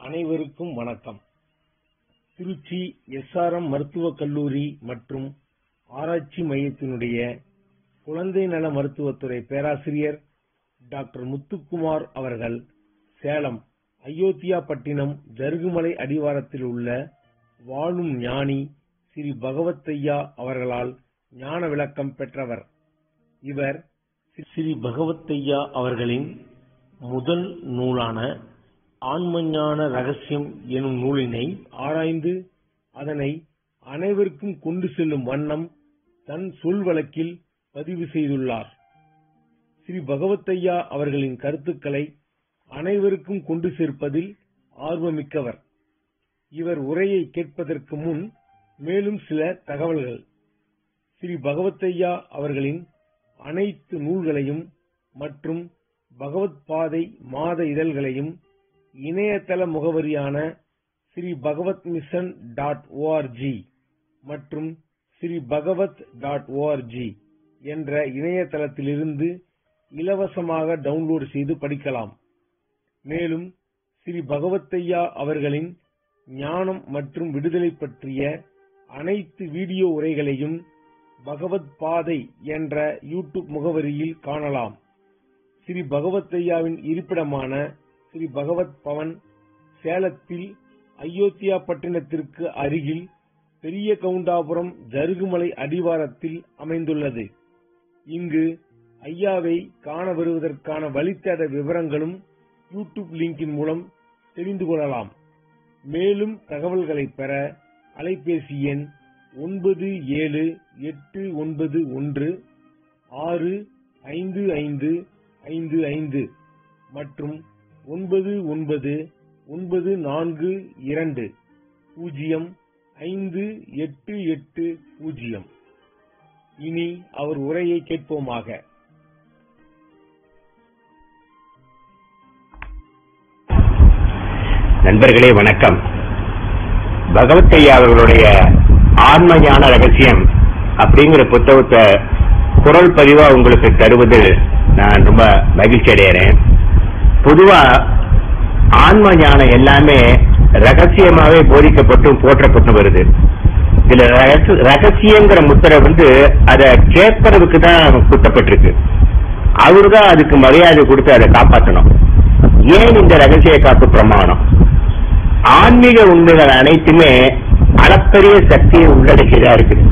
அனைவருக்கும் வணக்கம் திருச்சி எஸ்ஆர்எம் மருத்துவக் கல்லூரி மற்றும் ஆராய்ச்சி மையத்தினுடைய குழந்தை நல மருத்துவத்துறை பேராசிரியர் டாக்டர் முத்துக்குமார் அவர்கள் சேலம் அயோத்தியாபட்டினம் ஜருகுமலை அடிவாரத்தில் உள்ள வாழும் ஞானி ஸ்ரீ பகவத்தையா அவர்களால் ஞான விளக்கம் பெற்றவர் இவர் ஸ்ரீ பகவத்தையா அவர்களின் முதல் நூலான ஆன்மஞான ரகசியம் எனும் நூலினை ஆராய்ந்து அதனை அனைவருக்கும் கொண்டு செல்லும் வண்ணம் தன் சொல் வழக்கில் பதிவு செய்துள்ளார் ஸ்ரீ பகவத்தையா அவர்களின் கருத்துக்களை அனைவருக்கும் கொண்டு சேர்ப்பதில் ஆர்வமிக்கவர் இவர் உரையை கேட்பதற்கு முன் மேலும் சில தகவல்கள் ஸ்ரீ பகவத்தையா அவர்களின் அனைத்து நூல்களையும் மற்றும் பகவத் பாதை மாத இதழ்களையும் இணையதள முகவரியான Sri Bhagavath mission dot ORG மற்றும் ஸ்ரீ பகவத் டாட் ஓஆர்ஜி என்ற இணையதளத்திலிருந்து இலவசமாக டவுன்லோட் செய்து படிக்கலாம் மேலும் ஸ்ரீ பகவத்தையா அவர்களின் ஞானம் மற்றும் விடுதலை பற்றிய அனைத்து வீடியோ உரைகளையும் பகவத் பாதை என்ற யூடியூப் முகவரியில் காணலாம் ஸ்ரீ பகவத்தையாவின் இருப்பிடமான ஸ்ரீ பகவத் பவன் சேலத்தில் அயோத்தியா பட்டினத்திற்கு அருகில் பெரிய கவுண்டாபுரம் ஜருகுமலை அடிவாரத்தில் அமைந்துள்ளது இங்கு ஐயாவை காண வருவதற்கான வழித்தட விவரங்களும் யூடியூப் லிங்கின் மூலம் தெரிந்து கொள்ளலாம் மேலும் தகவல்களை பெற அலைபேசி எண் ஒன்பது ஏழு எட்டு ஒன்பது ஒன்று ஆறு ஐந்து ஐந்து ஐந்து ஐந்து மற்றும் ஒன்பது ஒன்பது ஒன்பது நான்கு இரண்டு பூஜ்ஜியம் ஐந்து எட்டு எட்டு பூஜ்ஜியம் இனி அவர் உரையை கேட்போமாக நண்பர்களே வணக்கம் பகவத்தையா அவர்களுடைய ஆன்ம ஞான ரகசியம் அப்படிங்கிற புத்தகத்தை குரல் பதிவா உங்களுக்கு தருவதில் நான் ரொம்ப மகிழ்ச்சி அடைகிறேன் பொதுவா ஆன்ம ஞானம் எல்லாமே ரகசியமாவே போதிக்கப்பட்டும் போற்றப்பட்டு வருது இதுல ரகசி- ரகசியங்கிற முத்திரை வந்து அதை கேட்கறதுக்கு தான் குத்தப்பட்டிருக்கு அவருதான் அதுக்கு மரியாதை கொடுத்து அதை காப்பாற்றணும் ஏன் இந்த ரகசிய காப்பு பிரமாணம் ஆன்மீக உண்மைகள் அனைத்துமே அளப்பரிய சக்தியை உள்ளடக்கியதா இருக்குது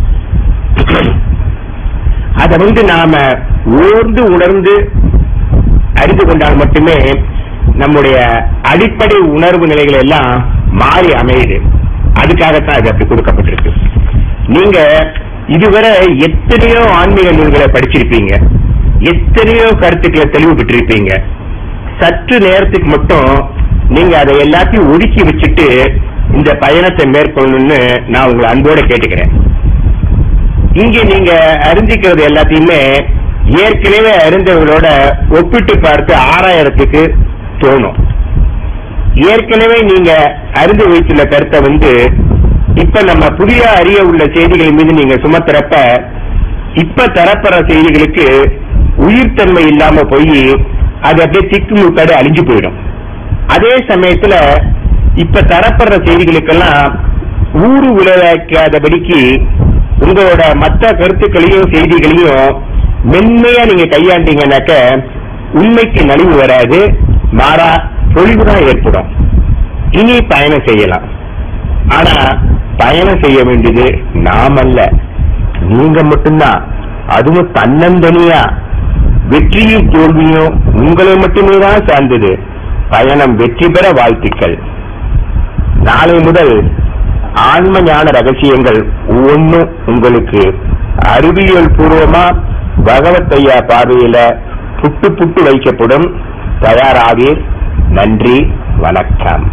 அதை வந்து நாம ஊர்ந்து உணர்ந்து அறிந்து கொண்டால் மட்டுமே நம்முடைய அடிப்படை உணர்வு நிலைகள் எல்லாம் மாறி அமையுது அதுக்காகத்தான் அது அப்படி கொடுக்கப்பட்டிருக்கு நீங்க இதுவரை எத்தனையோ ஆன்மீக நூல்களை படிச்சிருப்பீங்க எத்தனையோ கருத்துக்களை தெளிவு பெற்றிருப்பீங்க சற்று நேரத்துக்கு மட்டும் நீங்க அதை எல்லாத்தையும் ஒதுக்கி வச்சுட்டு இந்த பயணத்தை மேற்கொள்ளணும்னு நான் உங்களை அன்போட கேட்டுக்கிறேன் இங்க நீங்க அறிஞ்சிக்கிறது எல்லாத்தையுமே ஏற்கனவே அறிந்தவர்களோட ஒப்பிட்டு பார்த்து ஆறாயிரத்துக்கு தோணும் ஏற்கனவே நீங்க அறிந்து வைத்துள்ள கருத்தை வந்து இப்ப நம்ம புதிய அறிய உள்ள செய்திகள் மீது நீங்க சுமத்துறப்ப இப்ப தரப்படுற செய்திகளுக்கு உயிர்த்தன்மை இல்லாம போய் அது அப்படியே திக்கு முக்காடு அழிஞ்சு போயிடும் அதே சமயத்துல இப்ப தரப்படுற செய்திகளுக்கெல்லாம் ஊறு விளைவிக்காதபடிக்கு உங்களோட மற்ற கருத்துக்களையும் செய்திகளையும் மென்மையா நீங்க கையாண்டீங்கன்னாக்க உண்மைக்கு நலிவு வராது மாறா பொழிவுதான் ஏற்படும் இனி பயணம் செய்யலாம் ஆனா பயணம் செய்ய வேண்டியது நாமல்ல நீங்க மட்டும்தான் அதுவும் தன்னந்தனியா வெற்றியும் தோல்வியும் உங்களை மட்டுமே தான் சார்ந்தது பயணம் வெற்றி பெற வாழ்த்துக்கள் நாளை முதல் ஆன்ம ஞான ரகசியங்கள் ஒவ்வொன்றும் உங்களுக்கு அறிவியல் பூர்வமா பகவத்தையா பார்வையில புட்டு புட்டு வைக்கப்படும் தயாராவீர் நன்றி வணக்கம்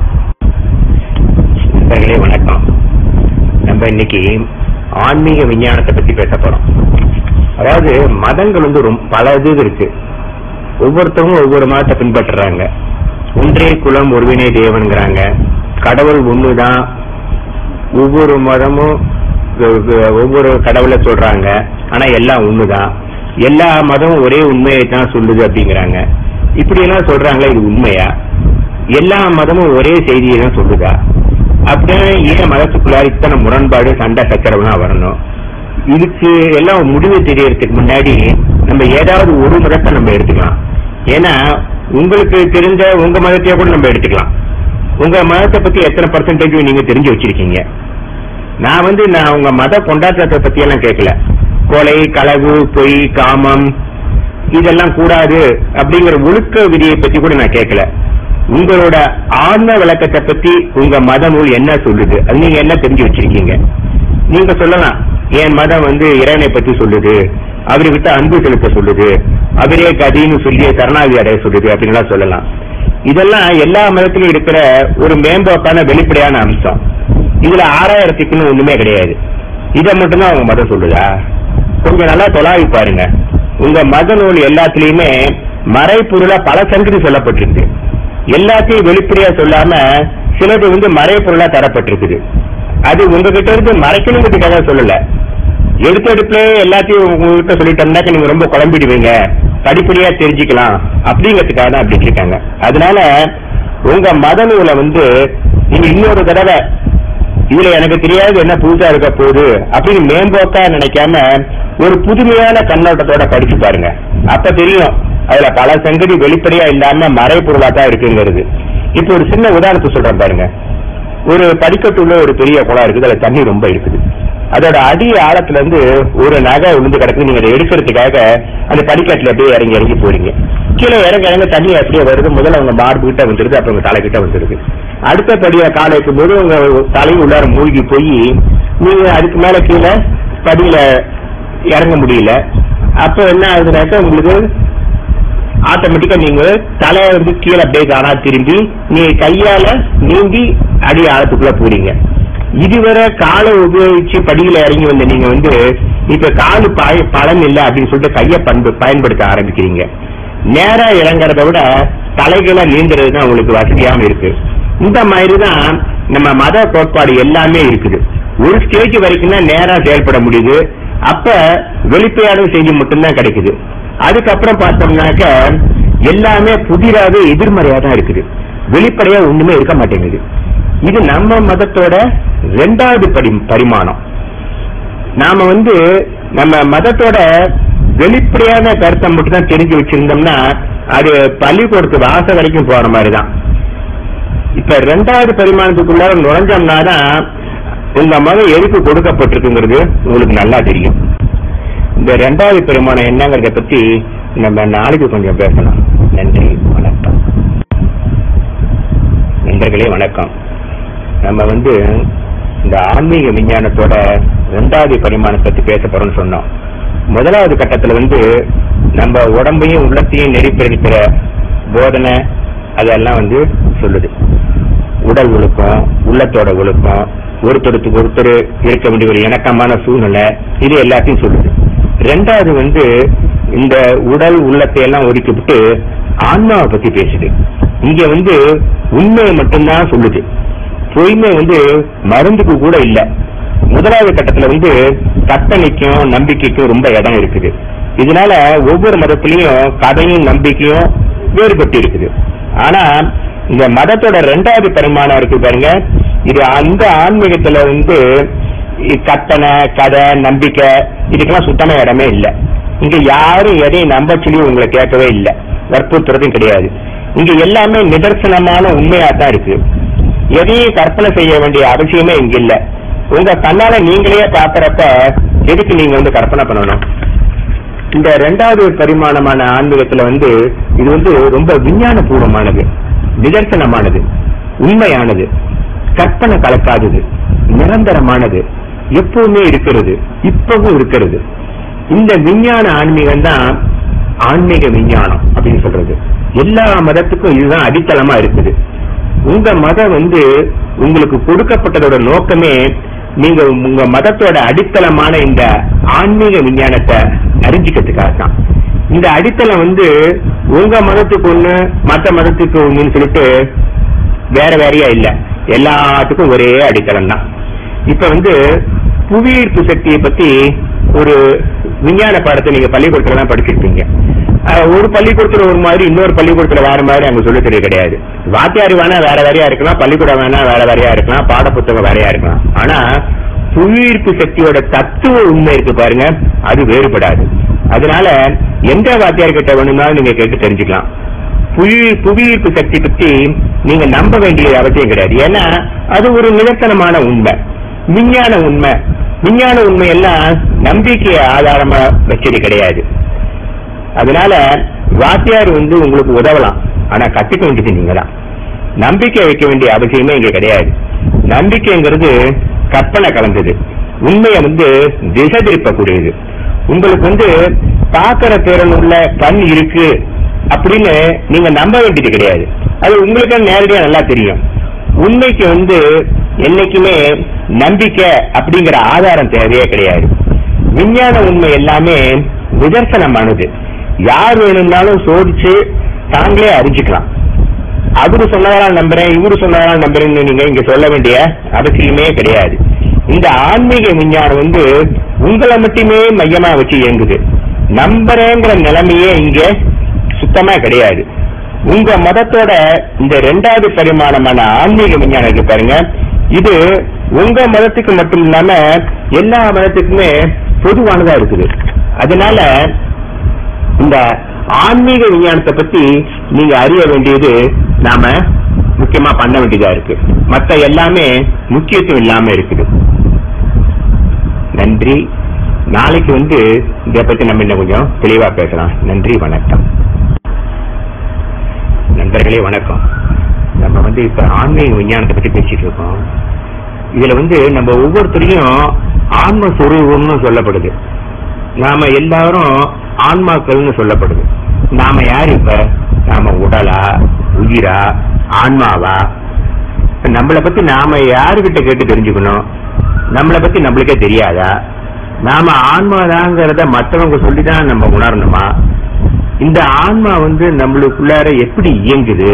நண்பர்களே வணக்கம் நம்ம இன்னைக்கு ஆன்மீக விஞ்ஞானத்தை பத்தி பேச போறோம் அதாவது மதங்கள் வந்து ரொம்ப பல இது இருக்கு ஒவ்வொருத்தவங்க ஒவ்வொரு மதத்தை பின்பற்றுறாங்க ஒன்றே குலம் ஒருவினை தேவன்கிறாங்க கடவுள் ஒண்ணுதான் ஒவ்வொரு மதமும் ஒ- ஒ- ஒவ்வொரு கடவுளை சொல்றாங்க ஆனா எல்லாம் ஒண்ணுதான் எல்லா மதமும் ஒரே உண்மையை தான் சொல்லுது அப்படிங்கிறாங்க இப்படி எல்லாம் சொல்றாங்களே இது உண்மையா எல்லா மதமும் ஒரே செய்தியை தான் சொல்லுதா அப்படியே ஏன் மதத்துக்குள்ளார இத்தனை முரண்பாடு சண்டை சச்சரவுலாம் வரணும் இதுக்கு எல்லாம் முடிவு தெரியறதுக்கு முன்னாடி நம்ம ஏதாவது ஒரு மதத்தை நம்ம எடுத்துக்கலாம் ஏன்னா உங்களுக்கு தெரிஞ்ச உங்க மதத்தையே கூட நம்ம எடுத்துக்கலாம் உங்க மதத்தை பத்தி எத்தனை பர்சன்டேஜ் நீங்க தெரிஞ்சு வச்சிருக்கீங்க நான் வந்து நான் உங்க மத கொண்டாட்டத்தை பத்தி எல்லாம் கேட்கல கொலை களவு பொய் காமம் இதெல்லாம் கூடாது அப்படிங்கிற ஒழுக்க விதியை பத்தி கூட நான் கேட்கல உங்களோட ஆன்ம விளக்கத்தை பத்தி உங்க மத நூல் என்ன சொல்லுது அது நீங்க என்ன தெரிஞ்சு வச்சிருக்கீங்க நீங்க சொல்லலாம் என் மதம் வந்து இறைவனை பத்தி சொல்லுது அவர்கிட்ட அன்பு செலுத்த சொல்லுது அவரே கதின்னு சொல்லி சரணாகி அடைய சொல்லுது அப்படின்லாம் சொல்லலாம் இதெல்லாம் எல்லா மதத்திலும் இருக்கிற ஒரு மேம்போக்கான வெளிப்படையான அம்சம் இதுல ஆறாயிரத்துக்குன்னு ஒண்ணுமே கிடையாது இதை மட்டும்தான் உங்க மதம் சொல்லுதா கொஞ்சம் நல்லா தொலாவி பாருங்க உங்க மத நூல் எல்லாத்துலயுமே மறைப்பொருளா பல சங்கதி சொல்லப்பட்டிருக்கு எல்லாத்தையும் வெளிப்படையா சொல்லாம சிலது வந்து மறைப்பொருளா தரப்பட்டிருக்குது அது உங்ககிட்ட இருந்து மறைக்கணுங்கிறதுக்காக சொல்லல எடுத்தெடுப்புல எல்லாத்தையும் உங்ககிட்ட சொல்லிட்டோம்னாக்க நீங்க ரொம்ப குழம்பிடுவீங்க படிப்படியா தெரிஞ்சுக்கலாம் அப்படிங்கிறதுக்காக தான் அப்படி இருக்காங்க அதனால உங்க மத நூலை வந்து நீங்க இன்னொரு தடவை இதுல எனக்கு தெரியாது என்ன புதுசா இருக்க போகுது அப்படின்னு மேம்போக்கா நினைக்காம ஒரு புதுமையான கண்ணோட்டத்தோட படிச்சு பாருங்க அப்ப தெரியும் அதுல பல சங்கதி வெளிப்படையா இல்லாம மறைப்பொருளா தான் இருக்குங்கிறது இப்ப ஒரு சின்ன உதாரணத்தை சொல்றேன் பாருங்க ஒரு படிக்கட்டுள்ள ஒரு பெரிய குளம் இருக்குது அதுல தண்ணி ரொம்ப இருக்குது அதோட அடி ஆழத்துல இருந்து ஒரு நகை விழுந்து கிடக்குது நீங்க அதை எடுக்கிறதுக்காக அந்த படிக்கட்டுல அப்படியே இறங்கி இறங்கி போறீங்க கீழே இறங்க இறங்க தண்ணி அப்படியே வருது முதல்ல உங்க மார்பு கிட்ட வந்துருது அப்புறம் உங்க தலை கிட்ட வந்துருது அடுத்த படியா காலை வைக்கும் போது உங்க தலை உள்ளார மூழ்கி போய் நீங்க அதுக்கு மேல கீழே படியில இறங்க முடியல அப்ப என்ன ஆகுதுனாக்க உங்களுக்கு ஆட்டோமேட்டிக்கா நீங்க தலையை வந்து கீழே அப்படியே காணா திரும்பி நீங்க கையால நீந்தி அடி ஆழத்துக்குள்ள போறீங்க இதுவரை காலை உபயோகிச்சு படியில இறங்கி வந்த நீங்க வந்து இப்ப காலு பாய பலன் இல்லை அப்படின்னு சொல்லிட்டு கையை பண்பு பயன்படுத்த ஆரம்பிக்கிறீங்க நேரா இறங்குறத விட தலைகளை நீந்துறது தான் உங்களுக்கு வசதியாம இருக்கு இந்த மாதிரி தான் நம்ம மத கோட்பாடு எல்லாமே இருக்குது ஒரு ஸ்டேஜ் வரைக்கும் தான் நேரா செயல்பட முடியுது அப்ப வெளிப்படையான செய்தி மட்டும்தான் கிடைக்குது அதுக்கப்புறம் பார்த்தோம்னாக்க எல்லாமே புதிராக எதிர்மறையா தான் இருக்குது வெளிப்படையா ஒண்ணுமே இருக்க மாட்டேங்குது இது நம்ம மதத்தோட ரெண்டாவது படி பரிமாணம் நாம வந்து நம்ம மதத்தோட வெளிப்படையான கருத்தை மட்டும் தான் தெரிஞ்சு வச்சிருந்தோம்னா அது பள்ளிக்கூடத்து வாசல் வரைக்கும் போற மாதிரி தான் இப்ப ரெண்டாவது பரிமாணத்துக்குள்ள நுழைஞ்சோம்னா தான் உங்க மகன் எதுக்கு கொடுக்கப்பட்டிருக்குங்கிறது உங்களுக்கு நல்லா தெரியும் இந்த ரெண்டாவது பரிமாணம் என்னங்கறத பத்தி நம்ம நாளைக்கு கொஞ்சம் பேசலாம் நன்றி வணக்கம் நண்பர்களே வணக்கம் நம்ம வந்து இந்த ஆன்மீக விஞ்ஞானத்தோட ரெண்டாவது பரிமாணத்தை பத்தி பேச போறோம்னு சொன்னோம் முதலாவது கட்டத்துல வந்து நம்ம உடம்பையும் உள்ளத்தையும் நெறிப்படுத்துற போதனை அதெல்லாம் வந்து சொல்லுது உடல் ஒழுக்கம் உள்ளத்தோட ஒழுக்கம் ஒருத்தருக்கு ஒருத்தர் இருக்க வேண்டிய ஒரு இணக்கமான சூழ்நிலை இது எல்லாத்தையும் சொல்லுது ரெண்டாவது வந்து இந்த உடல் உள்ளத்தை எல்லாம் ஒதுக்கிவிட்டு ஆன்மாவை பத்தி பேசுது இங்க வந்து உண்மையை மட்டும்தான் சொல்லுது பொய்மை வந்து மருந்துக்கு கூட இல்ல முதலாவது கட்டத்துல வந்து கற்பனைக்கும் நம்பிக்கைக்கும் ரொம்ப இடம் இருக்குது இதனால ஒவ்வொரு மதத்திலையும் கதையும் நம்பிக்கையும் வேறுபட்டு இருக்குது ஆனா இந்த மதத்தோட ரெண்டாவது பரிமாணம் இருக்கு பாருங்க இது அந்த ஆன்மீகத்துல வந்து இ- கற்பனை கதை நம்பிக்கை இதுக்கெல்லாம் சுத்தமா இடமே இல்லை இங்க யாரும் எதையும் நம்ப சொல்லி உங்களை கேட்கவே இல்லை வற்புறுத்துறதும் கிடையாது இங்க எல்லாமே நிதர்சனமான உண்மையா தான் இருக்கு எதையும் கற்பனை செய்ய வேண்டிய அவசியமே இங்க இல்ல உங்க கண்ணால நீங்களே பாக்குறப்ப எதுக்கு நீங்க வந்து கற்பனை பண்ணணும் இந்த ரெண்டாவது பரிமாணமான ஆன்மீகத்துல வந்து இது வந்து ரொம்ப விஞ்ஞான பூர்வமானது நிதர்சனமானது உண்மையானது கற்பனை கலக்காதது நிரந்தரமானது எப்பவுமே இருக்கிறது இப்பவும் இருக்கிறது இந்த விஞ்ஞான ஆன்மீகம் தான் ஆன்மீக விஞ்ஞானம் அப்படின்னு சொல்றது எல்லா மதத்துக்கும் இதுதான் அடித்தளமா இருக்குது உங்க மதம் வந்து உங்களுக்கு கொடுக்கப்பட்டதோட நோக்கமே நீங்க உங்க மதத்தோட அடித்தளமான இந்த ஆன்மீக விஞ்ஞானத்தை அறிஞ்சிக்கிறதுக்காக தான் இந்த அடித்தளம் வந்து உங்க மதத்துக்கு ஒண்ணு மத்த மதத்துக்கு ஒண்ணுன்னு சொல்லிட்டு வேற வேறையா இல்ல எல்லாத்துக்கும் ஒரே அடித்தளம் தான் இப்ப வந்து புவியீர்ப்பு சக்தியை பத்தி ஒரு விஞ்ஞான பாடத்தை நீங்க பள்ளிக்கூடத்துல தான் படிச்சிருப்பீங்க அஹ் ஒரு பள்ளிக்கூடத்துல ஒரு மாதிரி இன்னொரு பள்ளிக்கூடத்துல வேற மாதிரி அங்க சொல்லி தெரிய கிடையாது வாத்தியார் வேணா வேற வேறையா இருக்கலாம் பள்ளிக்கூடம் வேணா வேற வேறையா இருக்கலாம் பாடப்புத்தகம் வேறையா இருக்கலாம் ஆனா புவியீர்ப்பு சக்தியோட தத்துவ உண்மை இருக்கு பாருங்க அது வேறுபடாது அதனால எந்த வாத்தியார் கிட்ட வேணும்னாலும் நீங்க கேட்டு தெரிஞ்சுக்கலாம் புவி புவியீர்ப்பு சக்தி பத்தி நீங்க நம்ப வேண்டிய அவசியம் கிடையாது ஏன்னா அது ஒரு நிதர்சனமான உண்மை விஞ்ஞான உண்மை விஞ்ஞான உண்மை எல்லாம் நம்பிக்கையை ஆதாரமா வச்சது கிடையாது அதனால வாத்தியார் வந்து உங்களுக்கு உதவலாம் ஆனா கத்துக்க வேண்டியது நீங்க தான் நம்பிக்கை வைக்க வேண்டிய அவசியமே இங்க கிடையாது நம்பிக்கைங்கிறது கற்பனை கலந்தது உண்மையை வந்து திசை திருப்பக்கூடியது உங்களுக்கு வந்து பார்க்கிற திறன் உள்ள கண் இருக்கு அப்படின்னு நீங்க நம்ப வேண்டியது கிடையாது அது உங்களுக்கு நேரடியா நல்லா தெரியும் உண்மைக்கு வந்து என்னைக்குமே நம்பிக்கை அப்படிங்கிற ஆதாரம் தேவையே கிடையாது விஞ்ஞான உண்மை எல்லாமே நிதர்சனமானது யார் வேணும்னாலும் சோதிச்சு தாங்களே அறிஞ்சுக்கலாம் அவரு சொன்னதால் நம்புறேன் இவரு சொன்னதால் நம்புறேன்னு நீங்க இங்க சொல்ல வேண்டிய அவசியமே கிடையாது இந்த ஆன்மீக விஞ்ஞானம் வந்து உங்களை மட்டுமே மையமா வச்சு இயங்குது நம்புறேங்கிற நிலைமையே இங்க சுத்தமா கிடையாது உங்க மதத்தோட இந்த ரெண்டாவது பரிமாணமான ஆன்மீக விஞ்ஞானம் இருக்கு பாருங்க இது உங்க மதத்துக்கு மட்டும் இல்லாம எல்லா மதத்துக்குமே பொதுவானதா இருக்குது அதனால இந்த ஆன்மீக விஞ்ஞானத்தை பத்தி நீங்க அறிய வேண்டியது நாம முக்கியமா பண்ண வேண்டியதா இருக்கு மத்த எல்லாமே முக்கியத்துவம் இல்லாம இருக்குது நன்றி நாளைக்கு வந்து இதை பத்தி நம்ம இன்னும் கொஞ்சம் தெளிவா பேசலாம் நன்றி வணக்கம் நண்பர்களே வணக்கம் நம்ம வந்து இப்ப ஆன்மீக விஞ்ஞானத்தை பத்தி பேசிட்டு இருக்கோம் இதுல வந்து நம்ம ஒவ்வொருத்தரையும் ஆன்ம சுரூபம்னு சொல்லப்படுது நாம எல்லாரும் ஆன்மாக்கள்னு சொல்லப்படுது நாம யார் இப்ப நாம உடலா உயிரா ஆன்மாவா நம்மளை பத்தி நாம யாருகிட்ட கேட்டு தெரிஞ்சுக்கணும் நம்மளை பத்தி நம்மளுக்கே தெரியாதா நாம ஆன்மாதாங்கிறத மற்றவங்க சொல்லிதான் நம்ம உணரணுமா இந்த ஆன்மா வந்து நம்மளுக்குள்ளார எப்படி இயங்குது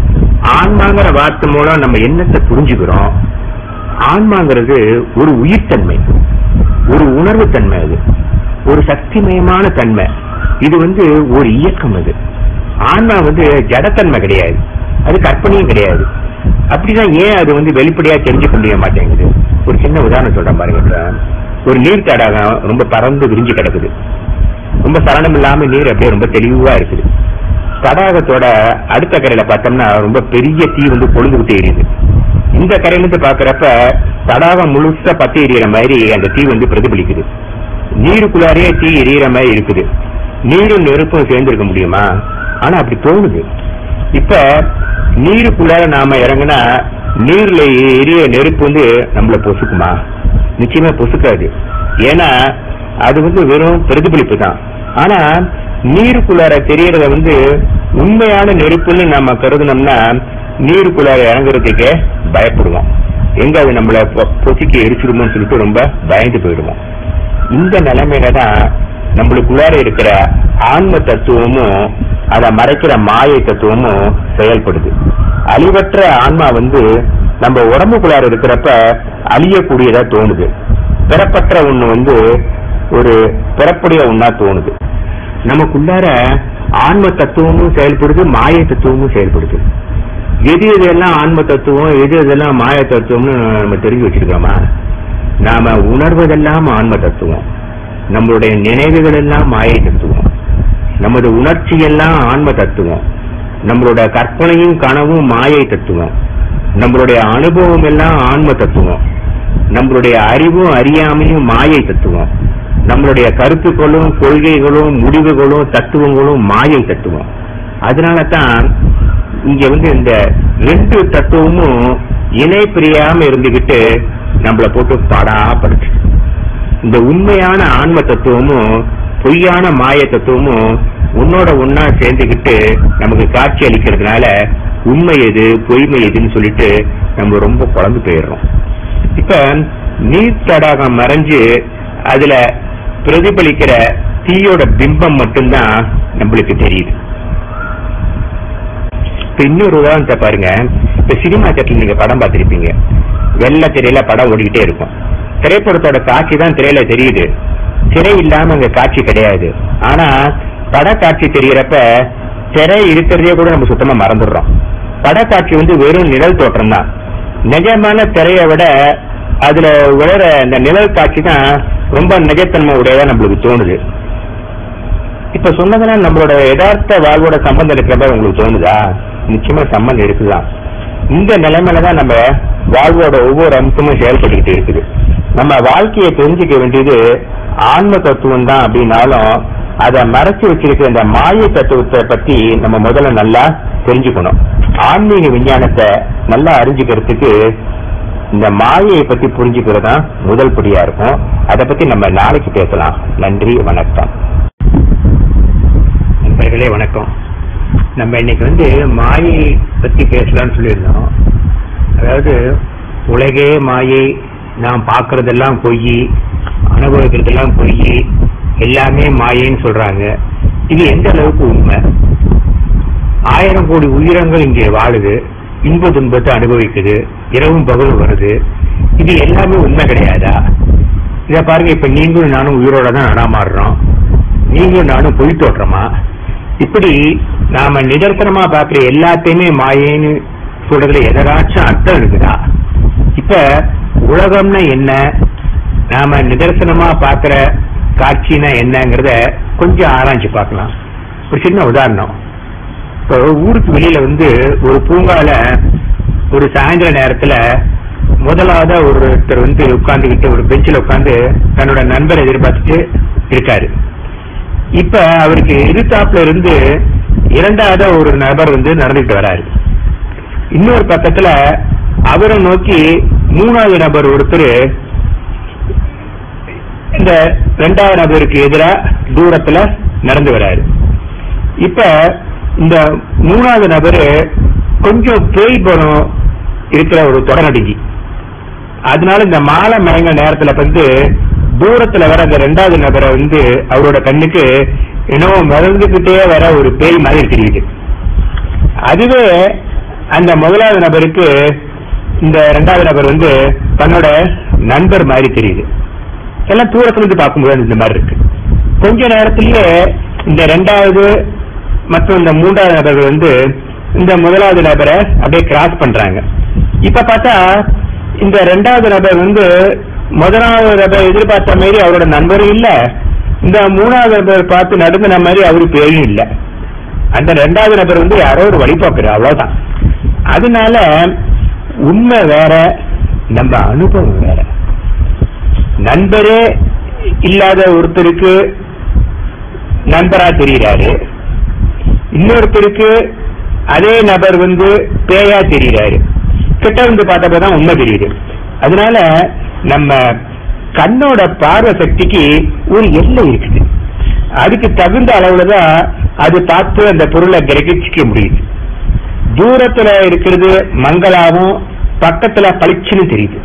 ஆன்மாங்கிற வார்த்தை மூலம் நம்ம என்னத்தை புரிஞ்சுக்கிறோம் ஆன்மாங்கிறது ஒரு உயிர்த்தன்மை ஒரு உணர்வு தன்மை அது ஒரு சக்திமயமான தன்மை இது வந்து ஒரு இயக்கம் அது ஆன்மா வந்து ஜடத்தன்மை கிடையாது அது கற்பனையும் கிடையாது அப்படிதான் ஏன் அது வந்து வெளிப்படையா தெரிஞ்சுக்க முடிய மாட்டேங்குது ஒரு சின்ன உதாரணம் சொல்றேன் பாருங்க இப்ப ஒரு நீர் தடாகம் ரொம்ப பறந்து விரிஞ்சு கிடக்குது ரொம்ப சலனம் இல்லாம நீர் அப்படியே ரொம்ப தெளிவா இருக்குது தடாகத்தோட அடுத்த கரையில பார்த்தோம்னா ரொம்ப பெரிய தீ வந்து பொழுதுகிட்டே எரியுது இந்த கரையில இருந்து பாக்குறப்ப தடாகம் முழுசா பத்தி எரியற மாதிரி அந்த தீ வந்து பிரதிபலிக்குது நீருக்குள்ளாரே தீ எரியற மாதிரி இருக்குது நீரும் நெருப்பும் சேர்ந்திருக்க முடியுமா ஆனா அப்படி தோணுது இப்ப நீருக்குள்ளார நாம இறங்குனா நீர்ல எரிய நெருப்பு வந்து நம்மள பொசுக்குமா நிச்சயமா பொசுக்காது ஏன்னா அது வந்து வெறும் பிரதிபலிப்பு தான் ஆனா நீருக்குள்ளார தெரியறத வந்து உண்மையான நெருப்புன்னு நம்ம கருதுனோம்னா நீருக்குள்ளார இறங்குறதுக்கே பயப்படுவோம் எங்க அது நம்மள பொ- பொசுக்கி எரிச்சிடுமோன்னு சொல்லிட்டு ரொம்ப பயந்து போயிடுவோம் இந்த நிலைமையில தான் நம்மளுக்குள்ளார இருக்கிற ஆன்ம தத்துவமும் அதை மறைக்கிற மாயை தத்துவமும் செயல்படுது அழிவற்ற ஆன்மா வந்து நம்ம உடம்புக்குள்ளார இருக்கிறப்ப அழியக்கூடியதா தோணுது பிறப்பற்ற ஒண்ணு வந்து ஒரு பிறப்புடைய ஒண்ணா தோணுது நமக்குள்ளார ஆன்ம தத்துவமும் செயல்படுது மாயை தத்துவமும் செயல்படுது எது எதெல்லாம் ஆன்ம தத்துவம் எது எதெல்லாம் மாய தத்துவம்னு நம்ம தெரிஞ்சு வச்சிருக்கோமா நாம உணர்வதெல்லாம் ஆன்ம தத்துவம் நம்மளுடைய நினைவுகள் எல்லாம் மாயை தத்துவம் நமது உணர்ச்சி எல்லாம் ஆன்ம தத்துவம் நம்மளோட கற்பனையும் கனவும் மாயை தத்துவம் நம்மளுடைய அனுபவம் எல்லாம் ஆன்ம தத்துவம் நம்மளுடைய அறிவும் அறியாமையும் மாயை தத்துவம் நம்மளுடைய கருத்துக்களும் கொள்கைகளும் முடிவுகளும் தத்துவங்களும் மாயை தத்துவம் அதனால தான் இங்க வந்து இந்த ரெண்டு தத்துவமும் இணை பிரியாம இருந்துகிட்டு நம்மள போட்டு பாடாப்படுத்து இந்த உண்மையான ஆன்ம தத்துவமும் பொய்யான மாய தத்துவமும் உன்னோட ஒன்னா சேர்ந்துகிட்டு நமக்கு காட்சி அளிக்கிறதுனால உண்மை எது பொய்மை எதுன்னு சொல்லிட்டு நம்ம ரொம்ப குழம்பு போயிடுறோம் இப்ப நீர் தடாகம் மறைஞ்சு அதுல பிரதிபலிக்கிற தீயோட பிம்பம் மட்டும்தான் நம்மளுக்கு தெரியுது இப்ப இன்னொரு உதாரணத்தை பாருங்க இப்ப சினிமா தேட்டர்ல நீங்க படம் பார்த்திருப்பீங்க வெள்ளை திரையில படம் ஓடிக்கிட்டே இருக்கும் திரைப்படத்தோட காட்சி தான் திரையில தெரியுது திரை இல்லாம அங்க காட்சி கிடையாது ஆனா பட காட்சி தெரியறப்ப திரை இருக்கிறதே கூட நம்ம சுத்தமா மறந்துடுறோம் படக்காட்சி வந்து வெறும் நிழல் தோற்றம் தான் நிஜமான திரையை விட அதுல விழுற அந்த நிழல் காட்சி தான் ரொம்ப நிஜத்தன்மை உடையதா நம்மளுக்கு தோணுது இப்ப சொன்னதுன்னா நம்மளோட யதார்த்த வாழ்வோட சம்பந்தம் இருக்கிற மாதிரி உங்களுக்கு தோணுதா நிச்சயமா சம்பந்தம் இருக்குதான் இந்த நிலைமையில தான் நம்ம வாழ்வோட ஒவ்வொரு அம்சமும் செயல்பட்டுக்கிட்டு இருக்குது நம்ம வாழ்க்கையை தெரிஞ்சுக்க வேண்டியது ஆன்ம தத்துவம் தான் அப்படின்னாலும் அதை மறைச்சு வச்சிருக்கிற இந்த மாய தத்துவத்தை பத்தி நம்ம முதல்ல நல்லா தெரிஞ்சுக்கணும் ஆன்மீக விஞ்ஞானத்தை நல்லா அறிஞ்சுக்கிறதுக்கு இந்த மாயையை பத்தி புரிஞ்சுக்கிறது தான் முதல் படியா இருக்கும் அதை பத்தி நம்ம நாளைக்கு பேசலாம் நன்றி வணக்கம் நண்பர்களே வணக்கம் நம்ம இன்னைக்கு வந்து மாயை பத்தி பேசலாம்னு சொல்லியிருந்தோம் அதாவது உலகே மாயை நாம் பார்க்கறதெல்லாம் பொய் அனுபவிக்கிறதெல்லாம் பொய் எல்லாமே மாயைன்னு சொல்றாங்க இது எந்த அளவுக்கு உண்மை ஆயிரம் கோடி உயிரங்கள் இங்கே வாழுது இன்ப துன்பத்தை அனுபவிக்குது இரவும் பகலும் வருது இது எல்லாமே உண்மை கிடையாதா இத பாருங்க இப்ப நீங்களும் நானும் உயிரோட தான் நடமாடுறோம் நீங்களும் நானும் பொய் தோற்றமா இப்படி நாம நிதர்சனமா பார்க்கிற எல்லாத்தையுமே மாயேன்னு சொல்றதுல எதராச்சும் அர்த்தம் இருக்குதா இப்ப உலகம்னா என்ன நாம நிதர்சனமா பார்க்கிற காட்சினா என்னங்கிறத கொஞ்சம் ஆராய்ச்சி பார்க்கலாம் ஒரு சின்ன உதாரணம் இப்போ ஊருக்கு வெளியில வந்து ஒரு பூங்கால ஒரு சாயந்தர நேரத்துல முதலாவதா ஒருத்தர் வந்து உட்கார்ந்துகிட்டு ஒரு பெஞ்சில் உட்கார்ந்து தன்னோட நண்பரை எதிர்பார்த்துட்டு இருக்காரு இப்ப அவருக்கு எதிர்த்தாப்புல இருந்து இரண்டாவதா ஒரு நபர் வந்து நடந்துட்டு வராரு இன்னொரு பக்கத்துல அவரை நோக்கி மூணாவது நபர் ஒருத்தர் இந்த ரெண்டாவது நபருக்கு எதிரா தூரத்துல நடந்து வராரு இப்ப இந்த மூணாவது நபரு கொஞ்சம் பேய் பணம் இருக்கிற ஒரு தொடர்நடுங்கி அதனால இந்த மாலை மயங்க நேரத்துல வந்து தூரத்துல வர அந்த ரெண்டாவது நபரை வந்து அவரோட கண்ணுக்கு என்னவோ மிதந்துகிட்டே வர ஒரு பேய் மாதிரி தெரியுது அதுவே அந்த முதலாவது நபருக்கு இந்த ரெண்டாவது நபர் வந்து தன்னோட நண்பர் மாதிரி தெரியுது எல்லாம் தூரத்துல இருந்து பார்க்கும்போது இந்த மாதிரி இருக்கு கொஞ்ச நேரத்திலேயே இந்த ரெண்டாவது மற்றும் இந்த மூன்றாவது நபர்கள் வந்து இந்த முதலாவது நபரை அப்படியே கிராஸ் பண்றாங்க இப்ப பார்த்தா இந்த ரெண்டாவது நபர் வந்து முதலாவது நபர் எதிர்பார்த்த மாதிரி அவரோட நண்பரும் இல்ல இந்த மூணாவது நபர் பார்த்து நடுங்கின மாதிரி அவரு பேயும் இல்ல அந்த ரெண்டாவது நபர் வந்து யாரோ ஒரு வழிபாக்குற அவ்வளவுதான் அதனால உண்மை வேற நம்ம அனுபவம் வேற நண்பரே இல்லாத ஒருத்தருக்கு நண்பரா தெரிகிறாரு இன்னொருத்தருக்கு அதே நபர் வந்து பேயா தெரிகிறாரு கிட்ட வந்து பார்த்தப்பதான் உண்மை தெரியுது அதனால நம்ம கண்ணோட பார்வை சக்திக்கு ஒரு எல்லை இருக்குது அதுக்கு தகுந்த அளவுல தான் அது பார்த்து அந்த பொருளை கிரகிச்சிக்க முடியுது தூரத்துல இருக்கிறது மங்களாவும் பக்கத்துல பளிச்சுன்னு தெரியுது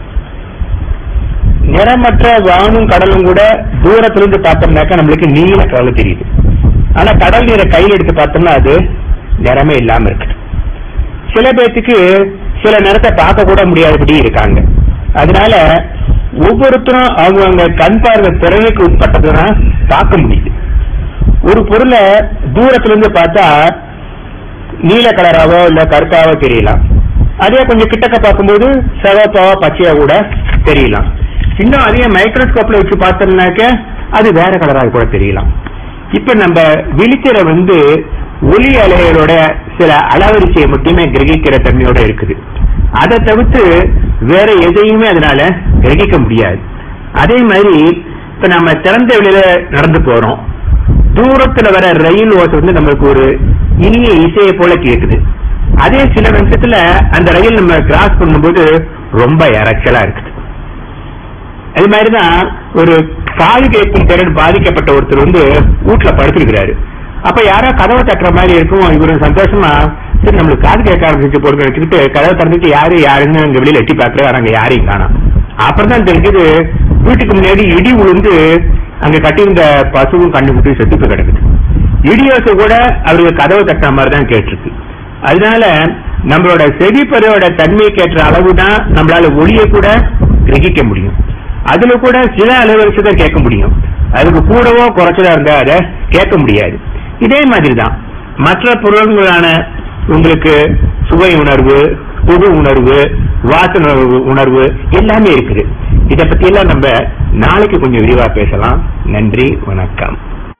நிறமற்ற வானும் கடலும் கூட தூரத்துல இருந்து பார்த்தோம்னாக்கா நம்மளுக்கு நீல கடல் தெரியுது ஆனா கடல் நீரை கையில் எடுத்து பார்த்தோம்னா அது நிறமே இல்லாம இருக்குது சில பேர்த்துக்கு சில நிறத்தை பார்க்க கூட முடியாதபடி இருக்காங்க அதனால ஒவ்வொருத்தரும் அவங்க கண் பார்வை திறமைக்கு உட்பட்டதுதான் பார்க்க முடியுது ஒரு பொருளை தூரத்துல இருந்து பார்த்தா நீல கலராவோ இல்ல கருப்பாவோ தெரியலாம் அதே கொஞ்சம் கிட்டக்க பார்க்கும்போது சிவப்பாவோ பச்சையா கூட தெரியலாம் இன்னும் அதே மைக்ரோஸ்கோப்ல வச்சு பார்த்தோம்னாக்க அது வேற கலராக கூட தெரியலாம் இப்ப நம்ம விழித்திரை வந்து ஒளி அலைகளோட சில அளவரிசையை மட்டுமே கிரகிக்கிற தன்மையோட இருக்குது அதை தவிர்த்து வேற எதையுமே அதனால கிரகிக்க முடியாது அதே மாதிரி இப்ப நம்ம திறந்த வெளியில நடந்து போறோம் தூரத்துல வர ரயில் ஓசை வந்து நம்மளுக்கு ஒரு இனிய இசையை போல கேக்குது அதே சில நிமிஷத்துல அந்த ரயில் நம்ம கிராஸ் பண்ணும்போது ரொம்ப இறைச்சலா இருக்குது அது மாதிரிதான் ஒரு காது கேட்கும் திறன் பாதிக்கப்பட்ட ஒருத்தர் வந்து வீட்டுல படுத்திருக்கிறாரு அப்ப யாரோ கதவை தட்டுற மாதிரி இருக்கும் இவரு சந்தோஷமா சரி நம்மளுக்கு காது கேட்க ஆரம்பிச்சு போட்டு வச்சுக்கிட்டு கதவை திறந்துட்டு யாரு யாருன்னு அங்க வெளியில எட்டி பாக்குறாரு அங்க யாரையும் காணோம் அப்புறம் தான் தெரிஞ்சது வீட்டுக்கு முன்னாடி இடி விழுந்து அங்க கட்டியிருந்த பசுவும் கண்ணு குட்டி செத்து போய் கிடக்குது இடியோசை கூட அவருக்கு கதவை தட்டுற மாதிரி தான் கேட்டிருக்கு அதனால நம்மளோட செவிப்பறையோட தன்மைக்கு ஏற்ற அளவு தான் நம்மளால ஒளியை கூட கிரகிக்க முடியும் அதுல கூட சில அலைவரிசை தான் கேட்க முடியும் அதுக்கு கூடவோ குறைச்சதா இருந்தா அதை கேட்க முடியாது இதே மாதிரி தான் மற்ற பொருள்களான உங்களுக்கு சுவை உணர்வு புது உணர்வு வாசன உணர்வு எல்லாமே இருக்குது இத பத்தி எல்லாம் நம்ம நாளைக்கு கொஞ்சம் விரிவா பேசலாம் நன்றி வணக்கம்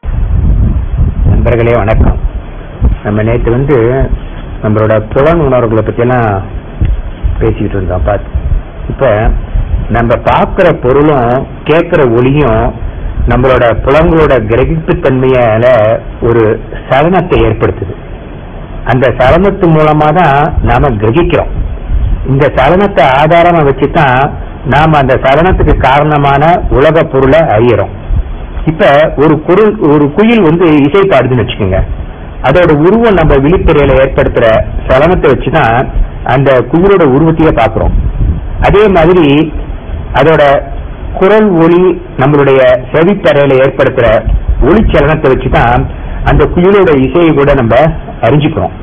நண்பர்களே வணக்கம் நம்ம நேற்று வந்து நம்மளோட புலன் உணர்வுகளை பத்தி எல்லாம் பேசிக்கிட்டு இருந்தோம் பார்த்து இப்ப நம்ம பார்க்கிற பொருளும் கேட்கிற ஒளியும் நம்மளோட புலங்களோட கிரகிப்பு தன்மையால ஒரு சலனத்தை ஏற்படுத்துது அந்த சலனத்து மூலமா தான் நாம கிரகிக்கிறோம் இந்த சலனத்தை ஆதாரமா வச்சுதான் நாம அந்த சலனத்துக்கு காரணமான உலக பொருளை அறியறோம் இப்ப ஒரு குரல் ஒரு குயில் வந்து இசை பாடுதுன்னு வச்சுக்கோங்க அதோட உருவம் நம்ம விழித்திரையில ஏற்படுத்துற சலனத்தை வச்சுதான் அந்த குயிலோட உருவத்தையே பாக்குறோம் அதே மாதிரி அதோட குரல் ஒளி நம்மளுடைய செவித்தரையில ஏற்படுத்துற ஒளிச்சலனத்தை வச்சுதான் அந்த குயிலோட இசையை கூட நம்ம அறிஞ்சுக்கிறோம்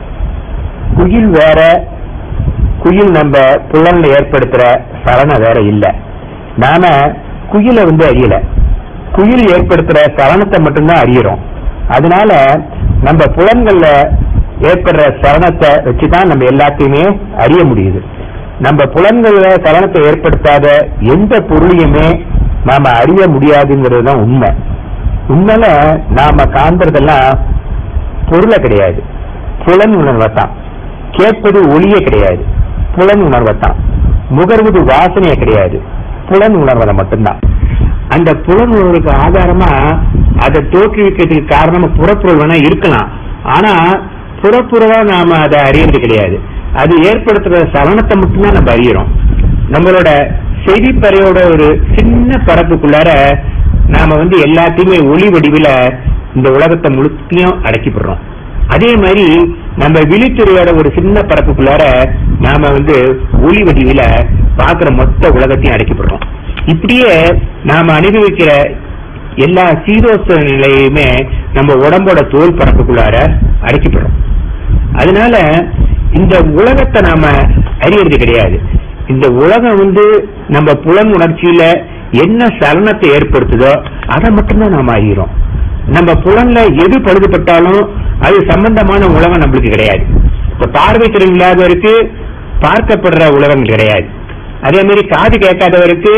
குயில் வேற குயில் நம்ம புலன்ல ஏற்படுத்துற சலனம் வேற இல்ல நாம குயிலை வந்து அறியல குயில் ஏற்படுத்துற சலனத்தை மட்டும்தான் அறியறோம் அதனால நம்ம புலன்கள்ல ஏற்படுற சலனத்தை வச்சுதான் நம்ம எல்லாத்தையுமே அறிய முடியுது நம்ம புலன்கள்ல சலனத்தை ஏற்படுத்தாத எந்த பொருளையுமே நாம அறிய முடியாதுங்கிறது தான் உண்மை உண்மையில நாம காண்றதெல்லாம் பொருளை கிடையாது புலன் உணர்வைத்தான் கேட்பது ஒளியே கிடையாது புலன் உணர்வைத்தான் முகர்வது வாசனையே கிடையாது புலன் உணர்வதை மட்டும்தான் அந்த புலன் உணர்வுக்கு ஆதாரமா அதை தோற்றுவிக்கிறதுக்கு காரணமா புறப்பொருள் வேணா இருக்கலாம் ஆனா புறப்புறவா நாம அதை அறியறது கிடையாது அது ஏற்படுத்துற சலனத்தை மட்டும்தான் நம்ம அறியறோம் நம்மளோட செய்திப்பறையோட ஒரு சின்ன பரப்புக்குள்ளார நாம வந்து எல்லாத்தையுமே ஒளி வடிவில இந்த உலகத்தை முழுத்தையும் அடக்கிப்படுறோம் அதே மாதிரி நம்ம விழித்துறையோட ஒரு சின்ன பரப்புக்குள்ளார நாம வந்து ஒளி வடிவில பாக்குற மொத்த உலகத்தையும் அடக்கிப்படுறோம் இப்படியே நாம அனுபவிக்கிற எல்லா சீதோச நிலையுமே நம்ம உடம்போட தோல் பரப்புக்குள்ளார அடக்கிப்படுறோம் அதனால இந்த உலகத்தை நாம அறியறது கிடையாது இந்த உலகம் வந்து நம்ம புலன் உணர்ச்சியில என்ன சலனத்தை ஏற்படுத்துதோ அதை மட்டும்தான் நாம அறிகிறோம் நம்ம புலன்ல எது பழுதுபட்டாலும் அது சம்பந்தமான உலகம் நம்மளுக்கு கிடையாது இப்ப பார்வை திறன் இல்லாதவருக்கு பார்க்கப்படுற உலகம் கிடையாது அதே மாதிரி காது கேட்காதவருக்கு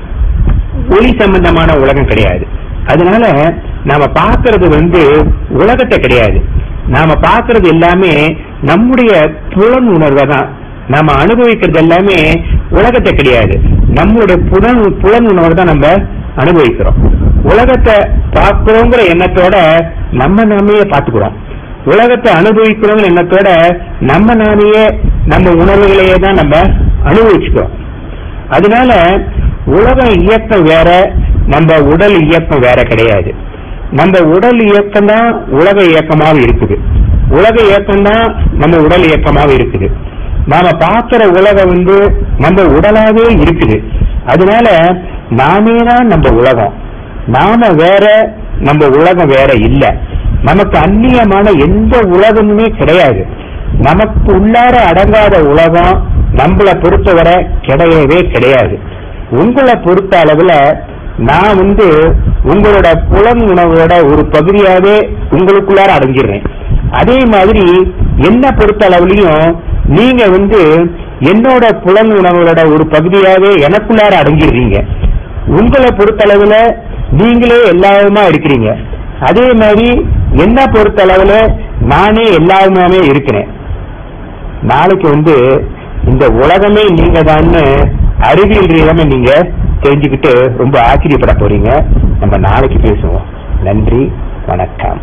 ஒளி சம்பந்தமான உலகம் கிடையாது அதனால நாம பார்க்கிறது வந்து உலகத்தை கிடையாது நாம பார்க்கிறது எல்லாமே நம்முடைய புலன் உணர்வை தான் நாம அனுபவிக்கிறது எல்லாமே உலகத்தை கிடையாது நம்மளுடைய புலன் புலன் உணர்வை தான் நம்ம அனுபவிக்கிறோம் உலகத்தை பார்க்கிறோங்கிற எண்ணத்தோட நம்ம நாமையே பார்த்துக்கிறோம் உலகத்தை அனுபவிக்கிறோங்கிற எண்ணத்தோட நம்ம நாமையே நம்ம உணர்வுகளையே தான் நம்ம அனுபவிச்சுக்கிறோம் அதனால உலக இயக்கம் வேற நம்ம உடல் இயக்கம் வேற கிடையாது நம்ம உடல் இயக்கம் தான் உலக இயக்கமாக இருக்குது உலக இயக்கம் தான் நம்ம உடல் இயக்கமாக இருக்குது நாம பார்க்கிற உலகம் வந்து நம்ம உடலாவே இருக்குது அதனால நாமே தான் நம்ம உலகம் நாம வேற நம்ம உலகம் வேற இல்ல நமக்கு அந்நியமான எந்த உலகமுமே கிடையாது நமக்கு உள்ளார அடங்காத உலகம் நம்மளை பொறுத்தவரை கிடையவே கிடையாது உங்களை பொறுத்த அளவுல நான் வந்து உங்களோட புலன் உணவோட ஒரு பகுதியாவே உங்களுக்குள்ளார அடங்கிடுறேன் அதே மாதிரி என்ன பொறுத்த அளவுலயும் நீங்க வந்து என்னோட புலன் உணவோட ஒரு பகுதியாவே எனக்குள்ளார அடங்கிடுறீங்க உங்களை பொறுத்த அளவுல நீங்களே எல்லாருமா இருக்கிறீங்க அதே மாதிரி என்ன பொறுத்த அளவுல நானே எல்லாருமே இருக்கிறேன் நாளைக்கு வந்து இந்த உலகமே நீங்க தான்னு அறிவியல் ரீதியாம நீங்க தெரிஞ்சுக்கிட்டு ரொம்ப ஆச்சரியப்பட போறீங்க நம்ம நாளைக்கு பேசுவோம் நன்றி வணக்கம்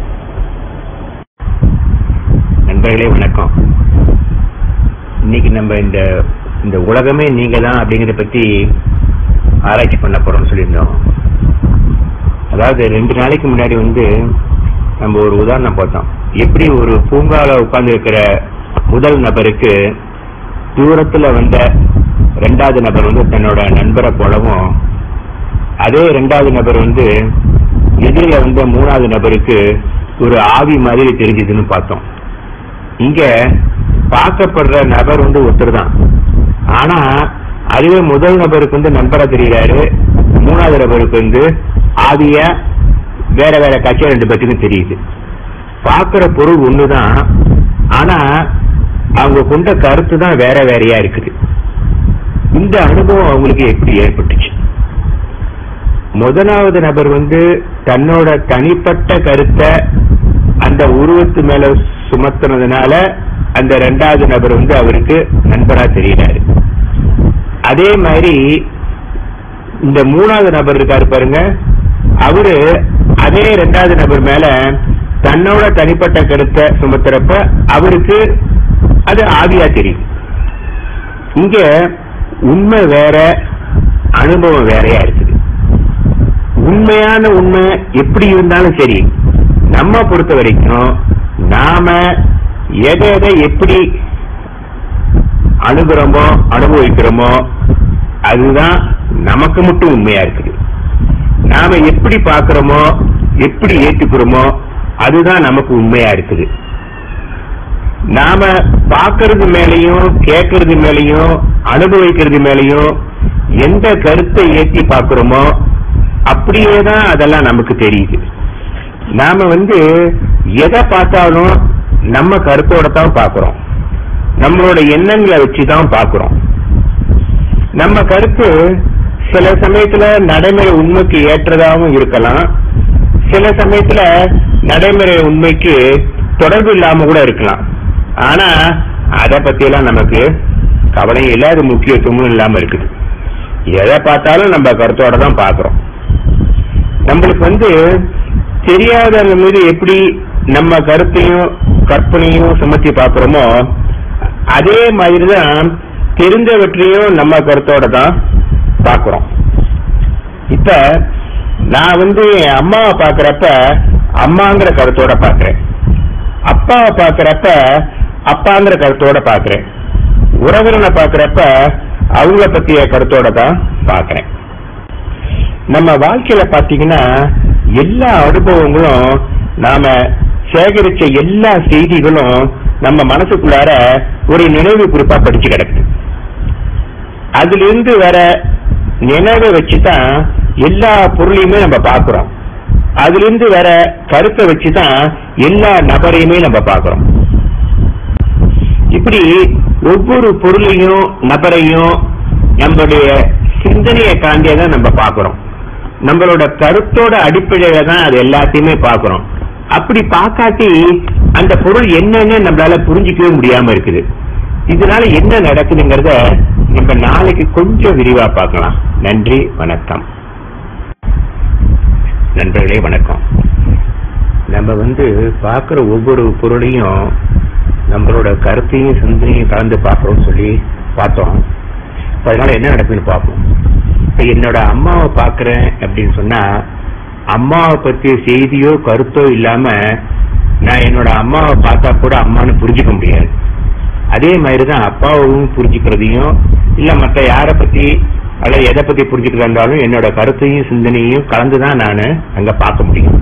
நண்பர்களே வணக்கம் இன்னைக்கு நம்ம இந்த இந்த உலகமே நீங்க தான் அப்படிங்கறத பத்தி ஆராய்ச்சி பண்ண போறோம்னு சொல்லியிருந்தோம் அதாவது ரெண்டு நாளைக்கு முன்னாடி வந்து நம்ம ஒரு உதாரணம் பார்த்தோம் எப்படி ஒரு பூங்கால உட்கார்ந்து இருக்கிற முதல் நபருக்கு தூரத்துல வந்த ரெண்டாவது நபர் வந்து தன்னோட நண்பரை போலவும் அதே ரெண்டாவது நபர் வந்து எதிரில வந்த மூணாவது நபருக்கு ஒரு ஆவி மாதிரி தெரிஞ்சதுன்னு பார்த்தோம் இங்க பார்க்கப்படுற நபர் வந்து ஒருத்தர் தான் ஆனா அதுவே முதல் நபருக்கு வந்து நண்பரா தெரிகிறாரு மூணாவது நபருக்கு வந்து ஆவியா வேற வேற காட்சியா ரெண்டு பேத்துக்கும் தெரியுது பார்க்கிற பொருள் ஒண்ணுதான் ஆனா அவங்க கொண்ட கருத்து தான் வேற வேறையா இருக்குது இந்த அனுபவம் அவங்களுக்கு எப்படி ஏற்பட்டுச்சு முதலாவது நபர் வந்து தன்னோட தனிப்பட்ட கருத்தை அந்த உருவத்து மேல சுமத்துனதுனால அந்த ரெண்டாவது நபர் வந்து அவருக்கு நண்பரா தெரியிறாரு அதே மாதிரி இந்த மூணாவது நபர் இருக்காரு பாருங்க அவரு அதே ரெண்டாவது நபர் மேல தன்னோட தனிப்பட்ட கருத்தை சுமத்துறப்ப அவருக்கு அது ஆவியா தெரியும் இங்க உண்மை வேற அனுபவம் வேறையா இருக்குது உண்மையான உண்மை எப்படி இருந்தாலும் சரி நம்ம பொறுத்த வரைக்கும் நாம எதை எதை எப்படி அணுகிறோமோ அனுபவிக்கிறோமோ அதுதான் நமக்கு மட்டும் உண்மையா இருக்குது நாம எப்படி பார்க்கிறோமோ எப்படி ஏற்றுக்கிறோமோ அதுதான் நமக்கு உண்மையா இருக்குது நாம பார்க்கறது மேலையும் கேட்கறது மேலையும் அனுபவிக்கிறது மேலையும் எந்த கருத்தை ஏற்றி பார்க்கிறோமோ அப்படியே தான் அதெல்லாம் நமக்கு தெரியுது நாம வந்து எதை பார்த்தாலும் நம்ம கருத்தோட தான் பார்க்கிறோம் நம்மளோட எண்ணங்களை வச்சு தான் பார்க்கிறோம் நம்ம கருத்து சில சமயத்துல நடைமுறை உண்மைக்கு ஏற்றதாகவும் இருக்கலாம் சில சமயத்துல நடைமுறை உண்மைக்கு தொடர்பு இல்லாம கூட இருக்கலாம் ஆனா அத பத்தி எல்லாம் நமக்கு கவலை இல்ல அது முக்கியத்துவமும் இல்லாம இருக்குது எதை பார்த்தாலும் நம்ம கருத்தோட தான் பார்க்கிறோம் நம்மளுக்கு வந்து தெரியாதவங்க மீது எப்படி நம்ம கருத்தையும் கற்பனையும் சுமத்தி பார்க்கிறோமோ அதே மாதிரிதான் தெரிந்தவற்றையும் நம்ம கருத்தோட தான் பார்க்கிறோம் இப்ப நான் வந்து என் அம்மாவை பார்க்கறப்ப அம்மாங்கிற கருத்தோட பார்க்கிறேன் அப்பாவை பார்க்கறப்ப அப்பாங்கிற கருத்தோட பார்க்கிறேன் உறவினனை பார்க்கறப்ப அவங்கள பத்திய கருத்தோட தான் பார்க்கிறேன் நம்ம வாழ்க்கையில பாத்தீங்கன்னா எல்லா அனுபவங்களும் நாம சேகரிச்ச எல்லா செய்திகளும் நம்ம மனசுக்குள்ளார ஒரு நினைவு குறிப்பா படிச்சு கிடக்கு அதுல இருந்து வர நினைவை வச்சுதான் எல்லா பொருளையுமே நம்ம பார்க்கிறோம் அதுல இருந்து வர கருத்தை வச்சுதான் எல்லா நபரையுமே நம்ம பார்க்கிறோம் இப்படி ஒவ்வொரு பொருளையும் நபரையும் நம்மளுடைய சிந்தனையை தாண்டியே தான் நம்ம பார்க்கிறோம் நம்மளோட கருத்தோட அடிப்படையில தான் அது எல்லாத்தையுமே பார்க்கிறோம் அப்படி பார்க்காட்டி அந்த பொருள் என்னன்னு நம்மளால புரிஞ்சிக்கவே முடியாம இருக்குது இதனால என்ன நடக்குதுங்கிறத நம்ம நாளைக்கு கொஞ்சம் விரிவா பார்க்கலாம் நன்றி வணக்கம் நண்பர்களே வணக்கம் நம்ம வந்து பார்க்கிற ஒவ்வொரு பொருளையும் நம்மளோட கருத்தையும் சிந்தனையும் கலந்து பார்க்கறோம்னு சொல்லி பார்த்தோம் இப்ப அதனால என்ன நடக்குதுன்னு பார்ப்போம் இப்ப என்னோட அம்மாவை பார்க்கறேன் அப்படின்னு சொன்னா அம்மாவை பத்திய செய்தியோ கருத்தோ இல்லாம நான் என்னோட அம்மாவை பார்த்தா கூட அம்மான்னு புரிஞ்சுக்க முடியாது அதே மாதிரிதான் அப்பாவும் புரிஞ்சுக்கிறதையும் இல்ல மத்த யார பத்தி அல்லது எதை பத்தி புரிஞ்சுக்கிறதா இருந்தாலும் என்னோட கருத்தையும் சிந்தனையும் கலந்துதான் நான் அங்க பார்க்க முடியும்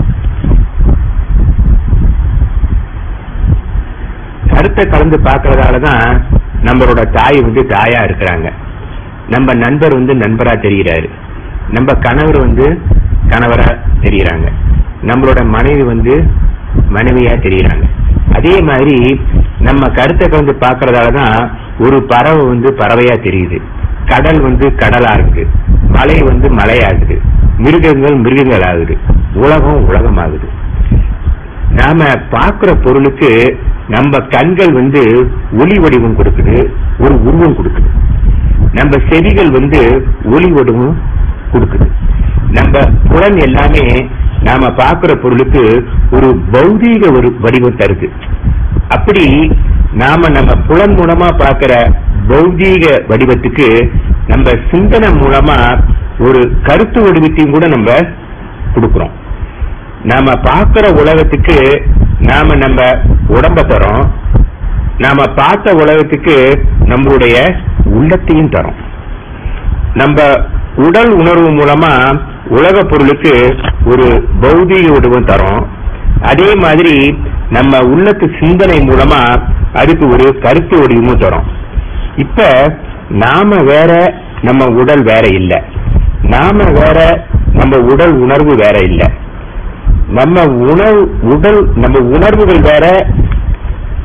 கருத்தை கலந்து பார்க்கறதால தான் நம்மளோட தாய் வந்து தாயா இருக்கிறாங்க நம்ம நண்பர் வந்து நண்பரா தெரிகிறாரு நம்ம கணவர் வந்து கணவரா தெரியுறாங்க நம்மளோட மனைவி வந்து மனைவியா தெரியுறாங்க அதே மாதிரி நம்ம கருத்தை கலந்து பார்க்கறதால தான் ஒரு பறவை வந்து பறவையா தெரியுது கடல் வந்து கடலா இருக்கு மலை வந்து மலையாகுது மிருகங்கள் மிருகங்கள் ஆகுது உலகம் உலகமாகுது நாம பார்க்கிற பொருளுக்கு நம்ம கண்கள் வந்து ஒளி வடிவம் கொடுக்குது ஒரு உருவம் கொடுக்குது நம்ம செவிகள் வந்து ஒளி வடிவம் கொடுக்குது நம்ம புலன் எல்லாமே நாம பார்க்கிற பொருளுக்கு ஒரு பௌதீக ஒரு வடிவம் தருது அப்படி நாம நம்ம புலன் மூலமா பார்க்கிற பௌதீக வடிவத்துக்கு நம்ம சிந்தனை மூலமா ஒரு கருத்து வடிவத்தையும் கூட நம்ம கொடுக்கிறோம் நாம பார்க்கிற உலகத்துக்கு நாம நம்ம உடம்ப தரோம் நாம பார்த்த உலகத்துக்கு நம்மளுடைய உள்ளத்தையும் தரோம் நம்ம உடல் உணர்வு மூலமா உலக பொருளுக்கு ஒரு பௌதீக வடிவம் தரோம் அதே மாதிரி நம்ம உள்ளத்து சிந்தனை மூலமா அதுக்கு ஒரு கருத்து வடிவமும் தரோம் இப்ப நாம வேற நம்ம உடல் வேற இல்ல நாம வேற நம்ம உடல் உணர்வு வேற இல்ல நம்ம உணவு உடல் நம்ம உணர்வுகள் வேற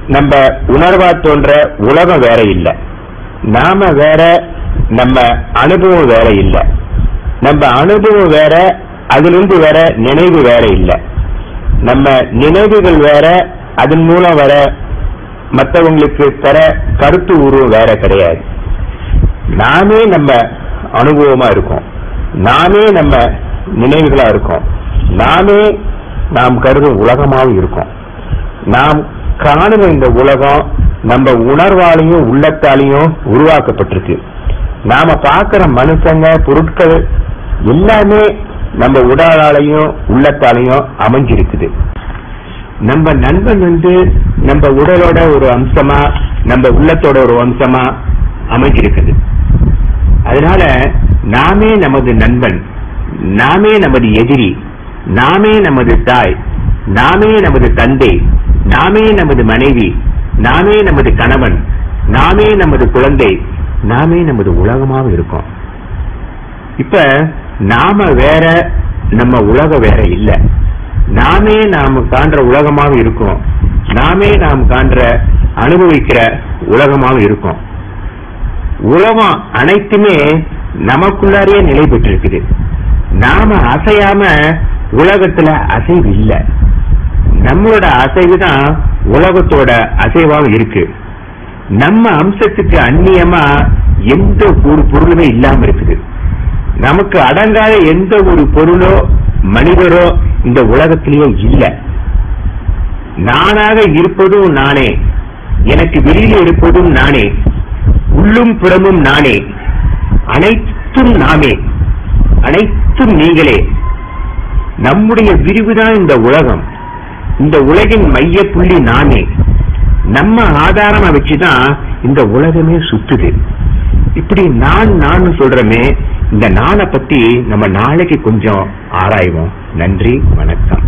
நம்ம உணர்வா தோன்ற உலகம் வேற இல்ல நாம வேற நம்ம அனுபவம் வேற இல்ல நம்ம அனுபவம் வேற அதிலிருந்து வேற நினைவு வேற இல்ல நம்ம நினைவுகள் வேற அதன் மூலம் வர மற்றவங்களுக்கு தர கருத்து உருவம் வேற கிடையாது நாமே நம்ம அனுபவமா இருக்கோம் நாமே நம்ம நினைவுகளா இருக்கோம் நாமே நாம் கருதும் உலகமாவும் இருக்கோம் நாம் காணுற இந்த உலகம் நம்ம உணர்வாலையும் உள்ளத்தாலையும் உருவாக்கப்பட்டிருக்கு நாம பார்க்கிற மனுஷங்க பொருட்கள் எல்லாமே நம்ம உடலாலையும் உள்ளத்தாலையும் அமைஞ்சிருக்குது நம்ம நண்பன் வந்து நம்ம உடலோட ஒரு அம்சமா நம்ம உள்ளத்தோட ஒரு அம்சமா அமைஞ்சிருக்குது அதனால நாமே நமது நண்பன் நாமே நமது எதிரி நாமே நமது தாய் நாமே நமது தந்தை நாமே நமது மனைவி நாமே நமது கணவன் நாமே நமது குழந்தை நாமே நமது உலகமாக இருக்கோம் இப்ப நாம வேற நம்ம உலகம் வேற இல்ல நாமே நாம காண்ற உலகமாக இருக்கோம் நாமே நாம் காண்ற அனுபவிக்கிற உலகமாக இருக்கோம் உலகம் அனைத்துமே நமக்குள்ளாரியே நிலை பெற்றிருக்குது நாம அசையாம உலகத்துல அசைவு இல்ல நம்மளோட அசைவு தான் உலகத்தோட அசைவாக இருக்கு நம்ம அம்சத்துக்கு அந்நியமா எந்த ஒரு பொருளுமே இல்லாம இருக்குது நமக்கு அடங்காத எந்த ஒரு பொருளோ மனிதரோ இந்த உலகத்திலேயே இல்ல நானாக இருப்பதும் நானே எனக்கு வெளியில இருப்பதும் நானே உள்ளும் புறமும் நானே அனைத்தும் நாமே அனைத்தும் நீங்களே நம்முடைய விரிவுதான் இந்த உலகம் இந்த உலகின் மைய புள்ளி நானே நம்ம ஆதாரமா வச்சுதான் இந்த உலகமே சுத்துது இப்படி நான் நான் சொல்றமே இந்த நாளை பத்தி நம்ம நாளைக்கு கொஞ்சம் ஆராய்வோம் நன்றி வணக்கம்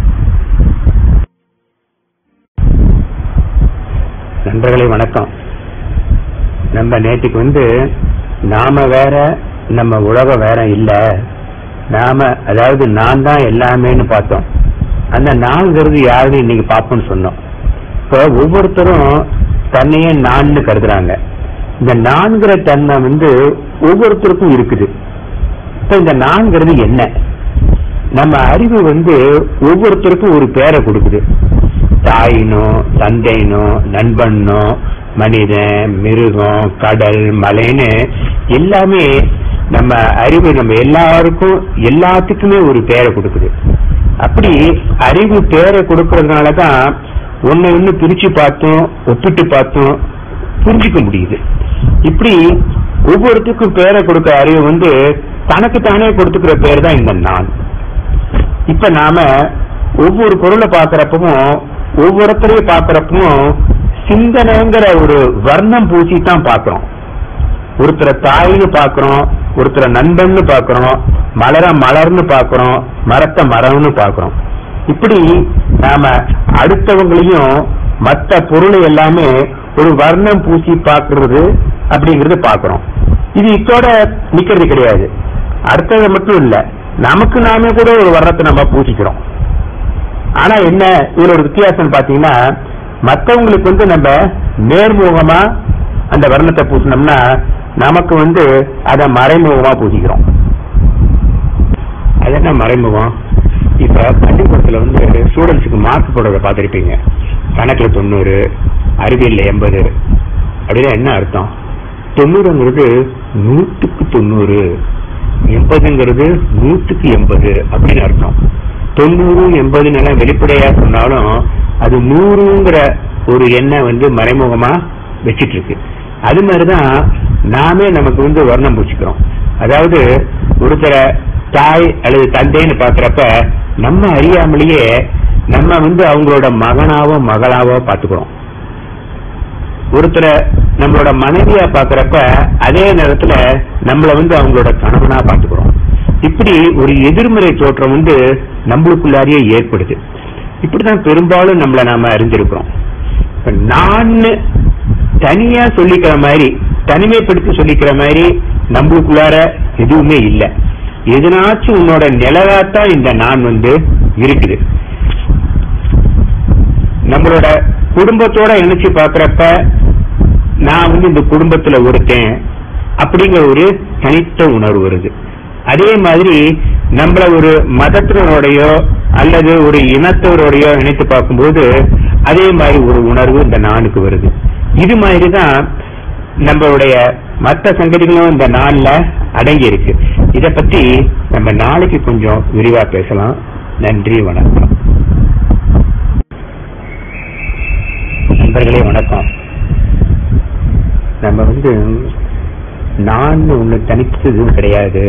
நண்பர்களே வணக்கம் நம்ம நேற்றுக்கு வந்து நாம வேற நம்ம உலகம் வேற இல்ல நாம அதாவது நான் தான் எல்லாமேன்னு பார்த்தோம் அந்த நான்கிறது யாருன்னு இன்னைக்கு பார்ப்போம்னு சொன்னோம் இப்போ ஒவ்வொருத்தரும் தன்னையே நான்னு கருதுறாங்க இந்த நான்கிற தன்மை வந்து ஒவ்வொருத்தருக்கும் இருக்குது இப்ப இந்த நான்கிறது என்ன நம்ம அறிவு வந்து ஒவ்வொருத்தருக்கும் ஒரு பேரை கொடுக்குது தாயினோ தந்தைனோ நண்பனோ மனிதன் மிருகம் கடல் மலைன்னு எல்லாமே நம்ம அறிவு நம்ம எல்லாருக்கும் எல்லாத்துக்குமே ஒரு பேரை கொடுக்குது அப்படி அறிவு பேரை கொடுக்கறதுனால தான் ஒன்னு ஒன்னு பிரிச்சு பார்த்தோம் ஒப்பிட்டு பார்த்தோம் புரிஞ்சுக்க முடியுது இப்படி ஒவ்வொருத்துக்கும் பேரை கொடுக்க அறிவு வந்து தனக்கு தானே கொடுத்துக்கிற பேர் தான் இந்த நான் இப்ப நாம ஒவ்வொரு பொருளை பார்க்கறப்பவும் ஒவ்வொருத்தரையும் பார்க்கறப்பவும் சிந்தனைங்கிற ஒரு வர்ணம் பூசி தான் பார்க்கிறோம் ஒருத்தரை தாய்னு பார்க்கிறோம் ஒருத்தரை நண்பன்னு பார்க்கிறோம் மலர மலர்னு பார்க்கிறோம் மரத்தை மரம்னு பார்க்கிறோம் இப்படி நாம அடுத்தவங்களையும் மற்ற பொருளை எல்லாமே ஒரு வர்ணம் பூசி பார்க்கிறது அப்படிங்கறது பார்க்கிறோம் இது இதோட நிக்கிறது கிடையாது அடுத்தது மட்டும் இல்ல நமக்கு நாமே கூட ஒரு வர்ணத்தை நம்ம பூசிக்கிறோம் ஆனா என்ன இதுல ஒரு வித்தியாசம் பாத்தீங்கன்னா மத்தவங்களுக்கு வந்து நம்ம நேர்முகமா அந்த வர்ணத்தை பூசினோம்னா நமக்கு வந்து அதை மறைமுகமா பூசிக்கிறோம் அது என்ன மறைமுகம் இப்ப பள்ளிக்கூடத்துல வந்து ஸ்டூடெண்ட்ஸுக்கு மார்க் போடுறத பார்த்திருப்பீங்க கணக்குல தொண்ணூறு அறிவியல்ல எண்பது அப்படின்னா என்ன அர்த்தம் தொண்ணூறுங்கிறது நூற்றுக்கு தொண்ணூறு எண்பதுங்கிறது நூற்றுக்கு எண்பது அப்படின்னு அர்த்தம் தொண்ணூறு எண்பதுன்னு எல்லாம் வெளிப்படையா சொன்னாலும் அது நூறுங்கிற ஒரு எண்ணெய் வந்து மறைமுகமா வச்சிட்டு இருக்கு அது மாதிரிதான் நாமே நமக்கு வந்து வர்ணம் பூச்சிக்கிறோம் அதாவது ஒருத்தரை தாய் அல்லது தந்தைன்னு பாக்குறப்ப நம்ம அறியாமலேயே நம்ம வந்து அவங்களோட மகனாவோ மகளாவோ பாத்துக்கிறோம் ஒருத்தரை நம்மளோட மனைவியா பாக்குறப்ப அதே நேரத்துல நம்மள வந்து அவங்களோட கணவனா பாத்துக்கிறோம் இப்படி ஒரு எதிர்மறை தோற்றம் வந்து நம்மளுக்குள்ளாரியே ஏற்படுது இப்படிதான் பெரும்பாலும் நம்மள நாம அறிஞ்சிருக்கிறோம் இப்ப நான் தனியா சொல்லிக்கிற மாதிரி தனிமைப்படுத்தி சொல்லிக்கிற மாதிரி நம்மளுக்குள்ளார எதுவுமே இல்ல எதனாச்சும் உன்னோட நிழலாத்தான் இந்த நான் வந்து இருக்குது நம்மளோட குடும்பத்தோட இணைச்சு பாக்குறப்ப நான் வந்து இந்த குடும்பத்துல ஒருத்தன் அப்படிங்கிற ஒரு தனித்த உணர்வு வருது அதே மாதிரி நம்மள ஒரு மதத்தினரோடையோ அல்லது ஒரு இனத்தவரோடையோ இணைத்து பார்க்கும்போது அதே மாதிரி ஒரு உணர்வு இந்த நானுக்கு வருது இது மாதிரி தான் நம்மளுடைய மற்ற சங்கதிகளும் இந்த நாள்ல அடங்கி இருக்கு இத பத்தி நம்ம நாளைக்கு கொஞ்சம் விரிவா பேசலாம் நன்றி வணக்கம் நண்பர்களே வணக்கம் நம்ம வந்து நான் ஒண்ணு தனித்தது கிடையாது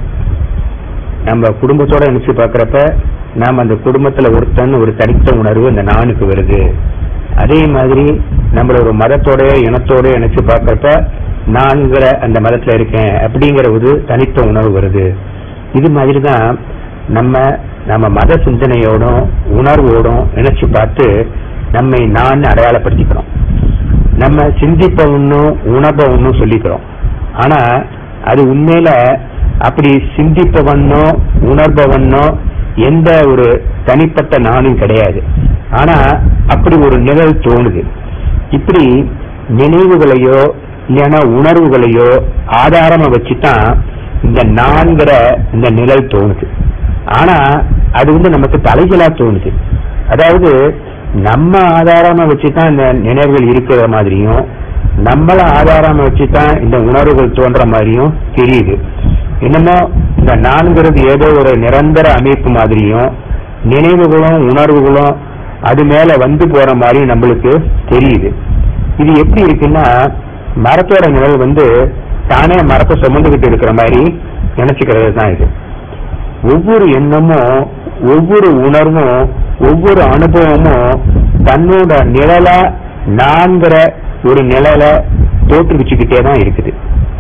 நம்ம குடும்பத்தோட நினைச்சு பாக்குறப்ப நாம அந்த குடும்பத்துல ஒருத்தன் ஒரு தனித்த உணர்வு அந்த நானுக்கு வருது அதே மாதிரி நம்மள ஒரு மதத்தோட இனத்தோட நினைச்சு பாக்குறப்ப நான்கிற அந்த மதத்துல இருக்கேன் அப்படிங்கிற ஒரு தனித்த உணர்வு வருது இது மாதிரி தான் நம்ம நம்ம மத சிந்தனையோடும் உணர்வோடும் நினைச்சு பார்த்து நம்மை நான் அடையாளப்படுத்திக்கிறோம் நம்ம சிந்திப்ப ஒன்னும் உணர்வ ஒன்னும் சொல்லிக்கிறோம் ஆனா அது உண்மையில அப்படி சிந்திப்பவனோ உணர்பவனோ எந்த ஒரு தனிப்பட்ட நானும் கிடையாது ஆனா அப்படி ஒரு நிழல் தோணுது இப்படி நினைவுகளையோ இல்லைன்னா உணர்வுகளையோ ஆதாரமா வச்சுதான் இந்த நான்கிற இந்த நிழல் தோணுது ஆனா அது வந்து நமக்கு தலைகளா தோணுது அதாவது நம்ம ஆதாரமா வச்சுதான் இந்த நினைவுகள் இருக்கிற மாதிரியும் நம்மள ஆதாரமா வச்சுதான் இந்த உணர்வுகள் தோன்ற மாதிரியும் தெரியுது என்னமோ இந்த நான்கிறது ஏதோ ஒரு நிரந்தர அமைப்பு மாதிரியும் நினைவுகளும் உணர்வுகளும் அது மேல வந்து போற மாதிரி நம்மளுக்கு தெரியுது இது எப்படி இருக்குன்னா மரத்தோட நிழல் வந்து தானே மரத்தை சுமந்துகிட்டு இருக்கிற மாதிரி நினைச்சுக்கிறது தான் இது ஒவ்வொரு எண்ணமும் ஒவ்வொரு உணர்வும் ஒவ்வொரு அனுபவமும் தன்னோட நிழலா நான்கிற ஒரு நிழலை தோற்றுவிச்சுக்கிட்டே தான் இருக்குது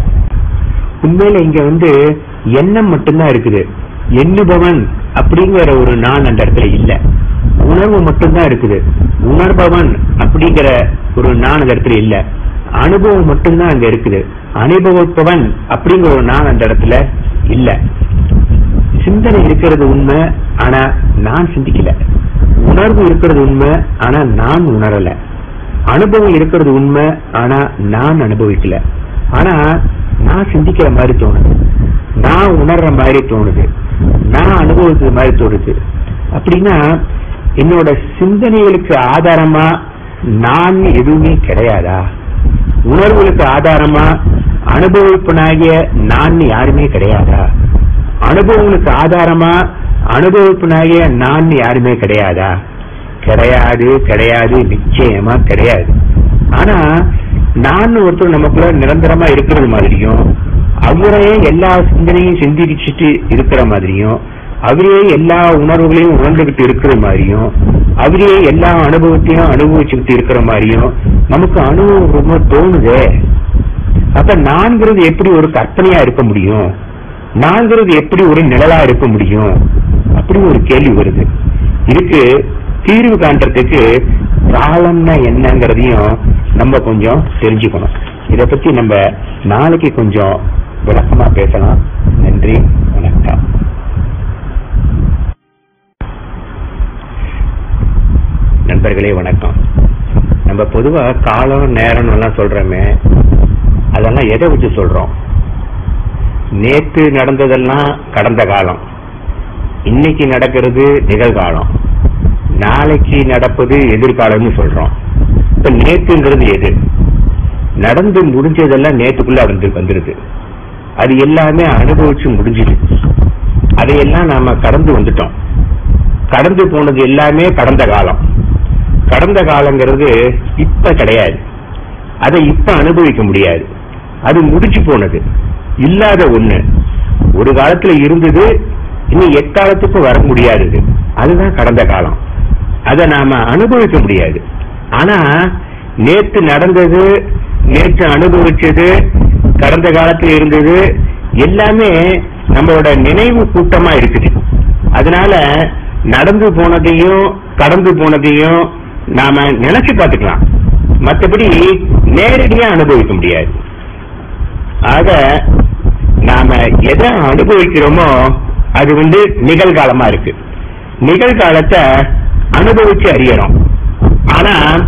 உண்மையில இங்க வந்து எண்ணம் மட்டும்தான் இருக்குது எண்ணுபவன் அப்படிங்கிற ஒரு நான் அந்த இடத்துல இல்ல உணர்வு மட்டும்தான் இருக்குது உணர்பவன் அப்படிங்கிற ஒரு நான் அந்த இடத்துல இல்ல அனுபவம் மட்டும்தான் அங்க இருக்குது அனுபவிப்பவன் அப்படிங்கிற ஒரு நான் அந்த இடத்துல இல்ல சிந்தனை இருக்கிறது உண்மை ஆனா நான் சிந்திக்கல உணர்வு இருக்கிறது உண்மை ஆனா நான் உணரல அனுபவம் இருக்கிறது உண்மை ஆனா நான் அனுபவிக்கல ஆனா நான் சிந்திக்கிற மாதிரி தோணுது நான் உணர்ற மாதிரி தோணுது நான் அனுபவிக்கிற மாதிரி தோணுது அப்படின்னா என்னோட சிந்தனைகளுக்கு ஆதாரமா நான் எதுவுமே கிடையாதா உணர்வுகளுக்கு ஆதாரமா அனுபவிப்பனாகிய நான் யாருமே கிடையாதா அனுபவங்களுக்கு ஆதாரமா அனுபவிப்பனாகிய நான் யாருமே கிடையாதா கிடையாது கிடையாது நிச்சயமா கிடையாது ஆனா நான் ஒருத்தர் நமக்குள்ள நிரந்தரமா இருக்கிறது மாதிரியும் அவரே எல்லா சிந்தனையும் சிந்திச்சுட்டு இருக்கிற மாதிரியும் அவரே எல்லா உணர்வுகளையும் உணர்ந்துகிட்டு இருக்கிற மாதிரியும் அவரே எல்லா அனுபவத்தையும் அனுபவிச்சுக்கிட்டு இருக்கிற மாதிரியும் நமக்கு அனுபவம் ரொம்ப தோணுதே அப்ப நான்கிறது எப்படி ஒரு கற்பனையா இருக்க முடியும் நான்கிறது எப்படி ஒரு நிழலா இருக்க முடியும் அப்படி ஒரு கேள்வி வருது இதுக்கு தீர்வு காண்றதுக்கு காலம்னா என்னங்கிறதையும் நம்ம கொஞ்சம் தெரிஞ்சுக்கணும் இத பத்தி நம்ம நாளைக்கு கொஞ்சம் விளக்கமா பேசலாம் நன்றி வணக்கம் நண்பர்களே வணக்கம் நம்ம பொதுவா காலம் நேரம் எல்லாம் சொல்றோமே அதெல்லாம் எதை வச்சு சொல்றோம் நேற்று நடந்ததெல்லாம் கடந்த காலம் இன்னைக்கு நடக்கிறது நிகழ்காலம் நாளைக்கு நடப்பது எதிர்காலம்னு சொல்றோம் இப்ப நேத்துங்கிறது எது நடந்து முடிஞ்சதெல்லாம் நேத்துக்குள்ள வந்து வந்துருது அது எல்லாமே அனுபவிச்சு முடிஞ்சுது அதையெல்லாம் நாம கடந்து வந்துட்டோம் கடந்து போனது எல்லாமே கடந்த காலம் கடந்த காலங்கிறது இப்ப கிடையாது அதை இப்ப அனுபவிக்க முடியாது அது முடிச்சு போனது இல்லாத ஒண்ணு ஒரு காலத்துல இருந்தது இனி எக்காலத்துக்கு வர முடியாதது அதுதான் கடந்த காலம் அதை நாம அனுபவிக்க முடியாது ஆனா நேத்து நடந்தது நேற்று அனுபவிச்சது கடந்த காலத்துல இருந்தது எல்லாமே நம்மளோட நினைவு கூட்டமா இருக்குது அதனால நடந்து போனதையும் கடந்து போனதையும் நாம நினைச்சு பார்த்துக்கலாம் மற்றபடி நேரடியா அனுபவிக்க முடியாது ஆக நாம எதை அனுபவிக்கிறோமோ அது வந்து நிகழ்காலமா இருக்கு நிகழ்காலத்தை அனுபவிச்சு அறியறோம் ஆனா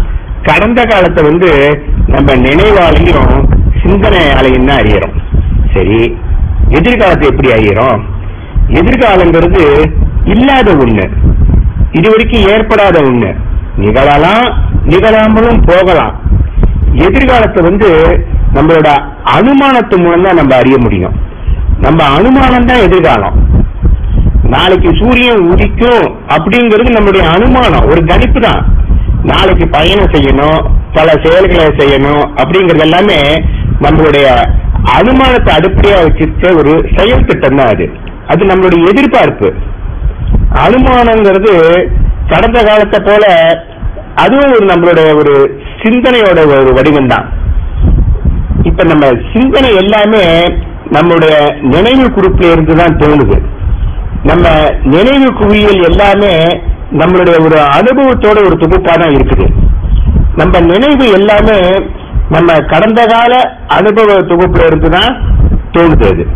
கடந்த காலத்தை வந்து நம்ம நினைவாலையும் சிந்தனையாலையும் தான் அறியறோம் சரி எதிர்காலத்தை எப்படி அறியறோம் எதிர்காலங்கிறது இல்லாத ஒண்ணு இது வரைக்கும் ஏற்படாத ஒண்ணு நிகழலாம் நிகழாமலும் போகலாம் எதிர்காலத்தை வந்து நம்மளோட அனுமானத்து மூலம் தான் நம்ம அறிய முடியும் நம்ம அனுமானம் தான் எதிர்காலம் நாளைக்கு சூரியன் உதிக்கும் அப்படிங்கிறது நம்மளுடைய அனுமானம் ஒரு கணிப்பு தான் நாளைக்கு பயணம் செய்யணும் பல செயல்களை செய்யணும் அப்படிங்கறது எல்லாமே நம்மளுடைய அனுமானத்தை அடிப்படையா வச்சிருக்க ஒரு செயல் திட்டம் தான் அது அது நம்மளுடைய எதிர்பார்ப்பு அனுமானங்கிறது கடந்த காலத்தை போல அதுவும் ஒரு நம்மளுடைய ஒரு சிந்தனையோட ஒரு வடிவம் தான் இப்ப நம்ம சிந்தனை எல்லாமே நம்மளுடைய நினைவு குறிப்புல இருந்து தான் தோணுது நம்ம நினைவு குவியல் எல்லாமே நம்மளுடைய ஒரு அனுபவத்தோட ஒரு தொகுப்பா தான் இருக்குது நம்ம நினைவு எல்லாமே நம்ம கடந்த கால அனுபவ தொகுப்புல இருந்து தான் தோணுது அது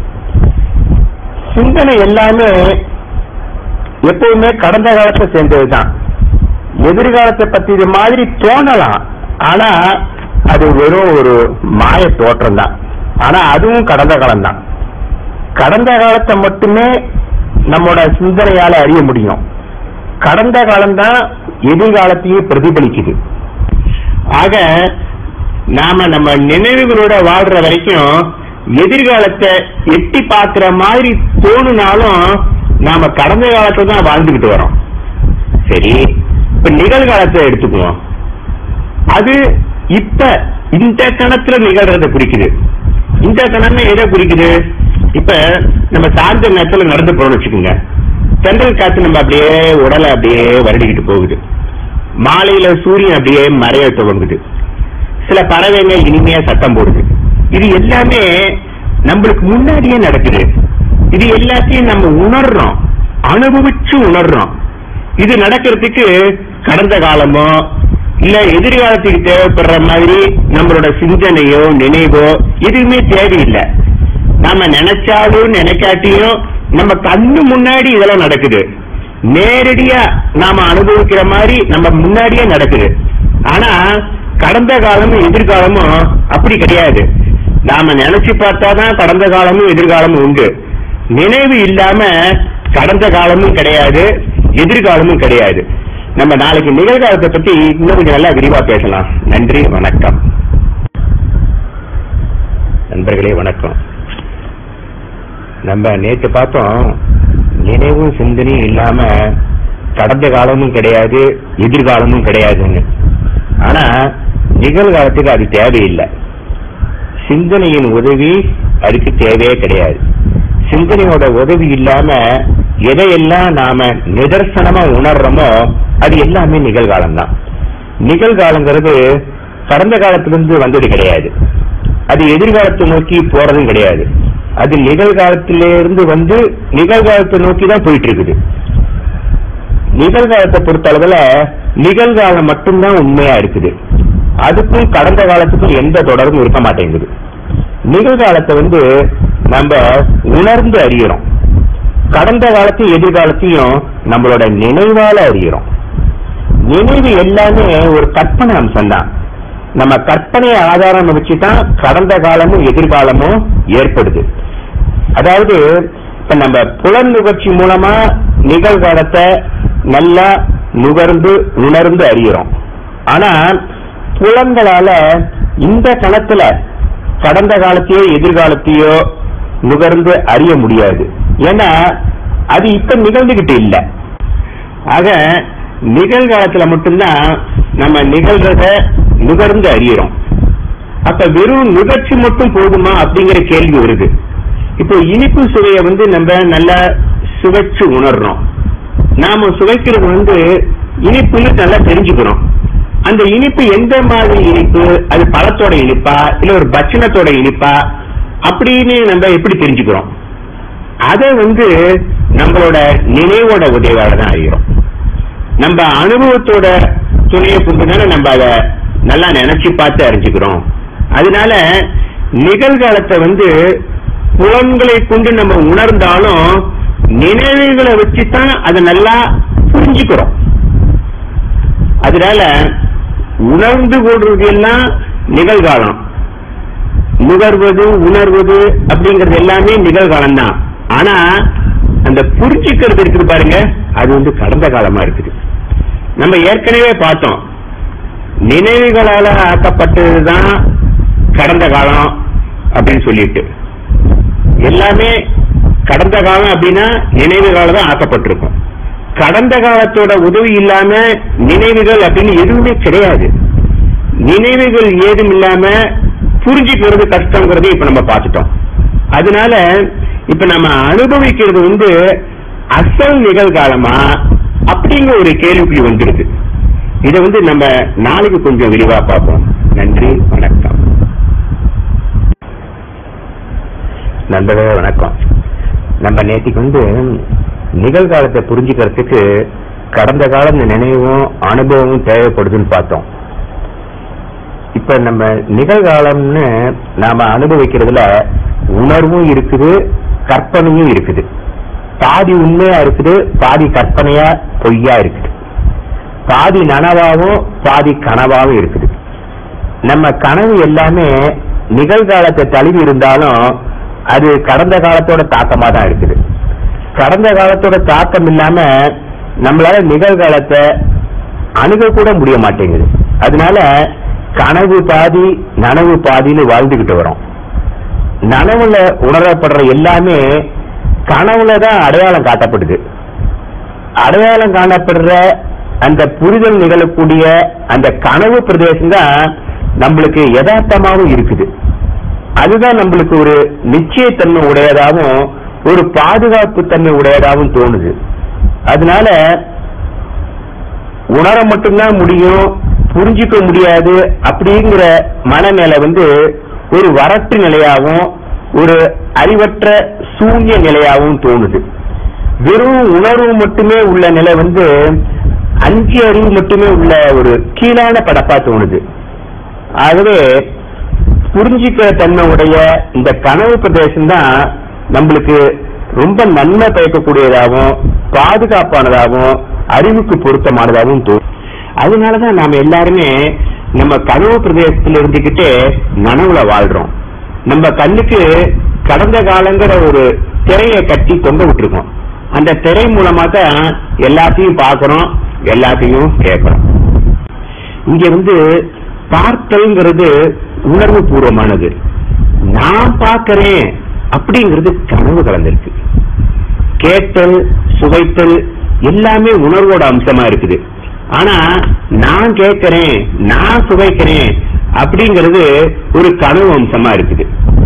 சிந்தனை எல்லாமே எப்பவுமே கடந்த காலத்தை சேர்ந்ததுதான் எதிர்காலத்தை பத்தி இது மாதிரி தோணலாம் ஆனா அது வெறும் ஒரு மாய தோற்றம் தான் ஆனா அதுவும் கடந்த காலம் தான் கடந்த காலத்தை மட்டுமே நம்மோட சிந்தனையால அறிய முடியும் கடந்த காலம் தான் எதிர்காலத்தையும் பிரதிபலிக்குது ஆக நாம நம்ம நினைவுகளோட வாழ்ற வரைக்கும் எதிர்காலத்தை எட்டி பார்க்கிற மாதிரி தோணுனாலும் நாம கடந்த காலத்தை தான் வாழ்ந்துகிட்டு வரோம் சரி இப்ப நிகழ்காலத்தை எடுத்துக்குவோம் அது இப்ப இந்த கணத்துல நிகழ்றத குறிக்குது இந்த கணம்னு எதை குறிக்குது இப்ப நம்ம சார்ந்த நேரத்துல நடந்து போறோம்னு வச்சுக்கோங்க தென்றல் காத்து நம்ம அப்படியே உடலை அப்படியே வருடிக்கிட்டு போகுது மாலையில சூரியன் அப்படியே மறைய துவங்குது சில பறவைங்க இனிமையா சத்தம் போடுது இது எல்லாமே நம்மளுக்கு முன்னாடியே நடக்குது இது எல்லாத்தையும் நம்ம உணர்றோம் அனுபவிச்சு உணர்றோம் இது நடக்கிறதுக்கு கடந்த காலமோ இல்ல எதிர்காலத்துக்கு தேவைப்படுற மாதிரி நம்மளோட சிந்தனையோ நினைவோ எதுவுமே தேவையில்லை நாம நினைச்சாலும் நினைக்காட்டியும் நம்ம கண்ணு முன்னாடி இதெல்லாம் நடக்குது நேரடியா நாம அனுபவிக்கிற மாதிரி நம்ம முன்னாடியே நடக்குது ஆனா கடந்த காலமும் எதிர்காலமும் அப்படி கிடையாது நாம நினைச்சு பார்த்தாதான் கடந்த காலமும் எதிர்காலமும் உண்டு நினைவு இல்லாம கடந்த காலமும் கிடையாது எதிர்காலமும் கிடையாது நம்ம நாளைக்கு நிகழ்காலத்தை பத்தி இன்னும் கொஞ்சம் நல்லா விரிவா பேசலாம் நன்றி வணக்கம் நண்பர்களே வணக்கம் நம்ம நேத்து பார்த்தோம் நினைவும் சிந்தனையும் இல்லாம கடந்த காலமும் கிடையாது எதிர்காலமும் கிடையாதுன்னு ஆனா நிகழ்காலத்துக்கு அது தேவையில்லை சிந்தனையின் உதவி அதுக்கு தேவையே கிடையாது சிந்தனையோட உதவி இல்லாம எதையெல்லாம் நாம நிதர்சனமா உணர்றோமோ அது எல்லாமே நிகழ்காலம் தான் நிகழ்காலங்கிறது கடந்த காலத்திலிருந்து வந்தது கிடையாது அது எதிர்காலத்தை நோக்கி போறதும் கிடையாது அது நிகழ்காலத்திலிருந்து வந்து நிகழ்காலத்தை நோக்கி தான் போயிட்டு இருக்குது நிகழ்காலத்தை பொறுத்த அளவுல நிகழ்காலம் மட்டும்தான் உண்மையா இருக்குது அதுக்கும் கடந்த காலத்துக்கும் எந்த தொடர்பும் இருக்க மாட்டேங்குது நிகழ்காலத்தை வந்து நம்ம உணர்ந்து அறியறோம் கடந்த காலத்தையும் எதிர்காலத்தையும் நம்மளோட நினைவால அறியறோம் நினைவு எல்லாமே ஒரு கற்பனை அம்சம் தான் நம்ம கற்பனையை ஆதாரம் வச்சுதான் கடந்த காலமும் எதிர்காலமும் ஏற்படுது அதாவது இப்ப நம்ம புலன் நுகர்ச்சி மூலமா நிகழ்காலத்தை நல்லா நுகர்ந்து உணர்ந்து அறியறோம் ஆனா புலன்களால இந்த கணத்துல கடந்த காலத்தையோ எதிர்காலத்தையோ நுகர்ந்து அறிய முடியாது ஏன்னா அது இப்ப நிகழ்ந்துகிட்டு இல்ல ஆக நிகழ்காலத்துல மட்டும்தான் நம்ம நிகழ்றத நுகர்ந்து அறியறோம் அப்ப வெறும் நுகர்ச்சி மட்டும் போதுமா அப்படிங்கிற கேள்வி வருது இப்போ இனிப்பு சுவையை வந்து நம்ம நல்லா சுவைச்சு உணர்றோம் நாம சுவைக்கிறது வந்து இனிப்புன்னு நல்லா தெரிஞ்சுக்கிறோம் அந்த இனிப்பு எந்த மாதிரி இனிப்பு அது பழத்தோட இனிப்பா இல்ல ஒரு பட்சணத்தோட இனிப்பா அப்படின்னு நம்ம எப்படி தெரிஞ்சுக்கிறோம் அதை வந்து நம்மளோட நினைவோட உதவியால தான் அறிகிறோம் நம்ம அனுபவத்தோட துணையை கொண்டு தானே நம்ம அதை நல்லா நினைச்சு பார்த்து அறிஞ்சுக்கிறோம் அதனால நிகழ்காலத்தை வந்து புலன்களை கொண்டு நம்ம உணர்ந்தாலும் நினைவுகளை வச்சுதான் அதை நல்லா புரிஞ்சுக்கிறோம் அதனால உணர்ந்து கொள்றது எல்லாம் நிகழ்காலம் நுகர்வது உணர்வது அப்படிங்கறது எல்லாமே நிகழ்காலம் தான் ஆனா அந்த புரிஞ்சுக்கிறது இருக்குது பாருங்க அது வந்து கடந்த காலமா இருக்குது நம்ம ஏற்கனவே பார்த்தோம் நினைவுகளால ஆக்கப்பட்டதுதான் கடந்த காலம் அப்படின்னு சொல்லிட்டு எல்லாமே கடந்த காலம் அப்படின்னா நினைவுகால தான் ஆக்கப்பட்டிருக்கும் கடந்த காலத்தோட உதவி இல்லாம நினைவுகள் அப்படின்னு எதுவுமே கிடையாது நினைவுகள் ஏதும் இல்லாம புரிஞ்சுக்கிறது கஷ்டங்கிறதை இப்ப நம்ம பார்த்துட்டோம் அதனால இப்ப நம்ம அனுபவிக்கிறது வந்து அசல் நிகழ்காலமா அப்படிங்கிற ஒரு கேள்விக்குறி வந்துருது இதை வந்து நம்ம நாளைக்கு கொஞ்சம் விரிவா பார்ப்போம் நன்றி வணக்கம் நண்பர்களே வணக்கம் நம்ம நேத்திக்கு வந்து நிகழ்காலத்தை புரிஞ்சுக்கிறதுக்கு கடந்த கால நினைவும் அனுபவமும் தேவைப்படுதுன்னு பார்த்தோம் இப்ப நம்ம நிகழ்காலம்னு நாம அனுபவிக்கிறதுல உணர்வும் இருக்குது கற்பனையும் இருக்குது பாதி உண்மையா இருக்குது பாதி கற்பனையா பொய்யா இருக்குது பாதி நனவாவும் பாதி கனவாவும் இருக்குது நம்ம கனவு எல்லாமே நிகழ்காலத்தை தழுவி இருந்தாலும் அது கடந்த காலத்தோட தாக்கமா தான் இருக்குது கடந்த காலத்தோட தாக்கம் இல்லாம நம்மளால நிகழ்காலத்தை அணுக கூட முடிய மாட்டேங்குது அதனால கனவு பாதி நனவு பாதின்னு வாழ்ந்துகிட்டு வரோம் நனவுல உணரப்படுற எல்லாமே கனவுல தான் அடையாளம் காட்டப்படுது அடையாளம் காணப்படுற அந்த புரிதல் நிகழக்கூடிய அந்த கனவு பிரதேசம் தான் நம்மளுக்கு யதார்த்தமாவும் இருக்குது அதுதான் நம்மளுக்கு ஒரு நிச்சயத்தன்மை உடையதாகவும் ஒரு பாதுகாப்பு தன்மை உடையதாகவும் தோணுது அதனால உணர மட்டும்தான் முடியும் புரிஞ்சுக்க முடியாது அப்படிங்கிற மனநிலை வந்து ஒரு வறட்டு நிலையாகவும் ஒரு அறிவற்ற சூன்ய நிலையாகவும் தோணுது வெறும் உணர்வு மட்டுமே உள்ள நிலை வந்து அஞ்சு அறிவு மட்டுமே உள்ள ஒரு கீழான படப்பா தோணுது ஆகவே புரிஞ்சிக்கிற தன்மை உடைய இந்த கனவு பிரதேசம் தான் நம்மளுக்கு ரொம்ப நன்மை பயக்கக்கூடியதாகவும் பாதுகாப்பானதாகவும் அறிவுக்கு பொருத்தமானதாகவும் தோணும் அதனாலதான் நாம எல்லாருமே நம்ம கனவு பிரதேசத்துல இருந்துகிட்டே நனவுல வாழ்றோம் நம்ம கண்ணுக்கு கடந்த காலங்கிற ஒரு திரையை கட்டி தொங்க விட்டுருக்கோம் அந்த திரை மூலமா தான் எல்லாத்தையும் பார்க்கறோம் எல்லாத்தையும் கேட்கறோம் இங்க வந்து பார்த்தல்ங்கிறது உணர்வு பூர்வமானது நான் பார்க்கறேன் அப்படிங்கிறது கனவு கலந்திருக்கு கேட்டல் சுவைத்தல் எல்லாமே உணர்வோட அம்சமா இருக்குது ஆனா நான் கேட்கிறேன் நான் சுவைக்கிறேன் அப்படிங்கிறது ஒரு கனவு அம்சமா இருக்குது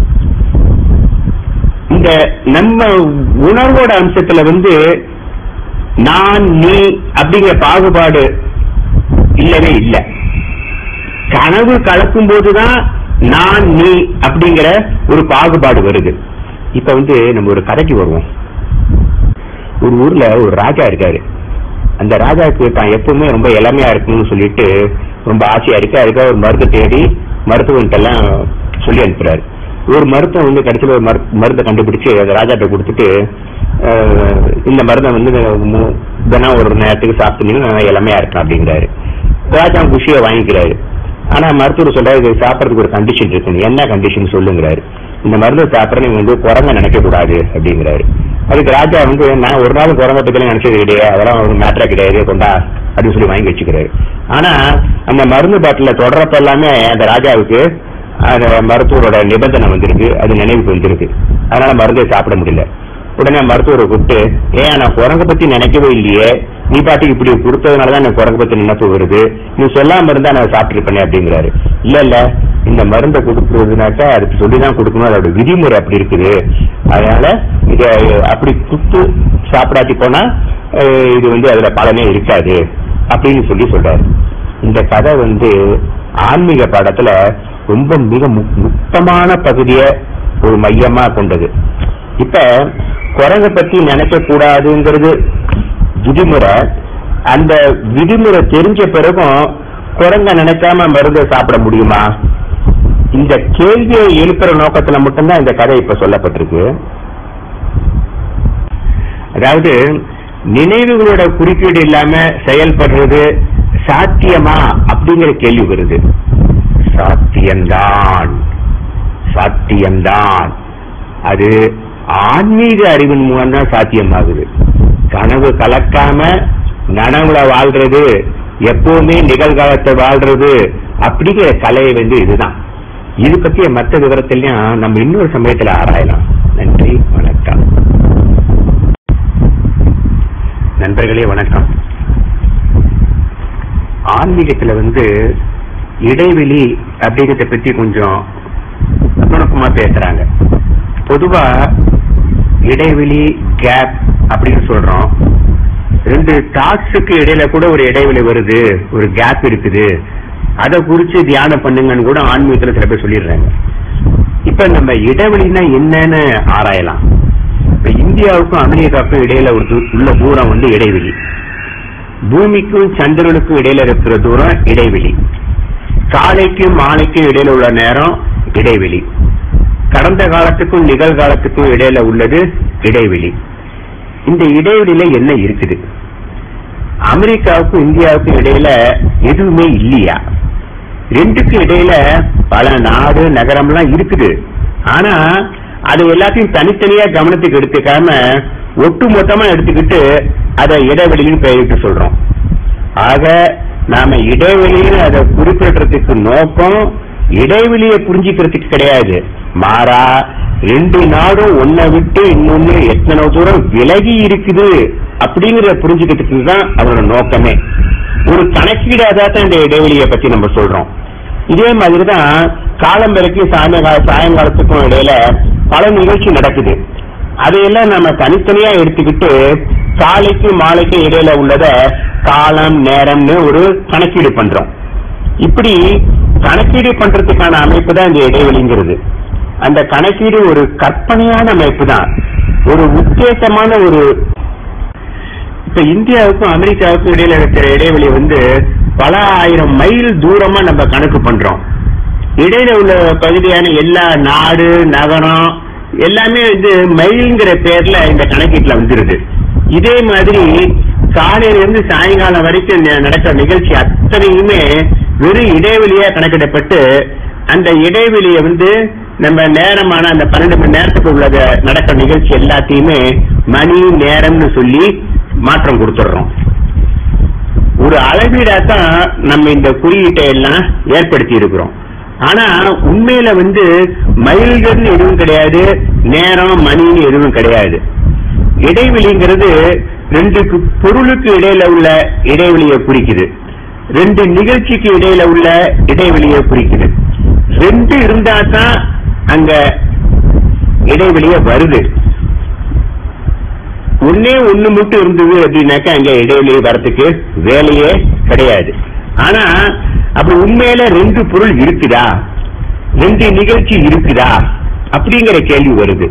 இந்த நம்ம உணர்வோட அம்சத்துல வந்து நான் நீ அப்படிங்கிற பாகுபாடு இல்லவே இல்லை கனவு கலக்கும் போதுதான் நான் நீ அப்படிங்கிற ஒரு பாகுபாடு வருது இப்ப வந்து நம்ம ஒரு கதைக்கு வருவோம் ஒரு ஊர்ல ஒரு ராஜா இருக்காரு அந்த ராஜாவுக்கு தான் எப்பவுமே ரொம்ப இளமையா இருக்கணும்னு சொல்லிட்டு ரொம்ப ஆசையா இருக்கு அதுக்காக ஒரு மருந்து தேடி மருத்துவன்ட்ட எல்லாம் சொல்லி அனுப்புறாரு ஒரு மருத்துவம் வந்து கடைசியில் ஒரு மரு- மருந்தை கண்டுபிடிச்சு அந்த ராஜாட்ட கொடுத்துட்டு அஹ், இந்த மருந்தை வந்து மு- தினம் ஒரு நேரத்துக்கு சாப்பிட்டீங்கன்னா நான் இளமையா இருக்கேன் அப்படிங்கிறாரு ராஜா குஷியை வாங்கிக்கிறாரு ஆனா மருத்துவர் சொல்றாரு இது சாப்பிடறதுக்கு ஒரு கண்டிஷன் இருக்கு என்ன கண்டிஷன் சொல்லுங்கிறாரு இந்த மருந்து சாப்பிட்ற நீங்க வந்து குரங்க நினைக்க கூடாது அப்படிங்கிறாரு அதுக்கு ராஜா வந்து நான் ஒரு நாள் குரங்க பத்தி நினைச்சது கிடையாது அதெல்லாம் ஒரு மேட்டரா கிடையாது கொண்டா அப்படின்னு சொல்லி வாங்கி வச்சுக்கிறாரு ஆனா அந்த மருந்து பாட்டில தொடரப்ப எல்லாமே அந்த ராஜாவுக்கு அந்த மருத்துவரோட நிபந்தனை வந்திருக்கு அது நினைவுக்கு வந்திருக்கு அதனால மருந்தை சாப்பிட முடியல உடனே மருத்துவரை கூப்பிட்டு ஏன் நான் குரங்க பத்தி நினைக்கவே இல்லையே நீ பாட்டுக்கு இப்படி கொடுத்ததுனாலதான் எனக்கு குரங்க பத்தி நினைப்பு வருது நீ சொல்லாம இருந்தா நான் சாப்பிட்டுருப்பேனே அப்படிங்கிறாரு இல்ல இல்ல இந்த மருந்தை கொடுக்கறதுனாக்கா அதுக்கு சொல்லிதான் கொடுக்கணும் அதோட விதிமுறை அப்படி இருக்குது அதனால இத அப்படி குத்து சாப்பிடாட்டி போனா அஹ், இது வந்து அதுல பலனே இருக்காது அப்படின்னு சொல்லி சொல்றாரு இந்த கதை வந்து ஆன்மீக பாடத்துல ரொம்ப மிக மு- முக்கியமான பகுதியை ஒரு மையமா கொண்டது இப்ப குரங்க பத்தி நினைக்க கூடாதுங்கிறது விதிமுறை அந்த விதிமுறை தெரிஞ்ச பிறகும் குரங்க நினைக்காம மருந்தை சாப்பிட முடியுமா இந்த கேள்வியை எழுப்புற நோக்கத்துல மட்டும்தான் இந்த கதை இப்ப சொல்லப்பட்டிருக்கு அதாவது நினைவுகளோட குறுக்கீடு இல்லாம செயல்படுறது சாத்தியமா அப்படிங்கிற கேள்வி வருது சாத்தியம்தான் சாத்தியம்தான் அது ஆன்மீக அறிவின் மூலம் தான் சாத்தியமாகுது கனவு கலக்காம நனவுல வாழ்றது எப்பவுமே நிகழ்காலத்தை வாழ்றது அப்படிங்கிற கலை வந்து இதுதான் இது பத்திய மற்ற விவரத்திலையும் நம்ம இன்னொரு சமயத்துல ஆராயலாம் நன்றி வணக்கம் நண்பர்களே வணக்கம் ஆன்மீகத்துல வந்து இடைவெளி அப்படிங்கறத பத்தி கொஞ்சம் நுணுக்கமா பேசுறாங்க பொதுவா இடைவெளி கேப் அப்படின்னு சொல்றோம் ரெண்டு தாட்ஸுக்கு இடையில கூட ஒரு இடைவெளி வருது ஒரு கேப் இருக்குது அதை குறிச்சு தியானம் பண்ணுங்கன்னு கூட ஆன்மீகத்துல சில பேர் சொல்லிடுறாங்க இப்ப நம்ம இடைவெளினா என்னன்னு ஆராயலாம் இப்ப இந்தியாவுக்கும் அமெரிக்காவுக்கும் இடையில ஒரு தூ- உள்ள தூரம் வந்து இடைவெளி பூமிக்கும் சந்திரனுக்கும் இடையில இருக்கிற தூரம் இடைவெளி காலைக்கும் மாலைக்கும் இடையில உள்ள நேரம் இடைவெளி கடந்த காலத்துக்கும் நிகழ்காலத்துக்கும் இடையில உள்ளது இடைவெளி இந்த இடைவெளியில என்ன இருக்குது அமெரிக்காவுக்கும் இந்தியாவுக்கும் இடையில எதுவுமே இல்லையா ரெண்டுக்கும் இடையில பல நாடு நகரம்லாம் இருக்குது ஆனா அது எல்லாத்தையும் தனித்தனியா கவனத்துக்கு எடுத்துக்காம ஒட்டு மொத்தமா எடுத்துக்கிட்டு அதை இடைவெளின்னு பெயரிட்டு சொல்றோம் ஆக நாம இடைவெளின்னு அதை குறிப்பிடுறதுக்கு நோக்கம் இடைவெளியை புரிஞ்சுக்கிறதுக்கு கிடையாது மாறா ரெண்டு நாடும் ஒன்ன விட்டு இன்னொன்னு எத்தனை தூரம் விலகி இருக்குது அப்படிங்கறத புரிஞ்சுக்கிறதுக்கு தான் அதோட நோக்கமே ஒரு கணக்கீடாக தான் இந்த இடைவெளியை பத்தி நம்ம சொல்றோம் இதே மாதிரி தான் காலம்பரைக்கும் சாயங்கால சாயங்காலத்துக்கும் இடையில பல நிகழ்ச்சி நடக்குது அதையெல்லாம் நம்ம தனித்தனியா எடுத்துக்கிட்டு காலைக்கும் மாலைக்கும் இடையில உள்ளத காலம் நேரம்னு ஒரு கணக்கீடு பண்றோம் இப்படி கணக்கீடு பண்றதுக்கான அமைப்பு தான் இந்த இடைவெளிங்கிறது அந்த கணக்கீடு ஒரு கற்பனையான அமைப்பு தான் ஒரு உத்தேசமான ஒரு இப்ப இந்தியாவுக்கும் அமெரிக்காவுக்கும் இடையில இருக்கிற இடைவெளி வந்து பல ஆயிரம் மைல் தூரமா நம்ம கணக்கு பண்றோம் இடையில உள்ள பகுதியான எல்லா நாடு நகரம் எல்லாமே வந்து மைல்ங்கிற பேர்ல இந்த கணக்கீட்டுல வந்துருது இதே மாதிரி காலையில இருந்து சாயங்காலம் வரைக்கும் ந- நடக்கிற நிகழ்ச்சி அத்தனையுமே வெறும் இடைவெளியா கணக்கிடப்பட்டு அந்த இடைவெளியை வந்து நம்ம நேரமான அந்த பன்னெண்டு மணி நேரத்துக்கு உள்ளத நடக்கிற நிகழ்ச்சி எல்லாத்தையுமே மணி நேரம்னு சொல்லி மாற்றம் கொடுத்துடுறோம் ஒரு அளவீடா தான் நம்ம இந்த குறியீட்டை எல்லாம் ஏற்படுத்தி இருக்கிறோம் ஆனா உண்மையில வந்து மைல்கள்னு எதுவும் கிடையாது நேரம் மணின்னு எதுவும் கிடையாது இடைவெளிங்கிறது ரெண்டு கு- பொருளுக்கு இடையில உள்ள இடைவெளியை குறிக்குது ரெண்டு நிகழ்ச்சிக்கு இடையில உள்ள இடைவெளியை குறிக்குது ரெண்டு இருந்தா தான் அங்க இடைவெளிய வருது ஒன்னே ஒண்ணு மட்டும் இருந்தது அப்படின்னாக்கா அங்க இடைவெளி வரதுக்கு வேலையே கிடையாது ஆனா அப்படி உண்மையில ரெண்டு பொருள் இருக்குதா ரெண்டு நிகழ்ச்சி இருக்குதா அப்படிங்கிற கேள்வி வருது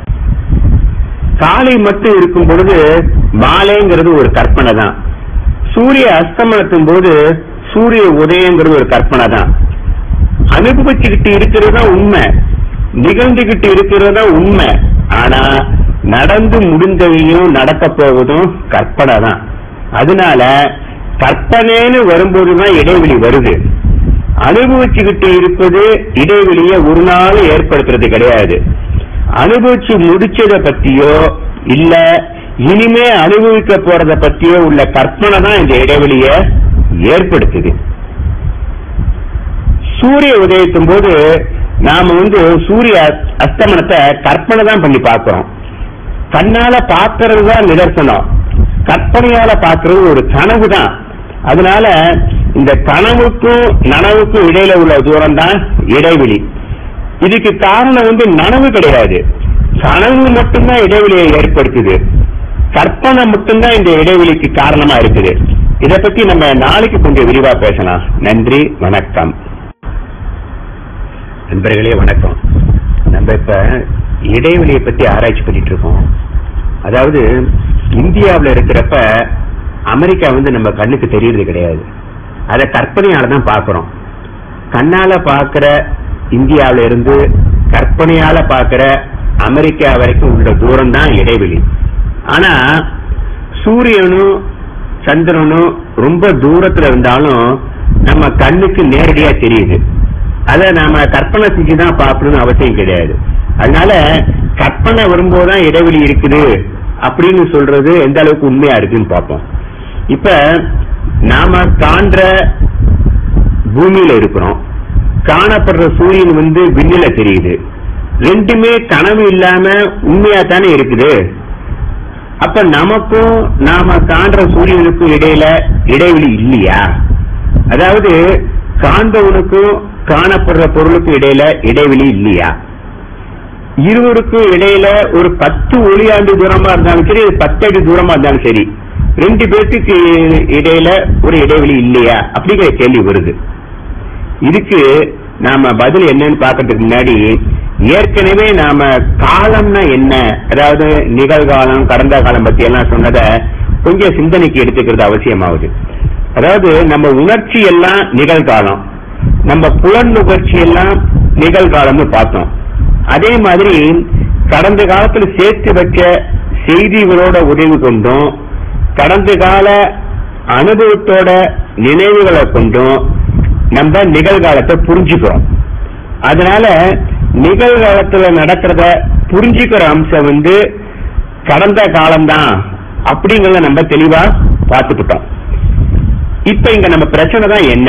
காலை மட்டும் இருக்கும் பொழுது மாலைங்கிறது ஒரு கற்பனை தான் சூரிய அஸ்தமனத்தும் போது சூரிய உதயங்கிறது ஒரு கற்பனை தான் அனுபவிச்சுக்கிட்டு இருக்கிறது தான் உண்மை நிகழ்ந்துகிட்டு இருக்கிறது தான் உண்மை ஆனா நடந்து முடிந்ததையும் நடக்க போவதும் கற்பனை தான் அதனால கற்பனைன்னு வரும்போதுதான் இடைவெளி வருது அனுபவிச்சுக்கிட்டு இருப்பது இடைவெளியை ஒரு நாள் ஏற்படுத்துறது கிடையாது அனுபவிச்சு முடிச்சத பத்தியோ இல்ல இனிமே அனுபவிக்க போறத பத்தியோ உள்ள கற்பனை தான் இந்த இடைவெளியை ஏற்படுத்துது சூரிய உதயத்தும் போது நாம வந்து சூரிய அஸ்தமனத்தை கற்பனை தான் பண்ணி பார்க்கிறோம் கண்ணால பார்க்கறது தான் நிதர்சனம் கற்பனையால பார்க்கறது ஒரு கனவு தான் அதனால இந்த கனவுக்கும் நனவுக்கும் இடையில உள்ள தூரம் தான் இடைவெளி இதுக்கு காரணம் வந்து நனவு கிடையாது கனவு மட்டும்தான் இடைவெளியை ஏற்படுத்துது கற்பனை மட்டும்தான் இந்த இடைவெளிக்கு காரணமா இருக்குது இத பத்தி நம்ம நாளைக்கு கொஞ்சம் விரிவா பேசலாம் நன்றி வணக்கம் நண்பர்களே வணக்கம் நம்ம இப்ப இடைவெளியை பத்தி ஆராய்ச்சி பண்ணிட்டு இருக்கோம் அதாவது இந்தியாவுல இருக்கிறப்ப அமெரிக்கா வந்து நம்ம கண்ணுக்கு தெரியறது கிடையாது அதை கற்பனையால தான் பாக்குறோம் கண்ணால பாக்குற இந்தியாவில இருந்து கற்பனையால பாக்குற அமெரிக்கா வரைக்கும் உள்ள தூரம் தான் இடைவெளி ஆனா சூரியனும் சந்திரனும் ரொம்ப தூரத்துல இருந்தாலும் நம்ம கண்ணுக்கு நேரடியா தெரியுது அத நாம கற்பனை செஞ்சு தான் பார்க்கணும்னு அவசியம் கிடையாது அதனால கற்பனை வரும்போதுதான் இடைவெளி இருக்குது அப்படின்னு சொல்றது எந்த அளவுக்கு உண்மையா இருக்குன்னு பார்ப்போம் இப்ப நாம காண்ற பூமியில இருக்கிறோம் காணப்படுற சூரியன் வந்து விண்ணில தெரியுது ரெண்டுமே கனவு இல்லாம உண்மையா தானே இருக்குது அப்ப நமக்கும் நாம காண்ற சூரியனுக்கும் இடையில இடைவெளி இல்லையா அதாவது காண்பவனுக்கும் காணப்படுற பொருளுக்கும் இடையில இடைவெளி இல்லையா இருவருக்கும் இடையில ஒரு பத்து ஒளியாண்டு தூரமா இருந்தாலும் சரி பத்து அடி தூரமா இருந்தாலும் சரி ரெண்டு பேர்த்துக்கு இடையில ஒரு இடைவெளி இல்லையா அப்படிங்கிற கேள்வி வருது இதுக்கு நாம பதில் என்னன்னு பார்க்கறதுக்கு முன்னாடி ஏற்கனவே நாம காலம்னா என்ன அதாவது நிகழ்காலம் கடந்த காலம் பத்தி எல்லாம் சொன்னத கொஞ்சம் சிந்தனைக்கு எடுத்துக்கிறது அவசியமாகுது அதாவது நம்ம உணர்ச்சி எல்லாம் நிகழ்காலம் நம்ம புலன் நுகர்ச்சி எல்லாம் நிகழ்காலம்னு பார்த்தோம் அதே மாதிரி கடந்த காலத்துல சேர்த்து வச்ச செய்திகளோட உதவி கொண்டும் கடந்த கால அனுபவத்தோட நினைவுகளை கொண்டும் நம்ம நிகழ்காலத்தை புரிஞ்சுக்கிறோம் அதனால நிகழ்காலத்துல நடக்கிறத புரிஞ்சுக்கிற அம்சம் வந்து கடந்த காலம்தான் அப்படிங்கறத நம்ம தெளிவா பார்த்துக்கிட்டோம் இப்ப இங்க நம்ம பிரச்சனை தான் என்ன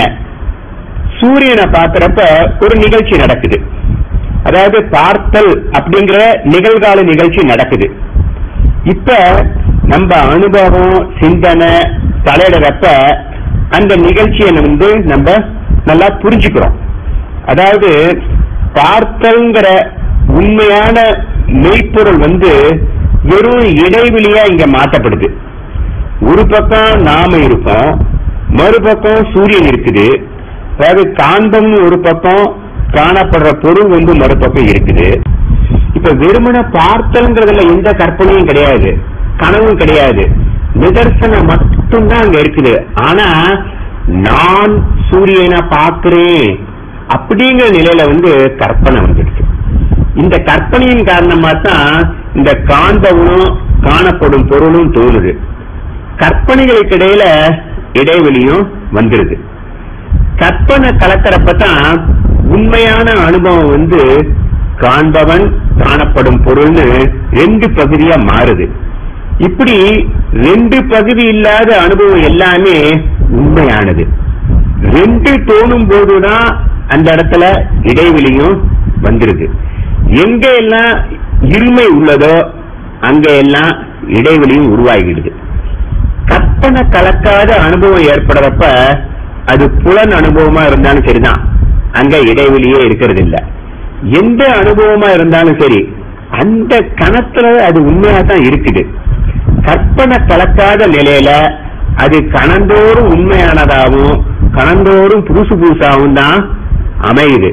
சூரியனை பார்க்கறப்ப ஒரு நிகழ்ச்சி நடக்குது அதாவது பார்த்தல் அப்படிங்கிற நிகழ்கால நிகழ்ச்சி நடக்குது இப்ப நம்ம அனுபவம் சிந்தனை தலையிடறப்ப அந்த நிகழ்ச்சியை வந்து நம்ம நல்லா புரிஞ்சுக்கிறோம் அதாவது பார்த்தல்ங்கிற உண்மையான மெய்ப்பொருள் வந்து வெறும் இடைவெளியா இங்க மாற்றப்படுது ஒரு பக்கம் நாம இருக்கோம் மறுபக்கம் சூரியன் இருக்குது அதாவது காந்தம்னு ஒரு பக்கம் காணப்படுற பொருள் வந்து மறுபக்கம் இருக்குது இப்ப வெறுமன பார்த்தல்ங்கிறதுல எந்த கற்பனையும் கிடையாது கனவும் கிடையாது நிதர்சனம் மட்டும்தான் அங்க இருக்குது ஆனா நான் சூரியனை பார்க்கிறேன் அப்படிங்கிற நிலையில வந்து கற்பனை வந்துடுச்சு இந்த கற்பனையின் காரணமா தான் இந்த காந்தவனும் காணப்படும் பொருளும் தோணுது கற்பனைகளுக்கு இடையில இடைவெளியும் வந்துருது கற்பனை கலக்கிறப்ப தான் உண்மையான அனுபவம் வந்து காண்பவன் காணப்படும் பொருள்னு ரெண்டு பகுதியா மாறுது இப்படி ரெண்டு பகுதி இல்லாத அனுபவம் எல்லாமே உண்மையானது ரெண்டு தோணும் போதுதான் அந்த இடத்துல இடைவெளியும் வந்துருது எங்க எல்லாம் இருமை உள்ளதோ அங்க எல்லாம் இடைவெளியும் உருவாகிடுது கற்பனை கலக்காத அனுபவம் ஏற்படுறப்ப அது புலன் அனுபவமா இருந்தாலும் சரிதான் அங்க இடைவெளியே இருக்கிறது இல்ல எந்த அனுபவமா இருந்தாலும் சரி அந்த கணத்துல அது உண்மையா தான் இருக்குது கற்பனை கலக்காத நிலையில அது கணந்தோறும் உண்மையானதாகவும் கணந்தோறும் புதுசு புதுசாகவும் தான் அமையுது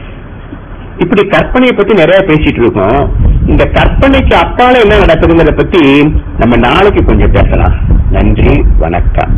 இப்படி கற்பனையை பத்தி நிறைய பேசிட்டு இருக்கோம் இந்த கற்பனைக்கு அப்பால என்ன நடக்குதுங்கிறத பத்தி நம்ம நாளைக்கு கொஞ்சம் பேசலாம் நன்றி வணக்கம்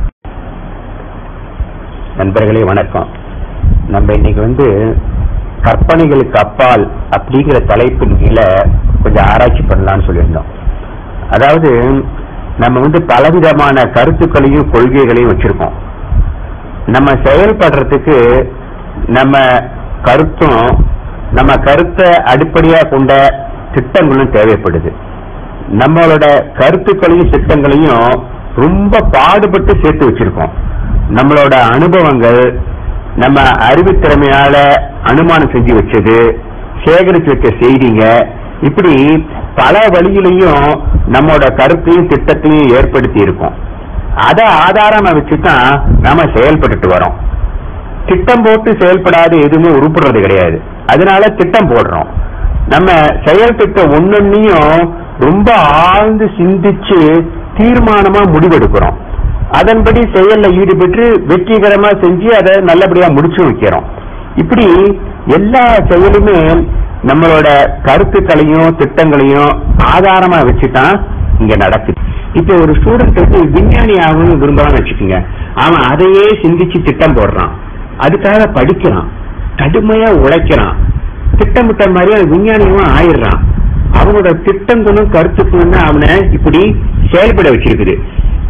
நண்பர்களே வணக்கம் நம்ம இன்னைக்கு வந்து கற்பனைகளுக்கு அப்பால் அப்படிங்கிற தலைப்பின் கீழே கொஞ்சம் ஆராய்ச்சி பண்ணலாம்னு சொல்லியிருந்தோம் அதாவது நம்ம வந்து பலவிதமான கருத்துக்களையும் கொள்கைகளையும் வச்சிருக்கோம் நம்ம செயல்படுறதுக்கு நம்ம கருத்தும் நம்ம கருத்தை அடிப்படையா கொண்ட திட்டங்களும் தேவைப்படுது நம்மளோட கருத்துக்களையும் திட்டங்களையும் ரொம்ப பாடுபட்டு சேர்த்து வச்சிருக்கோம் நம்மளோட அனுபவங்கள் நம்ம அறிவுத்திறமையால அனுமானம் செஞ்சு வச்சது சேகரிச்சு வச்ச செய்திங்க இப்படி பல வழியிலையும் நம்மளோட கருத்தையும் திட்டத்தையும் ஏற்படுத்தி இருக்கோம் அதை ஆதாரமா வச்சுதான் நாம செயல்பட்டுட்டு வரோம் திட்டம் போட்டு செயல்படாத எதுவுமே உருப்படுறது கிடையாது அதனால திட்டம் போடுறோம் நம்ம செயல் திட்டம் ஒன்னொன்னையும் ரொம்ப ஆழ்ந்து சிந்திச்சு தீர்மானமா முடிவெடுக்கிறோம் அதன்படி செயல்ல ஈடுபட்டு வெற்றிகரமா செஞ்சு அதை நல்லபடியா முடிச்சு வைக்கிறோம் இப்படி எல்லா செயலுமே நம்மளோட கருத்துக்களையும் திட்டங்களையும் ஆதாரமா வச்சுதான் இங்க நடக்குது இப்ப ஒரு ஸ்டூடெண்ட் வந்து விஞ்ஞானி ஆகணும்னு விரும்பலாம்னு வச்சுக்கோங்க அவன் அதையே சிந்திச்சு திட்டம் போடுறான் அதுக்காக படிக்கிறான் கடுமையா உழைக்கிறான் திட்டமிட்ட மாதிரி அவன் விஞ்ஞானியும் ஆயிடுறான் அவனோட திட்டங்களும் கருத்துக்களும் தான் அவனை இப்படி செயல்பட வச்சிருக்குது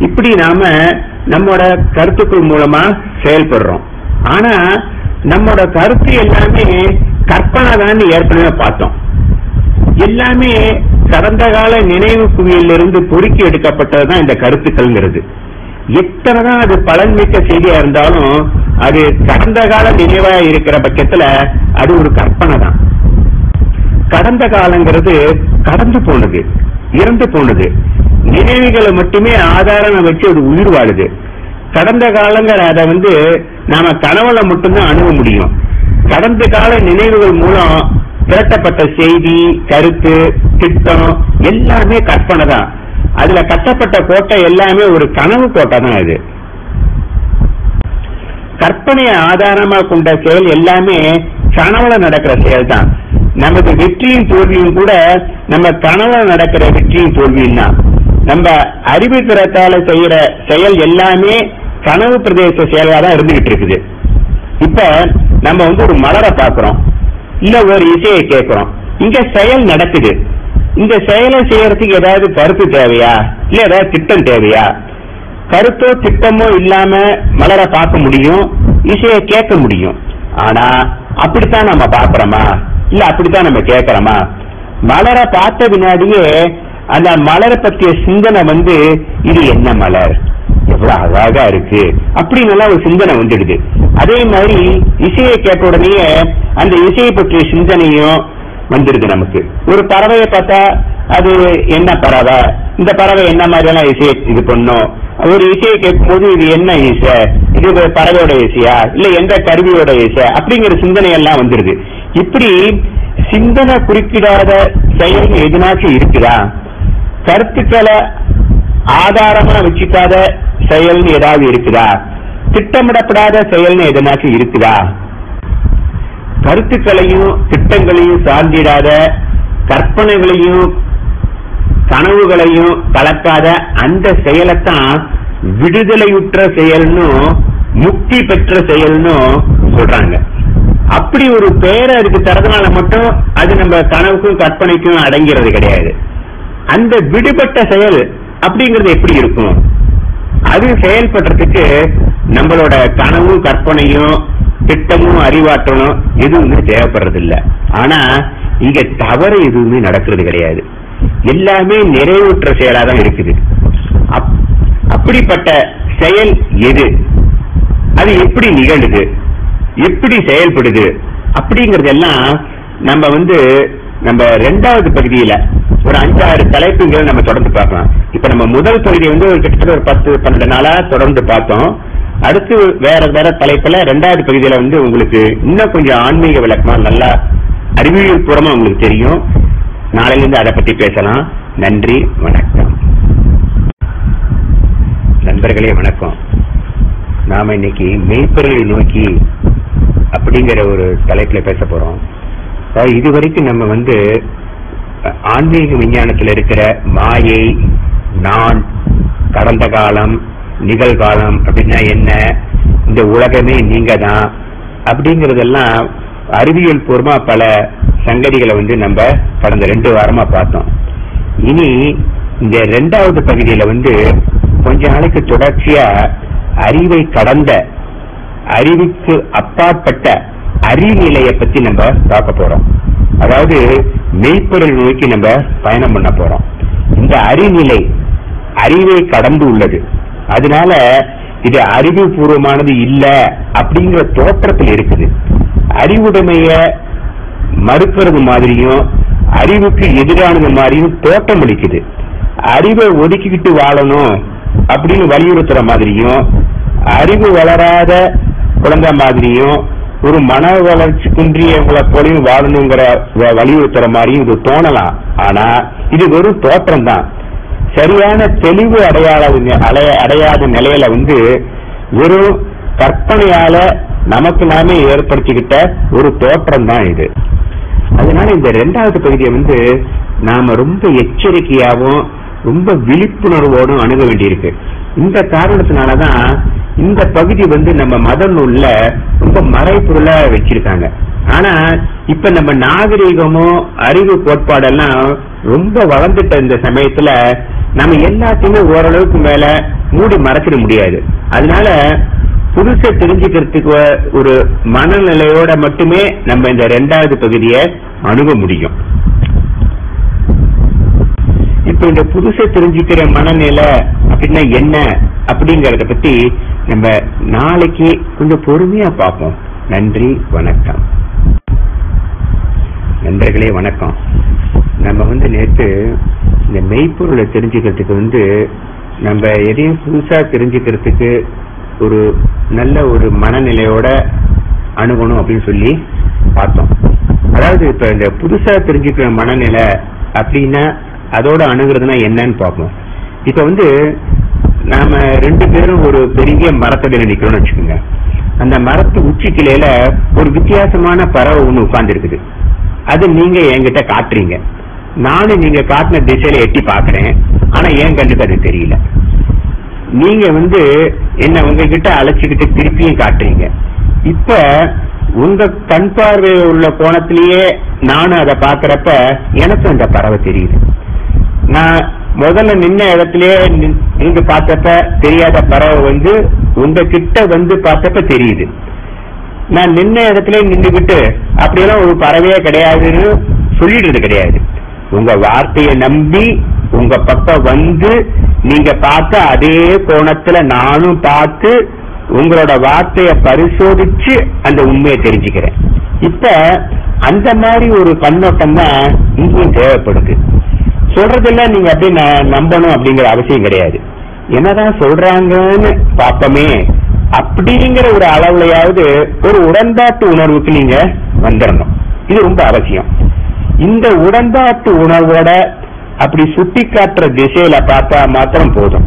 இப்படி நாம நம்மோட கருத்துக்கள் மூலமா செயல்படுறோம் ஆனா நம்மோட கருத்து எல்லாமே கற்பனை தான் ஏற்கனவே பார்த்தோம் எல்லாமே கடந்த கால நினைவு குவியலிருந்து பொறுக்கி எடுக்கப்பட்டதுதான் இந்த கருத்துக்கள்ங்கிறது எத்தனைதான் அது பலன்மிக்க செய்தியா இருந்தாலும் அது கடந்த கால நினைவா இருக்கிற பட்சத்துல அது ஒரு கற்பனை தான் கடந்த காலங்கிறது கடந்து போனது இறந்து போனது நினைவுகளை மட்டுமே ஆதாரம் வச்சு அது உயிர் வாழுது கடந்த காலங்கிற அதை வந்து நாம கனவுல மட்டும்தான் அணுக முடியும் கடந்த கால நினைவுகள் மூலம் திரட்டப்பட்ட செய்தி கருத்து திட்டம் எல்லாமே கற்பனை தான் அதுல கட்டப்பட்ட கோட்டை எல்லாமே ஒரு கனவு கோட்டை தான் இது கற்பனையை ஆதாரமா கொண்ட செயல் எல்லாமே கனவுல நடக்கிற செயல் தான் நமது வெற்றியும் தோல்வியும் கூட நம்ம கனவுல நடக்கிற வெற்றியும் தோல்வியும் தான் நம்ம அறிவு திறத்தால செய்யற செயல் எல்லாமே கனவு பிரதேச செயலா தான் இருந்துகிட்டு இருக்குது இப்ப நம்ம வந்து ஒரு மலரை பாக்குறோம் இல்ல ஒரு இசையை கேட்கிறோம் இங்க செயல் நடக்குது இந்த செயலை செய்யறதுக்கு ஏதாவது கருத்து தேவையா இல்ல ஏதாவது திட்டம் தேவையா கருத்தோ திட்டமோ இல்லாம மலரை பார்க்க முடியும் இசையை கேட்க முடியும் ஆனா அப்படித்தான் நம்ம பாக்குறோமா இல்ல அப்படித்தான் நம்ம கேட்கறோமா மலரை பார்த்த பின்னாடியே அந்த மலரை பற்றிய சிந்தனை வந்து இது என்ன மலர் எவ்வளவு அழகா இருக்கு அப்படின்னு எல்லாம் ஒரு சிந்தனை வந்துடுது அதே மாதிரி இசையை கேட்ட உடனேயே அந்த இசையை பற்றிய சிந்தனையும் வந்துருது நமக்கு ஒரு பறவையை பார்த்தா அது என்ன பறவை இந்த பறவை என்ன மாதிரியெல்லாம் இசையை இது பண்ணும் ஒரு இசையை கேட்கும்போது இது என்ன இசை இது ஒரு பறவையோட இசையா இல்ல எந்த கருவியோட இசை அப்படிங்கிற சிந்தனை எல்லாம் வந்துருது இப்படி சிந்தனை குறுக்கிடாத செயல் எதுனாச்சும் இருக்குதா கருத்துக்களை ஆதாரமா வச்சுக்காத செயல்னு ஏதாவது இருக்குதா திட்டமிடப்படாத செயல்னு எதனாச்சும் இருக்குதா கருத்துக்களையும் திட்டங்களையும் சார்ந்திடாத கற்பனைகளையும் கனவுகளையும் கலக்காத அந்த செயலைத்தான் விடுதலையுற்ற செயல்னு முக்தி பெற்ற செயல்னு சொல்றாங்க அப்படி ஒரு பெயரை அதுக்கு தரதுனால மட்டும் அது நம்ம கனவுக்கும் கற்பனைக்கும் அடங்கிறது கிடையாது அந்த விடுபட்ட செயல் அப்படிங்கறது எப்படி இருக்கும் அது செயல்படுறதுக்கு நம்மளோட கனவும் கற்பனையும் திட்டமும் அறிவாற்றலும் எதுவுமே தேவைப்படுறது இல்ல ஆனா இங்க தவறு எதுவுமே நடக்கிறது கிடையாது எல்லாமே நிறைவுற்ற செயலா தான் இருக்குது அப்- அப்படிப்பட்ட செயல் எது அது எப்படி நிகழுது எப்படி செயல்படுது அப்படிங்கறதெல்லாம் நம்ம வந்து நம்ம ரெண்டாவது பகுதியில ஒரு அஞ்சாறு தலைப்புகளை நம்ம தொடர்ந்து பார்க்கலாம் இப்ப நம்ம முதல் பகுதி வந்து ஒரு கிட்டத்தட்ட ஒரு பத்து பன்னெண்டு நாளா தொடர்ந்து பார்த்தோம் அடுத்து வேற வேற தலைப்புல ரெண்டாவது பகுதியில வந்து உங்களுக்கு இன்னும் கொஞ்சம் ஆன்மீக விளக்கமா நல்லா அறிவியல் பூர்வமா உங்களுக்கு தெரியும் நாளையில இருந்து அதை பத்தி பேசலாம் நன்றி வணக்கம் நண்பர்களே வணக்கம் நாம இன்னைக்கு மெய்ப்பொருளை நோக்கி அப்படிங்கிற ஒரு தலைப்புல பேச போறோம் அதாவது இதுவரைக்கும் நம்ம வந்து அஹ், ஆன்மீக விஞ்ஞானத்துல இருக்கிற மாயை நான் கடந்த காலம் நிகழ்காலம் அப்படின்னா என்ன இந்த உலகமே நீங்க தான் அப்படிங்கறதெல்லாம் அறிவியல் பூர்வமா பல சங்கதிகளை வந்து நம்ம கடந்த ரெண்டு வாரமா பார்த்தோம் இனி இந்த ரெண்டாவது பகுதியில வந்து கொஞ்ச நாளைக்கு தொடர்ச்சியா அறிவை கடந்த அறிவுக்கு அப்பாற்பட்ட அறிநிலையை பத்தி நம்ம பார்க்க போறோம் அதாவது மெய்ப்பொருள் நோக்கி நம்ம பயணம் பண்ண போறோம் இந்த அறிநிலை அறிவை கடந்து உள்ளது அதனால இது அறிவுபூர்வமானது இல்ல அப்படிங்கிற தோற்றத்தில் இருக்குது அறிவுடைமைய மறுக்கிறது மாதிரியும் அறிவுக்கு எதிரானது மாதிரியும் தோட்டம் அளிக்குது அறிவை ஒதுக்கிக்கிட்டு வாழணும் அப்படின்னு வலியுறுத்துற மாதிரியும் அறிவு வளராத குழந்தை மாதிரியும் ஒரு மன வளர்ச்சி குன்றியவங்களை போலையும் வாழணுங்கிற வ- வலியுறுத்துற மாதிரியும் இது தோணலாம் ஆனா இது வெறும் தோற்றம் தான் சரியான தெளிவு அடையாள அடைய- அடையாத நிலையில வந்து வெறும் கற்பனையால நமக்கு நாமே ஏற்படுத்திக்கிட்ட ஒரு தோற்றம் தான் இது அதனால இந்த ரெண்டாவது பகுதியை வந்து நாம ரொம்ப எச்சரிக்கையாவும் ரொம்ப விழிப்புணர்வோடும் அணுக வேண்டியிருக்கு இந்த காரணத்தினாலதான் இந்த பகுதி வந்து நம்ம மத நூல்ல ரொம்ப மறைபொருளா வச்சிருக்காங்க ஆனா இப்ப நம்ம நாகரீகமும் அறிவு கோட்பாடெல்லாம் ரொம்ப வளர்ந்துட்ட இந்த சமயத்துல நம்ம எல்லாத்தையுமே ஓரளவுக்கு மேல மூடி மறைச்சிட முடியாது அதனால புதுசை தெரிஞ்சுக்கிறதுக்கு ஒரு மனநிலையோட மட்டுமே நம்ம இந்த ரெண்டாவது பகுதியை அணுக முடியும் இப்ப இந்த புதுசை தெரிஞ்சுக்கிற மனநிலை அப்படின்னா என்ன அப்படிங்கறத பத்தி நம்ம நாளைக்கு கொஞ்சம் பொறுமையா பார்ப்போம் நன்றி வணக்கம் நண்பர்களே வணக்கம் நம்ம வந்து நேற்று இந்த மெய்ப்பொருளை தெரிஞ்சுக்கிறதுக்கு வந்து நம்ம எதையும் புதுசா தெரிஞ்சுக்கிறதுக்கு ஒரு நல்ல ஒரு மனநிலையோட அணுகணும் அப்படின்னு சொல்லி பார்த்தோம் அதாவது இப்ப இந்த புதுசா தெரிஞ்சுக்கிற மனநிலை அப்படின்னா அதோட அணுகிறதுனா என்னன்னு பார்ப்போம் இப்ப வந்து நாம ரெண்டு பேரும் ஒரு பெரிய மரத்தடியில நிக்கிறோம்னு வச்சுக்கோங்க அந்த மரத்து உச்சி கிளையில ஒரு வித்தியாசமான பறவை ஒண்ணு உட்கார்ந்து இருக்குது அது நீங்க என்கிட்ட காட்டுறீங்க நானும் நீங்க காட்டின திசையில எட்டி பாக்குறேன் ஆனா என் கண்ணுக்கு அது தெரியல நீங்க வந்து என்ன உங்ககிட்ட அழைச்சுக்கிட்டு திருப்பியும் காட்டுறீங்க இப்ப உங்க கண் பார்வை உள்ள கோணத்திலேயே நானும் அதை பாக்குறப்ப எனக்கு அந்த பறவை தெரியுது நான் முதல்ல நின்ன இடத்திலேயே நின்- இருந்து பார்த்தப்ப தெரியாத பறவை வந்து உங்க கிட்ட வந்து பார்த்தப்ப தெரியுது நான் நின்ன இடத்துல நின்றுகிட்டு அப்படியெல்லாம் ஒரு பறவையே கிடையாதுன்னு சொல்லிடுறது கிடையாது உங்க வார்த்தையை நம்பி உங்க பக்கம் வந்து நீங்க பார்த்த அதே கோணத்துல நானும் பார்த்து உங்களோட வார்த்தையை பரிசோதிச்சு அந்த உண்மையை தெரிஞ்சுக்கிறேன் இப்ப அந்த மாதிரி ஒரு கண்ணோட்டம் தான் இங்கேயும் தேவைப்படுது சொல்றதெல்லாம் நீங்க அப்படியே ந- நம்பணும் அப்படிங்கிற அவசியம் கிடையாது என்னதான் சொல்றாங்கன்னு பாப்போமே அப்படிங்கிற ஒரு அளவுலயாவது ஒரு உடன்பாட்டு உணர்வுக்கு நீங்க வந்துடணும் இது ரொம்ப அவசியம் இந்த உடன்பாட்டு உணர்வோட அப்படி சுட்டி காட்டுற திசையில பார்த்தா மாத்திரம் போதும்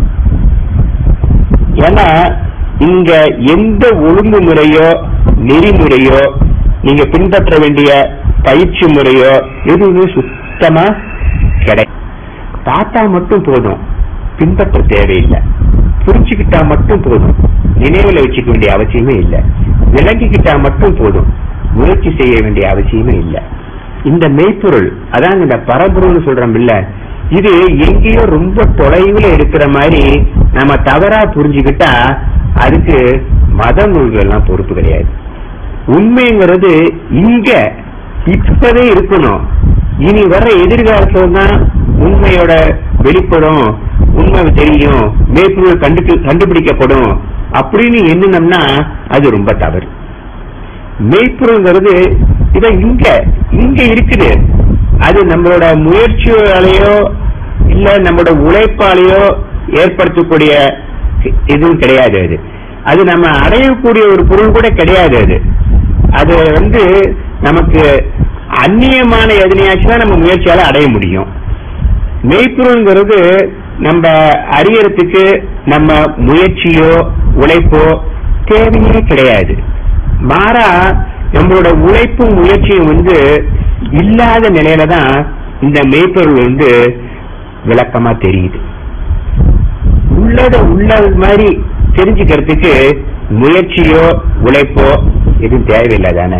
ஏன்னா இங்க எந்த ஒழுங்குமுறையோ நெறிமுறையோ நீங்க பின்பற்ற வேண்டிய பயிற்சி முறையோ எதுவுமே சுத்தமா கிடையாது பார்த்தா மட்டும் போதும் பின்பற்ற தேவையில்லை புரிஞ்சுக்கிட்டா மட்டும் போதும் நினைவுல வச்சுக்க வேண்டிய அவசியமே இல்லை விளங்கிக்கிட்டா மட்டும் போதும் முயற்சி செய்ய வேண்டிய அவசியமே இல்லை இந்த மெய்ப்பொருள் அதான் இந்த பரம்பொருள்னு சொல்றோம் இல்ல இது எங்கேயோ ரொம்ப தொலைவுல இருக்கிற மாதிரி நம்ம தவறா புரிஞ்சுக்கிட்டா அதுக்கு மத நூல்கள் எல்லாம் பொறுப்பு கிடையாது உண்மைங்கிறது இங்க இப்பவே இருக்கணும் இனி வர்ற எதிர்காலத்துல தான் உண்மையோட வெளிப்படும் உண்மை தெரியும் மேற்கொள் கண்டு கண்டுபிடிக்கப்படும் அப்படின்னு எண்ணினோம்னா அது ரொம்ப தவறு மெய்ப்பொருள்ங்கிறது இத இங்க இங்க இருக்குது அது நம்மளோட முயற்சியாலேயோ இல்ல நம்மளோட உழைப்பாலேயோ ஏற்படுத்தக்கூடிய இதுவும் கிடையாது அது அது நம்ம அடையக்கூடிய ஒரு பொருள் கூட கிடையாது அது அது வந்து நமக்கு அந்நியமான எதனையாச்சும் தான் நம்ம முயற்சியால அடைய முடியும் மெய்ப்பொருள்ங்கிறது நம்ம அறியறதுக்கு நம்ம முயற்சியோ உழைப்போ தேவையே கிடையாது மாறா நம்மளோட உழைப்பும் முயற்சியும் வந்து இல்லாத நிலையில தான் இந்த மெய்ப்பொருள் வந்து விளக்கமா தெரியுது உள்ளத உள்ளது மாதிரி தெரிஞ்சுக்கிறதுக்கு முயற்சியோ உழைப்போ எதுவும் தேவையில்லை தானே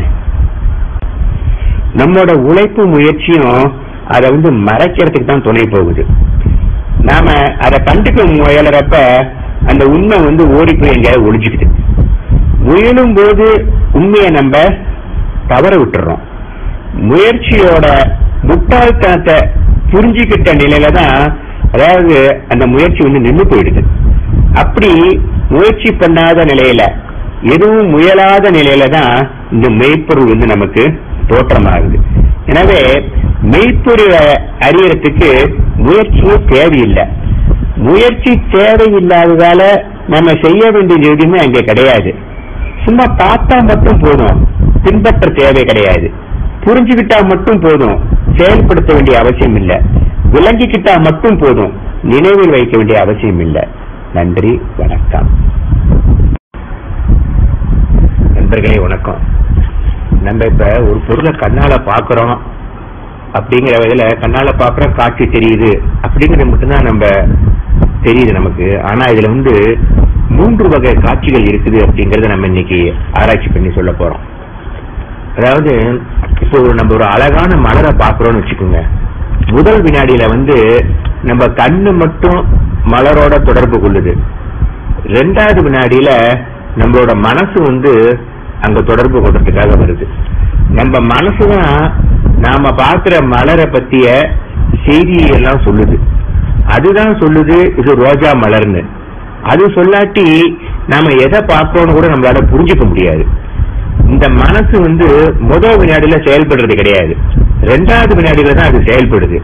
நம்மளோட உழைப்பு முயற்சியும் அதை வந்து மறைக்கிறதுக்கு தான் துணை போகுது நாம அதை கண்டுக்க முயலுறப்ப அந்த உண்மை வந்து ஓடி போய் எங்கேயாவது ஒளிஞ்சுக்குது முயலும் போது உண்மையை நம்ம தவற விட்டுறோம் முயற்சியோட முட்டாள்தனத்தை புரிஞ்சுக்கிட்ட நிலையில தான் அதாவது அந்த முயற்சி வந்து நின்று போயிடுது அப்படி முயற்சி பண்ணாத நிலையில எதுவும் முயலாத நிலையில தான் இந்த மெய்ப்பொருள் வந்து நமக்கு தோற்றமாகுது எனவே மெய்ப்பொருளை அறியறதுக்கு முயற்சியே தேவையில்லை முயற்சி தேவையில்லாததால நம்ம செய்ய வேண்டியது எதுவுமே அங்க கிடையாது சும்மா பார்த்தா மட்டும் போதும் பின்பற்ற தேவை கிடையாது புரிஞ்சுக்கிட்டா மட்டும் போதும் செயல்படுத்த வேண்டிய அவசியம் இல்லை விளங்கிக்கிட்டா மட்டும் போதும் நினைவில் வைக்க வேண்டிய அவசியம் இல்லை நன்றி வணக்கம் நண்பர்களே வணக்கம் நம்ம இப்ப ஒரு பொருளை கண்ணால பாக்குறோம் அப்படிங்கிற வகையில கண்ணால பாக்குற காட்சி தெரியுது அப்படிங்கறது மட்டும்தான் நம்ம தெரியுது நமக்கு ஆனா இதுல வந்து மூன்று வகை காட்சிகள் இருக்குது அப்படிங்கறத நம்ம இன்னைக்கு ஆராய்ச்சி பண்ணி சொல்ல போறோம் அதாவது இப்போ ஒரு நம்ம ஒரு அழகான மலரை பாக்குறோம்னு வச்சுக்கோங்க முதல் வினாடியில வந்து நம்ம கண்ணு மட்டும் மலரோட தொடர்பு கொள்ளுது ரெண்டாவது வினாடியில நம்மளோட மனசு வந்து அங்க தொடர்பு கொள்றதுக்காக வருது நம்ம மனசுதான் நாம பாக்குற மலரை பத்திய செய்தியை எல்லாம் சொல்லுது அதுதான் சொல்லுது இது ரோஜா மலர்னு அது சொல்லாட்டி நாம எதை பார்க்கறோம்னு கூட நம்மளால புரிஞ்சுக்க முடியாது இந்த மனசு வந்து முதல் வினாடியில செயல்படுறது கிடையாது ரெண்டாவது வினாடியில தான் அது செயல்படுது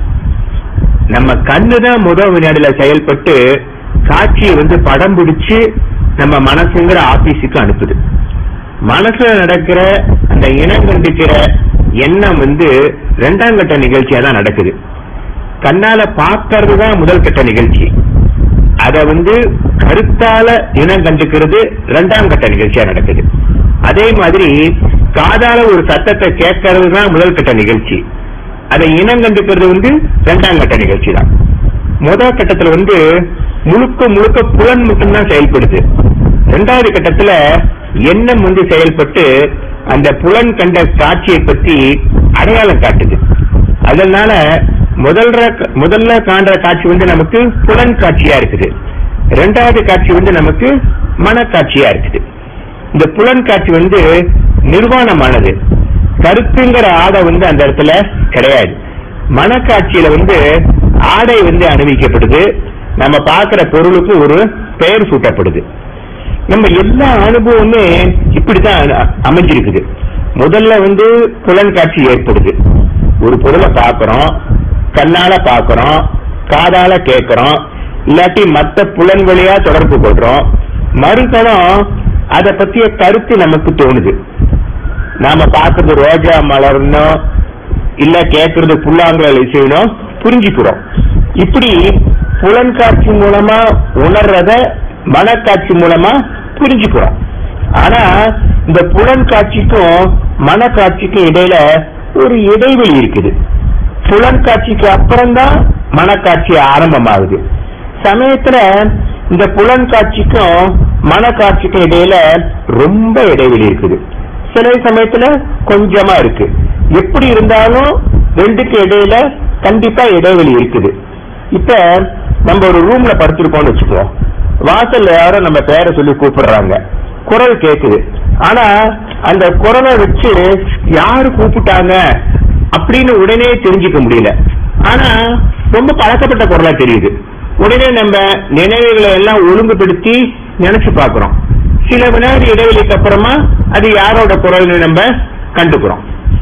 நம்ம கண்ணு தான் முதல் வினாடியில செயல்பட்டு காட்சியை வந்து படம் பிடிச்சு நம்ம மனசுங்கிற ஆபீஸுக்கு அனுப்புது மனசுல நடக்கிற அந்த இனம் கண்டிக்கிற எண்ணம் வந்து ரெண்டாம் கட்ட நிகழ்ச்சியா தான் நடக்குது கண்ணால பார்க்கறது தான் முதல் கட்ட நிகழ்ச்சி அத வந்து கருத்தால இனம் கண்டுக்கிறது ரெண்டாம் கட்ட நிகழ்ச்சியா நடக்குது அதே மாதிரி காதால ஒரு சத்தத்தை கேட்கறது தான் முதல் கட்ட நிகழ்ச்சி அதை இனம் கண்டுக்கிறது வந்து ரெண்டாம் கட்ட நிகழ்ச்சி தான் முதல் கட்டத்துல வந்து முழுக்க முழுக்க புலன் மட்டும்தான் செயல்படுது ரெண்டாவது கட்டத்துல எண்ணம் வந்து செயல்பட்டு அந்த புலன் கண்ட காட்சியை பத்தி அடையாளம் காட்டுது அதனால முதல்ல முதல்ல காண்ற காட்சி வந்து நமக்கு புலன் காட்சியா இருக்குது ரெண்டாவது காட்சி வந்து நமக்கு மனக்காட்சியா இருக்குது இந்த புலன் காட்சி வந்து நிர்வாணமானது கருத்துங்கிற ஆடை வந்து அந்த இடத்துல கிடையாது மனக்காட்சியில வந்து ஆடை வந்து அணிவிக்கப்படுது நம்ம பார்க்கிற பொருளுக்கு ஒரு பெயர் சூட்டப்படுது நம்ம எல்லா அனுபவமுமே இப்படிதான் அ- அமைஞ்சிருக்குது முதல்ல வந்து புலன் காட்சி ஏற்படுது ஒரு பொருளை பார்க்கறோம் கண்ணால பார்க்கறோம் காதால கேட்கறோம் இல்லாட்டி மத்த புலன் வழியா தொடர்பு கொள்றோம் மறுகணம் அத பத்திய கருத்து நமக்கு தோணுது நாம பார்க்கறது ரோஜா மலர்னோ இல்ல கேட்கறது புல்லாங்குழல் இசைனோ புரிஞ்சுக்கிறோம் இப்படி புலன்காட்சி மூலமா உணர்றத மனக்காட்சி மூலமா புரிஞ்சுக்கிறோம் ஆனா இந்த புலன் காட்சிக்கும் மனக்காட்சிக்கும் இடையில ஒரு இடைவெளி இருக்குது புலன் காட்சிக்கு அப்புறம்தான் மனக்காட்சி ஆரம்பமாகுது சமயத்துல இந்த புலன் காட்சிக்கும் மனக்காட்சிக்கும் இடையில ரொம்ப இடைவெளி இருக்குது சில சமயத்துல கொஞ்சமா இருக்கு எப்படி இருந்தாலும் ரெண்டுக்கு இடையில கண்டிப்பா இடைவெளி இருக்குது இப்ப நம்ம ஒரு ரூம்ல படுத்திருக்கோம்னு வச்சுக்குவோம் வாசல்ல யாரோ நம்ம பேரை சொல்லி கூப்பிடுறாங்க குரல் கேக்குது ஆனா அந்த குரலை வச்சு யாரு கூப்பிட்டாங்க அப்படின்னு உடனே தெரிஞ்சுக்க முடியல ஆனா ரொம்ப பழக்கப்பட்ட குரலா தெரியுது உடனே நம்ம நினைவுகளை எல்லாம் ஒழுங்குபடுத்தி நினைச்சு பார்க்கிறோம் சில வினாடி இடைவெளிக்கு அப்புறமா அது யாரோட குரல்னு நம்ம கண்டுக்கிறோம்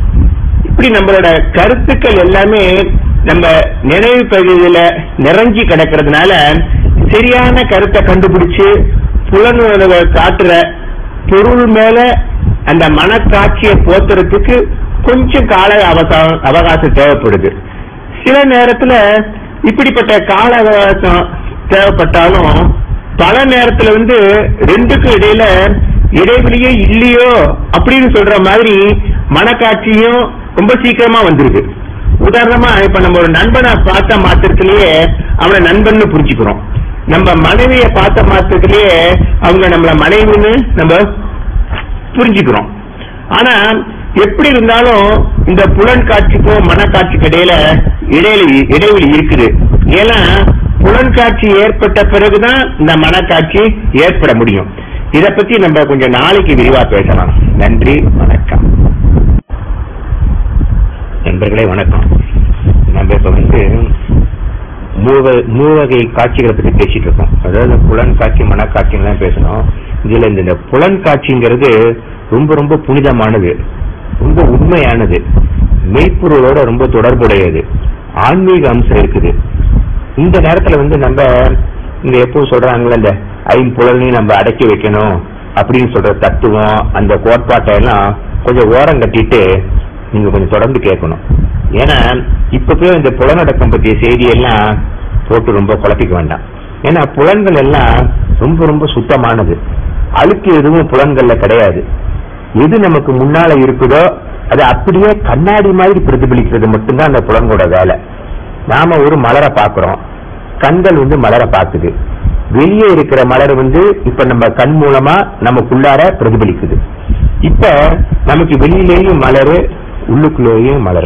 இப்படி நம்மளோட கருத்துக்கள் எல்லாமே நம்ம நினைவு பகுதியில நிறைஞ்சு கிடக்கிறதுனால சரியான கருத்தை கண்டுபிடிச்சு புலனுணர்வை காட்டுற பொருள் மேல அந்த மனக்காட்சியை போத்துறதுக்கு கொஞ்சம் கால அவகாசம் அவகாசம் தேவைப்படுது சில நேரத்துல இப்படிப்பட்ட கால அவகாசம் தேவைப்பட்டாலும் பல நேரத்துல வந்து ரெண்டுக்கும் இடையில இடைவெளியே இல்லையோ அப்படின்னு சொல்ற மாதிரி மனக்காட்சியும் ரொம்ப சீக்கிரமா வந்துருது உதாரணமா இப்ப நம்ம ஒரு நண்பனை பார்த்த மாத்திரத்திலேயே அவனை நண்பன்னு புரிஞ்சுக்கிறோம் நம்ம மனைவியை பார்த்த மாத்திரத்திலேயே அவங்க நம்மள மனைவின்னு நம்ம புரிஞ்சுக்கிறோம் ஆனா எப்படி இருந்தாலும் இந்த புலன் காட்சிக்கும் மனக்காட்சிக்கு இடையில இடைவெளி இடைவெளி இருக்குது ஏன்னா புலன் காட்சி ஏற்பட்ட பிறகுதான் இந்த மனக்காட்சி ஏற்பட முடியும் இத பத்தி நம்ம கொஞ்சம் நாளைக்கு விரிவா பேசலாம் நன்றி வணக்கம் நண்பர்களே வணக்கம் நம்ம இப்ப வந்து மூவ மூவகை காட்சிகளை பத்தி பேசிட்டு இருக்கோம் அதாவது புலன் காட்சி மனக்காட்சி எல்லாம் பேசணும் இதுல இந்த இந்த புலன் காட்சிங்கிறது ரொம்ப ரொம்ப புனிதமானது ரொம்ப உண்மையானது மெய்ப்பொருளோட ரொம்ப தொடர்புடையது ஆன்மீக அம்சம் இருக்குது இந்த நேரத்துல வந்து நம்ம இந்த எப்போ சொல்றாங்கல்ல இந்த ஐம்புலனையும் நம்ம அடக்கி வைக்கணும் அப்படின்னு சொல்ற தத்துவம் அந்த கோட்பாட்டை எல்லாம் கொஞ்சம் ஓரம் கட்டிட்டு நீங்க கொஞ்சம் தொடர்ந்து கேட்கணும் ஏன்னா இப்ப போய் இந்த புலனடக்கம் பற்றிய செய்தி எல்லாம் போட்டு ரொம்ப குழப்பிக்க வேண்டாம் ஏன்னா புலன்கள் எல்லாம் ரொம்ப ரொம்ப சுத்தமானது அழுக்கு எதுவும் புலன்கள்ல கிடையாது எது நமக்கு முன்னால இருக்குதோ அது அப்படியே கண்ணாடி மாதிரி பிரதிபலிக்கிறது மட்டும்தான் அந்த புலன்களோட வேலை நாம ஒரு மலரை பார்க்கிறோம் கண்கள் வந்து மலரை பார்க்குது வெளியே இருக்கிற மலர் வந்து இப்ப நம்ம கண் மூலமா நமக்குள்ளார பிரதிபலிக்குது இப்ப நமக்கு வெளியிலேயும் மலரு உள்ளுக்குள்ளேயும் மலரு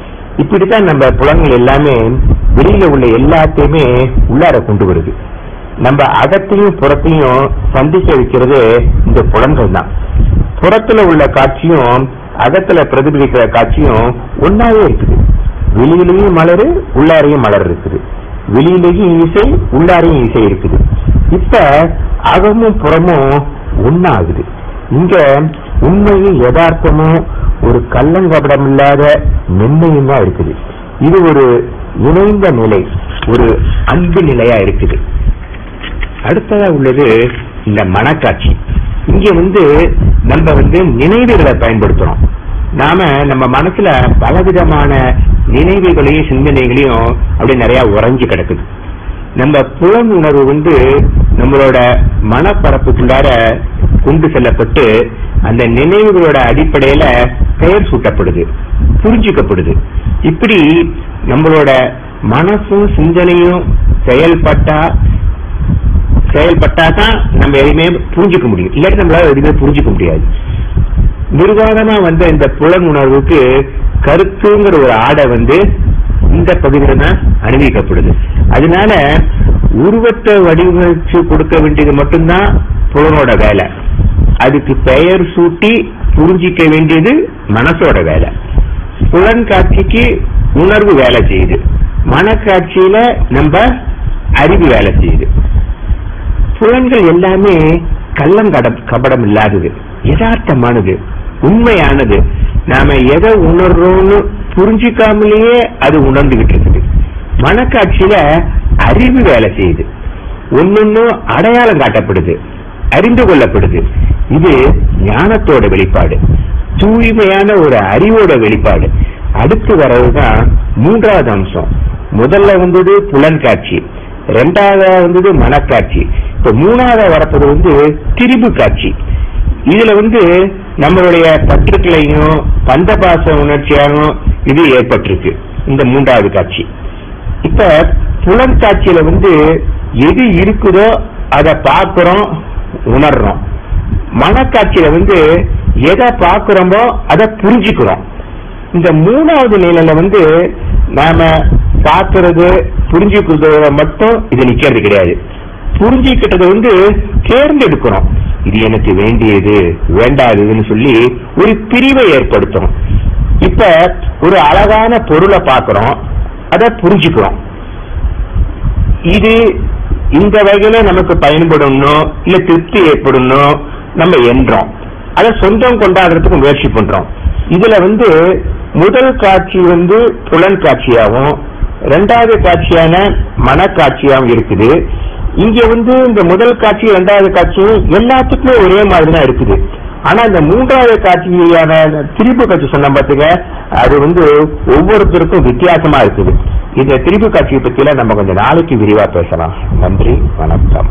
இப்படித்தான் நம்ம புலன்கள் எல்லாமே வெளியில உள்ள எல்லாத்தையுமே உள்ளார கொண்டு வருது நம்ம அகத்தையும் புறத்தையும் சந்திக்க வைக்கிறது இந்த புலன்கள் தான் புறத்துல உள்ள காட்சியும் அகத்துல பிரதிபலிக்கிற காட்சியும் ஒன்னாவே இருக்குது வெளியிலேயும் மலரு உள்ளாரையும் மலர் இருக்குது வெளியிலேயும் இசை உள்ளாரையும் இசை இருக்குது இப்ப அகமும் புறமும் ஒன்னாகுது இங்க உண்மையும் யதார்த்தமும் ஒரு கள்ளங்கபடம் இல்லாத மென்மையும் தான் இருக்குது இது ஒரு இணைந்த நிலை ஒரு அன்பு நிலையா இருக்குது அடுத்ததா உள்ளது இந்த மனக்காட்சி இங்க வந்து நம்ம வந்து நினைவுகளை பயன்படுத்துறோம் நாம நம்ம மனசுல பலவிதமான நினைவுகளையும் சிந்தனைகளையும் அப்படி நிறைய உறைஞ்சு கிடக்குது நம்ம புலன் உணர்வு வந்து நம்மளோட மனப்பரப்புக்குள்ளார கொண்டு செல்லப்பட்டு அந்த நினைவுகளோட அடிப்படையில பெயர் சூட்டப்படுது புரிஞ்சுக்கப்படுது இப்படி நம்மளோட மனசும் சிந்தனையும் செயல்பட்டா செயல்பட்டா தான் நம்ம எதையுமே புரிஞ்சுக்க முடியும் இல்லாட்டி நம்மளால எதுவுமே புரிஞ்சுக்க முடியாது நிர்வாகமா வந்த இந்த புலன் உணர்வுக்கு கருத்துங்கிற ஒரு ஆடை வந்து இந்த பகுதியில தான் அணிவிக்கப்படுது அதனால உருவத்தை வடிவமைச்சு கொடுக்க வேண்டியது மட்டும்தான் புலனோட வேலை அதுக்கு பெயர் சூட்டி புரிஞ்சிக்க வேண்டியது மனசோட வேலை புலன் காட்சிக்கு உணர்வு வேலை செய்யுது மனக்காட்சியில நம்ம அறிவு வேலை செய்யுது புலன்கள் எல்லாமே கள்ளம் கட- கபடம் இல்லாதது யதார்த்தமானது உண்மையானது நாம எதை உணர்றோம்னு புரிஞ்சுக்காமலேயே அது உணர்ந்துகிட்டு இருக்குது மனக்காட்சியில அறிவு வேலை செய்யுது ஒன்னொன்னும் அடையாளம் காட்டப்படுது அறிந்து கொள்ளப்படுது இது ஞானத்தோட வெளிப்பாடு தூய்மையான ஒரு அறிவோட வெளிப்பாடு அடுத்து வர்றதுதான் மூன்றாவது அம்சம் முதல்ல வந்தது புலன் காட்சி ரெண்டாவதா வந்தது மனக்காட்சி இப்ப மூணாவதா வரப்போது வந்து திரிபு காட்சி இதுல வந்து நம்மளுடைய பற்றுக்களையும் பந்தபாச உணர்ச்சியாகவும் இது ஏற்பட்டிருக்கு இந்த மூன்றாவது காட்சி இப்ப புலன் காட்சியில வந்து எது இருக்குதோ அதை பார்க்கிறோம் உணர்றோம் மனக்காட்சியில வந்து எதை பார்க்கிறோமோ அதை புரிஞ்சுக்கிறோம் இந்த மூணாவது நிலையில வந்து நாம பார்க்கிறது புரிஞ்சுக்கிறதோட மட்டும் இது நிக்கிறது கிடையாது புரிஞ்சுக்கிட்டதை வந்து தேர்ந்தெடுக்கிறோம் இது எனக்கு வேண்டியது வேண்டாததுன்னு சொல்லி ஒரு பிரிவை ஏற்படுத்தும் இப்ப ஒரு அழகான பொருளை பார்க்கிறோம் அதை புரிஞ்சுக்கிறோம் இது இந்த வகையில நமக்கு பயன்படணும் இல்ல திருப்தி ஏற்படணும் நம்ம எண்றோம் அதை சொந்தம் கொண்டாடுறதுக்கு முயற்சி பண்றோம் இதுல வந்து முதல் காட்சி வந்து புலன் காட்சியாகவும் ரெண்டாவது காட்சியான மனக்காட்சியாகவும் இருக்குது இங்க வந்து இந்த முதல் காட்சி ரெண்டாவது காட்சியும் எல்லாத்துக்குமே ஒரே மாதிரி தான் இருக்குது ஆனா இந்த மூன்றாவது காட்சியான திரிபு காட்சி சொன்ன பாத்துங்க அது வந்து ஒவ்வொருத்தருக்கும் வித்தியாசமா இருக்குது இந்த திரிபு காட்சியை பத்தியில நம்ம கொஞ்சம் நாளைக்கு விரிவா பேசலாம் நன்றி வணக்கம்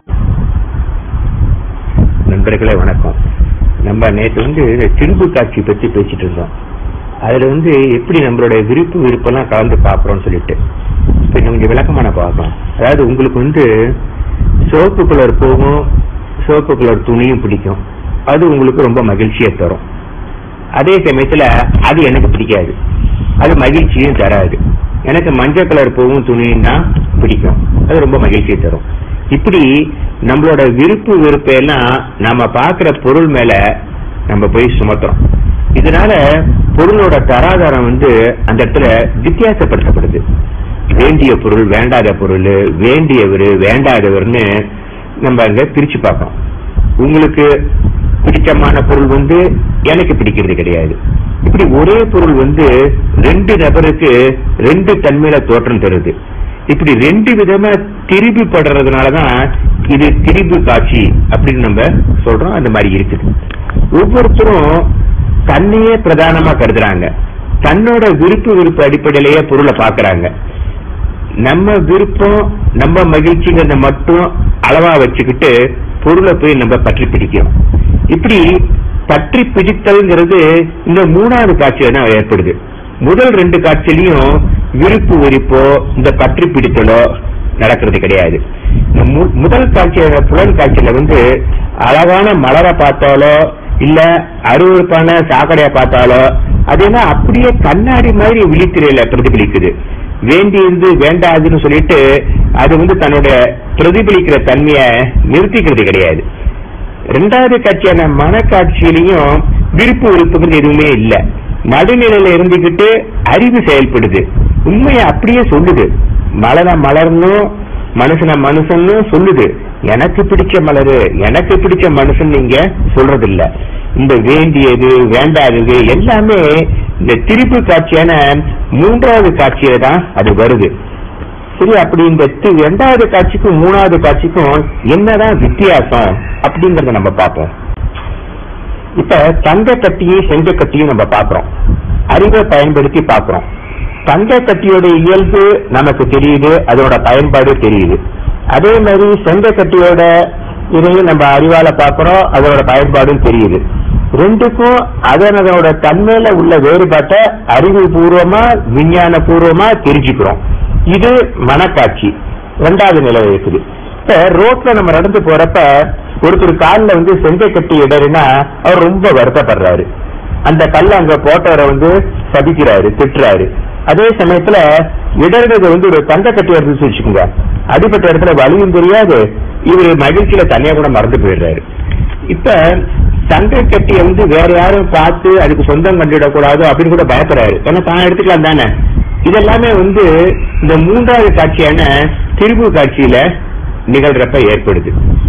நண்பர்களே வணக்கம் நம்ம நேற்று வந்து இந்த திரிபு காட்சி பத்தி பேசிட்டு இருந்தோம் அதுல வந்து எப்படி நம்மளுடைய விருப்பு விருப்பம்லாம் கலந்து பாக்குறோம்னு சொல்லிட்டு இப்ப இன்னும் கொஞ்சம் விளக்கமான பார்க்கலாம் அதாவது உங்களுக்கு வந்து சிவப்பு கலர் பூவும் சிவப்பு கலர் துணியும் பிடிக்கும் அது உங்களுக்கு ரொம்ப மகிழ்ச்சியை தரும் அதே சமயத்துல அது எனக்கு பிடிக்காது அது மகிழ்ச்சியும் தராது எனக்கு மஞ்சள் கலர் பூவும் துணியும் தான் பிடிக்கும் அது ரொம்ப மகிழ்ச்சியை தரும் இப்படி நம்மளோட விருப்பு வெறுப்பை எல்லாம் நம்ம பார்க்கிற பொருள் மேல நம்ம போய் சுமத்துறோம் இதனால பொருளோட தராதாரம் வந்து அந்த இடத்துல வித்தியாசப்படுத்தப்படுது வேண்டிய பொருள் வேண்டாத பொருள் வேண்டியவர் வேண்டாதவர்னு நம்ம அங்க பிரிச்சு பார்க்கறோம் உங்களுக்கு பிடிச்சமான பொருள் வந்து எனக்கு பிடிக்கிறது கிடையாது இப்படி ஒரே பொருள் வந்து ரெண்டு நபருக்கு ரெண்டு தன்மையில தோற்றம் தருது இப்படி ரெண்டு விதமா திருப்பி படுறதுனாலதான் இது திரிபு காட்சி அப்படின்னு நம்ம சொல்றோம் அந்த மாதிரி இருக்குது ஒவ்வொருத்தரும் தன்னையே பிரதானமா கருதுறாங்க தன்னோட விருப்பு விருப்பு அடிப்படையிலேயே பொருளை பாக்குறாங்க நம்ம விருப்பம் நம்ம மகிழ்ச்சிங்கிறத மட்டும் அளவா வச்சுக்கிட்டு பொருளை போய் நம்ம பற்றி பிடிக்கிறோம் இப்படி பற்றி பிடித்தல்ங்கிறது இந்த மூணாவது காட்சியில தான் ஏற்படுது முதல் ரெண்டு காட்சியிலையும் விருப்பு வெறுப்போ இந்த பற்றி பிடித்தலோ நடக்கிறது கிடையாது இந்த மு- முதல் காட்சியோட புலன் காட்சியில வந்து அழகான மலரை பார்த்தாலோ இல்ல அருவருப்பான சாக்கடையை பார்த்தாலோ அது என்ன அப்படியே கண்ணாடி மாதிரி விழித்திரையில பிரதிபலிக்குது வேண்டியிருந்து வேண்டாதுன்னு சொல்லிட்டு அது வந்து தன்னுடைய பிரதிபலிக்கிற தன்மையை நிறுத்திக்கிறது கிடையாது ரெண்டாவது காட்சியான மனக்காட்சியிலையும் விருப்பு வெறுப்புங்கிறது எதுவுமே இல்ல நடுநிலையில இருந்துகிட்டு அறிவு செயல்படுது உண்மையை அப்படியே சொல்லுது மலர மலர்னும் மனுஷன மனுஷன்னு சொல்லுது எனக்கு பிடிச்ச மலரு எனக்கு பிடிச்ச மனுஷன் நீங்க சொல்றது இல்ல இந்த வேண்டியது வேண்டாதது எல்லாமே இந்த திரிப்பு காட்சியான மூன்றாவது காட்சியில தான் அது வருது சரி அப்படி இந்த தி- இரண்டாவது காட்சிக்கும் மூணாவது காட்சிக்கும் என்னதான் வித்தியாசம் அப்படிங்கறத நம்ம பார்ப்போம் இப்ப தங்க கட்டியும் செங்க கட்டியும் நம்ம பார்க்கிறோம் அறிவை பயன்படுத்தி பார்க்கிறோம் தங்க கட்டியோட இயல்பு நமக்கு தெரியுது அதோட பயன்பாடு தெரியுது அதே மாதிரி செங்க கட்டியோட இதையும் நம்ம அறிவால பார்க்கிறோம் அதோட பயன்பாடும் தெரியுது ரெண்டுக்கும் அதன் அதனோட தன்மையில உள்ள வேறுபாட்டை அறிவு பூர்வமா விஞ்ஞான பூர்வமா தெரிஞ்சுக்கிறோம் இது மனக்காட்சி ரெண்டாவது நிலை இருக்குது இப்ப ரோட்ல நம்ம நடந்து போறப்ப ஒருத்தர் கால்ல வந்து செங்கை கட்டி இடறுனா அவர் ரொம்ப வருத்தப்படுறாரு அந்த கல்ல அங்க போட்டவரை வந்து சபிக்கிறாரு திட்டுறாரு அதே சமயத்துல இடர்றது வந்து ஒரு தங்க கட்டி இருந்துச்சு வச்சுக்கோங்க அடிப்பட்ட இடத்துல வலியும் தெரியாது இவரு மகிழ்ச்சியில தனியா கூட மறந்து போயிடுறாரு இப்ப தங்க கட்டிய வந்து வேற யாரும் பார்த்து அதுக்கு சொந்தம் கண்டிடக்கூடாது அப்படின்னு கூட பயப்படுறாரு ஏன்னா தான் எடுத்துக்கலாம் தானே இதெல்லாமே வந்து இந்த மூன்றாவது காட்சியான திருப்பு காட்சியில நிகழ்றப்ப ஏற்படுது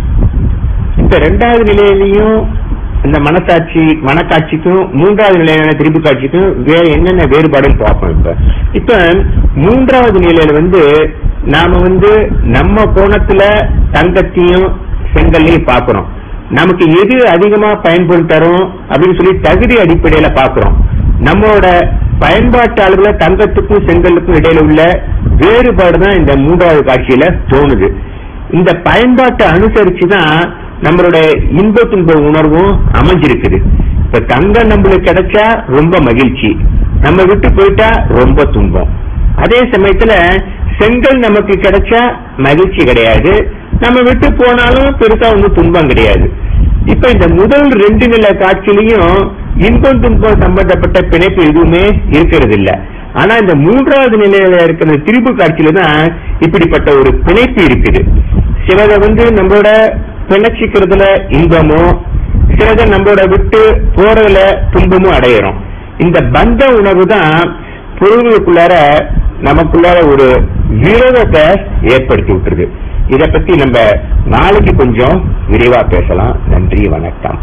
இப்ப ரெண்டாவது நிலையிலையும் இந்த மனசாட்சி மனக்காட்சிக்கும் மூன்றாவது நிலையான திருப்பு காட்சிக்கும் வேற என்னென்ன வேறுபாடுன்னு பார்ப்போம் இப்ப இப்ப மூன்றாவது நிலையில வந்து நாம வந்து நம்ம கோணத்துல தங்கத்தையும் செங்கல்லையும் பார்க்கிறோம் நமக்கு எது அதிகமா பயன்படுத்தி தரும் அப்படின்னு சொல்லி தகுதி அடிப்படையில பார்க்கிறோம் நம்மளோட பயன்பாட்டு அளவுல தங்கத்துக்கும் செங்கலுக்கும் இடையில உள்ள வேறுபாடு தான் இந்த மூன்றாவது காட்சியில தோணுது இந்த பயன்பாட்டை அனுசரிச்சு தான் நம்மளோட இன்ப துன்ப உணர்வும் அமைஞ்சிருக்குது இப்ப தங்கம் நம்மளுக்கு கிடைச்சா ரொம்ப மகிழ்ச்சி நம்ம விட்டு போயிட்டா ரொம்ப துன்பம் அதே சமயத்துல செங்கல் நமக்கு கிடைச்சா மகிழ்ச்சி கிடையாது நம்ம விட்டு போனாலும் பெருசா ஒன்றும் துன்பம் கிடையாது இப்ப இந்த முதல் ரெண்டு நிலை காட்சியிலையும் இன்பம் துன்பம் சம்பந்தப்பட்ட பிணைப்பு எதுவுமே இருக்கிறது இல்ல ஆனா இந்த மூன்றாவது நிலையில இருக்கிற திருப்பு காட்சியில தான் இப்படிப்பட்ட ஒரு பிணைப்பு இருக்குது சிலதை வந்து நம்மளோட பிணைச்சிக்கிறதுல இன்பமும் சிலதை நம்மளோட விட்டு போறதுல துன்பமும் அடையிறோம் இந்த பந்த உணர்வு தான் பொருள்களுக்குள்ளார நமக்குள்ளார ஒரு விரோதத்தை ஏற்படுத்தி விட்டுருது இத பத்தி நம்ம நாளைக்கு கொஞ்சம் விரிவா பேசலாம் நன்றி வணக்கம்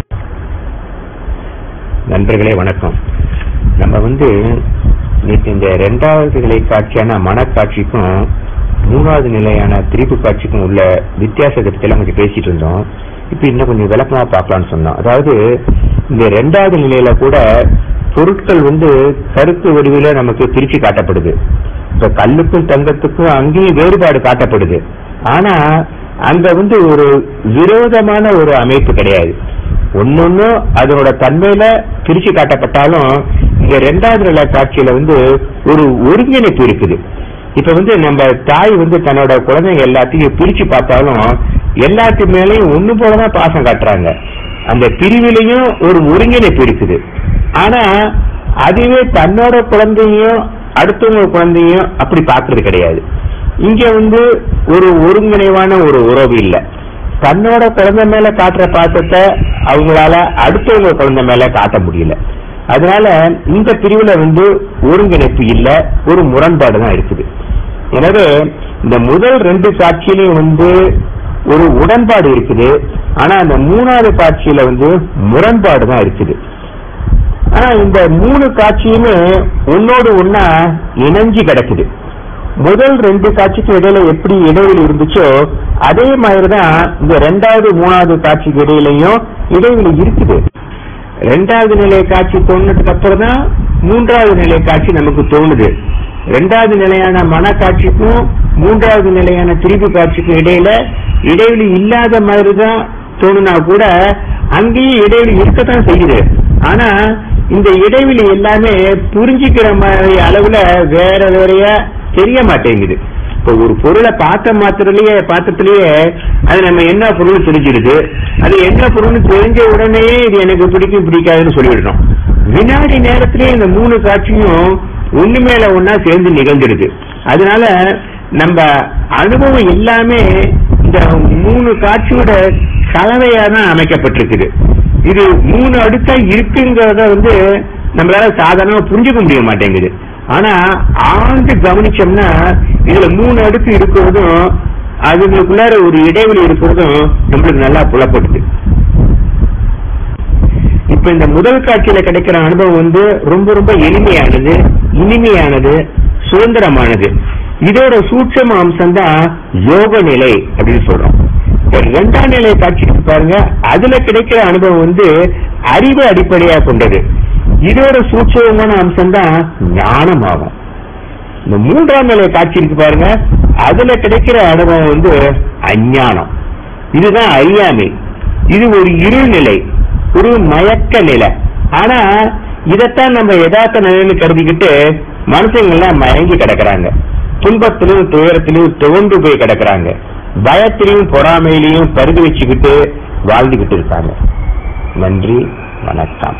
நண்பர்களே வணக்கம் நம்ம வந்து நேற்று இந்த இரண்டாவது நிலை காட்சியான மனக்காட்சிக்கும் மூணாவது நிலையான திரிப்பு காட்சிக்கும் உள்ள வித்தியாசத்தை பத்தி எல்லாம் கொஞ்சம் பேசிட்டு இருந்தோம் இப்ப இன்னும் கொஞ்சம் விளக்கமா பார்க்கலாம்னு சொன்னோம் அதாவது இந்த இரண்டாவது நிலையில கூட பொருட்கள் வந்து கருத்து வடிவில நமக்கு பிரிச்சு காட்டப்படுது இப்ப கல்லுக்கும் தங்கத்துக்கும் அங்கேயும் வேறுபாடு காட்டப்படுது ஆனா அங்க வந்து ஒரு விரோதமான ஒரு அமைப்பு கிடையாது ஒன்னொன்னும் அதனோட தன்மையில பிரிச்சு காட்டப்பட்டாலும் இந்த ரெண்டாவது நிலை காட்சியில வந்து ஒரு ஒருங்கிணைப்பு இருக்குது இப்ப வந்து நம்ம தாய் வந்து தன்னோட குழந்தைங்க எல்லாத்தையும் பிரிச்சு பார்த்தாலும் எல்லாத்து மேலயும் ஒண்ணு போலதான் பாசம் காட்டுறாங்க அந்த பிரிவிலையும் ஒரு ஒருங்கிணைப்பு இருக்குது ஆனா அதுவே தன்னோட குழந்தையும் அடுத்தவங்க குழந்தையும் அப்படி பார்க்கறது கிடையாது இங்க வந்து ஒரு ஒருங்கிணைவான ஒரு உறவு இல்ல தன்னோட குழந்தை மேல காட்டுற பாசத்தை அவங்களால அடுத்தவங்க குழந்தை மேல காட்ட முடியல அதனால இந்த பிரிவுல வந்து ஒருங்கிணைப்பு இல்ல ஒரு முரண்பாடு தான் இருக்குது எனவே இந்த முதல் ரெண்டு காட்சியிலையும் வந்து ஒரு உடன்பாடு இருக்குது ஆனா அந்த மூணாவது காட்சியில வந்து முரண்பாடு தான் இருக்குது ஆனா இந்த மூணு காட்சியுமே ஒன்னோடு ஒன்னா இணைஞ்சு கிடக்குது முதல் ரெண்டு காட்சிக்கு இடையில எப்படி இடைவெளி இருந்துச்சோ அதே மாதிரிதான் இந்த ரெண்டாவது மூணாவது காட்சிக்கு இடையிலையும் இடைவெளி இருக்குது ரெண்டாவது நிலை காட்சி தோணுனதுக்கு அப்புறம் தான் மூன்றாவது நிலை காட்சி நமக்கு தோணுது ரெண்டாவது நிலையான மனக்காட்சிக்கும் மூன்றாவது நிலையான திரிப்பு காட்சிக்கும் இடையில இடைவெளி இல்லாத மாதிரி தான் தோணுனா கூட அங்கேயும் இடைவெளி இருக்கத்தான் செய்யுது ஆனா இந்த இடைவெளி எல்லாமே புரிஞ்சுக்கிற மாதிரி அளவுல வேற வேறையா தெரிய மாட்டேங்குது இப்போ ஒரு பொருளை பார்த்த மாத்திரலயே பாத்திரத்திலேயே அது நம்ம என்ன பொருள் தெரிஞ்சிருது அது என்ன பொருள்னு தெரிஞ்ச உடனே இது எனக்கு பிடிக்கும் பிடிக்காதுன்னு சொல்லிவிடணும் வினாடி நேரத்திலேயே இந்த மூணு காட்சியும் ஒண்ணு மேல ஒன்னா சேர்ந்து நிகழ்ந்துடுது அதனால நம்ம அனுபவம் எல்லாமே இந்த மூணு காட்சியோட கலவையா தான் அமைக்கப்பட்டிருக்குது இது மூணு அடுக்கா இருக்குங்கிறத வந்து நம்மளால சாதாரணமா புரிஞ்சுக்க முடிய மாட்டேங்குது ஆனா ஆண்டு கவனிச்சோம்னா இதுல மூணு அடுக்கு இருக்கிறதும் அதுங்களுக்குள்ளார ஒரு இடைவெளி இருக்கிறதும் நம்மளுக்கு நல்லா புலப்படுது இப்ப இந்த முதல் காட்சியில கிடைக்கிற அனுபவம் வந்து ரொம்ப ரொம்ப எளிமையானது இனிமையானது சுதந்திரமானது இதோட சூட்சம அம்சம் தான் யோக நிலை அப்படின்னு சொல்றோம் இப்ப இரண்டாம் நிலை காட்சி இருக்கு பாருங்க அதுல கிடைக்கிற அனுபவம் வந்து அறிவு அடிப்படையா கொண்டது இதோட சூட்சமான அம்சம் தான் ஞானம் ஆகும் இந்த மூன்றாம் நிலை காட்சி இருக்கு பாருங்க அதுல கிடைக்கிற அனுபவம் வந்து அஞ்ஞானம் இதுதான் அறியாமை இது ஒரு இருள் நிலை ஒரு மயக்க நிலை ஆனா இதைத்தான் நம்ம யதார்த்த நிலைன்னு கருதிக்கிட்டு மனுஷங்க எல்லாம் மயங்கி கிடக்குறாங்க துன்பத்திலும் துயரத்திலும் துவண்டு போய் கிடக்குறாங்க பயத்திலையும் பொறாமையிலையும் பருதி வச்சுக்கிட்டு வாழ்ந்துகிட்டு இருக்காங்க நன்றி வணக்கம்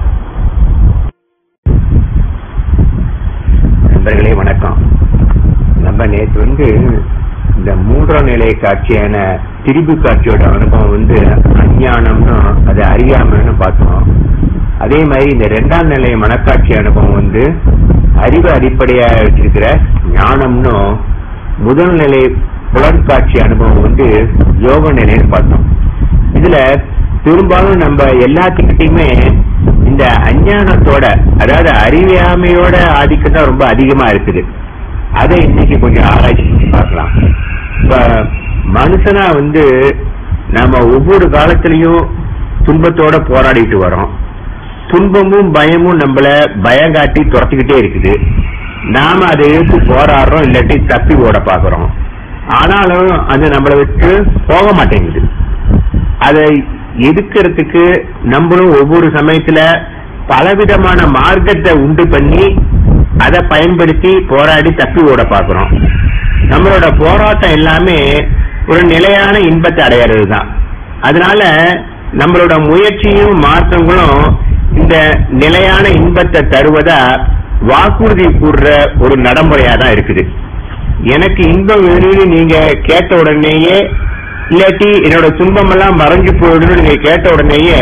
நண்பர்களே வணக்கம் நம்ம நேற்று வந்து இந்த மூன்றாம் நிலை காட்சியான திரிபு காட்சியோட அனுபவம் வந்து அஞ்ஞானம்னு அது அறியாமன்னு பார்த்தோம் அதே மாதிரி இந்த இரண்டாம் நிலை மனக்காட்சி அனுபவம் வந்து அறிவு அடிப்படையா வச்சிருக்கிற ஞானம்னு முதல் நிலை புலன்காட்சி அனுபவம் வந்து யோக நிலைன்னு பார்த்தோம் இதுல பெரும்பாலும் நம்ம எல்லாத்துக்கிட்டையுமே இந்த அஞ்ஞானத்தோட அதாவது அறியாமையோட ஆதிக்கம் தான் ரொம்ப அதிகமா இருக்குது அதை இன்னைக்கு கொஞ்சம் ஆராய்ச்சி பண்ணி பார்க்கலாம் இப்ப மனுஷனா வந்து நாம ஒவ்வொரு காலத்திலையும் துன்பத்தோட போராடிட்டு வரோம் துன்பமும் பயமும் நம்மள பயம் காட்டி துரத்திக்கிட்டே இருக்குது நாம அதை எதிர்த்து போராடுறோம் இல்லாட்டி தப்பி ஓட பாக்குறோம் ஆனாலும் அது நம்மளை விட்டு போக மாட்டேங்குது அதை எதுக்கிறதுக்கு நம்மளும் ஒவ்வொரு சமயத்துல பலவிதமான மார்க்கத்தை உண்டு பண்ணி அதை பயன்படுத்தி போராடி தப்பி ஓட பாக்குறோம் நம்மளோட போராட்டம் எல்லாமே ஒரு நிலையான இன்பத்தை அடையிறது தான் அதனால நம்மளோட முயற்சியும் மாற்றங்களும் இந்த நிலையான இன்பத்தை தருவதா வாக்குறுதி கூடுற ஒரு நடைமுறையா தான் இருக்குது எனக்கு இன்பம் வேணும்னு நீங்க கேட்ட உடனேயே இல்லாட்டி என்னோட துன்பம் எல்லாம் மறைஞ்சு போயிடும்னு நீங்க கேட்ட உடனேயே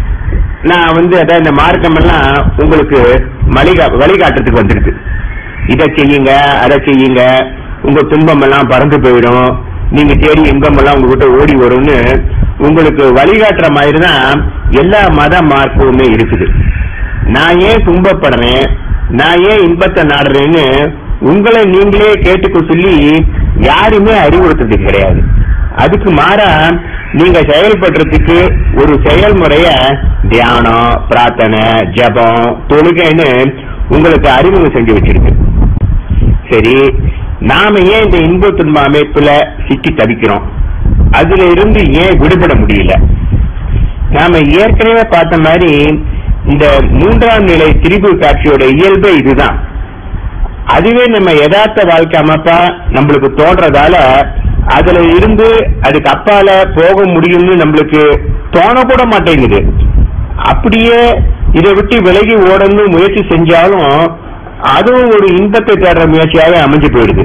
நான் வந்து அதான் இந்த மார்க்கம் எல்லாம் உங்களுக்கு வழிகா வழிகாட்டுறதுக்கு வந்துருக்கு இதை செய்யுங்க அதை செய்யுங்க உங்க துன்பம் எல்லாம் பறந்து போயிடும் நீங்க தேடி இன்பம் எல்லாம் உங்ககிட்ட ஓடி வரும்னு உங்களுக்கு வழிகாட்டுற மாதிரி தான் எல்லா மத மார்க்கமுமே இருக்குது நான் ஏன் துன்பப்படுறேன் நான் ஏன் இன்பத்தை நாடுறேன்னு உங்களை நீங்களே கேட்டுக்க சொல்லி யாருமே அறிவுறுத்துறது கிடையாது அதுக்கு மாறா நீங்க செயல்படுறதுக்கு ஒரு செயல்முறைய தியானம் பிரார்த்தனை ஜபம் தொழுகைன்னு உங்களுக்கு அறிமுகம் செஞ்சு வச்சிருக்கு சரி நாம ஏன் இந்த இன்ப துன்ப அமைப்புல சிக்கி தவிக்கிறோம் அதுல இருந்து ஏன் விடுபட முடியல நாம ஏற்கனவே பார்த்த மாதிரி இந்த மூன்றாம் நிலை திரிபு காட்சியோட இயல்பே இதுதான் அதுவே நம்ம யதார்த்த வாழ்க்கை அமைப்பா நம்மளுக்கு தோன்றதால அதுல இருந்து அதுக்கு அப்பால போக முடியும்னு நம்மளுக்கு தோணக்கூட மாட்டேங்குது அப்படியே இதை விட்டு விலகி ஓடணும்னு முயற்சி செஞ்சாலும் அதுவும் ஒரு இன்பத்தை தேடுற முயற்சியாக அமைஞ்சு போயிடுது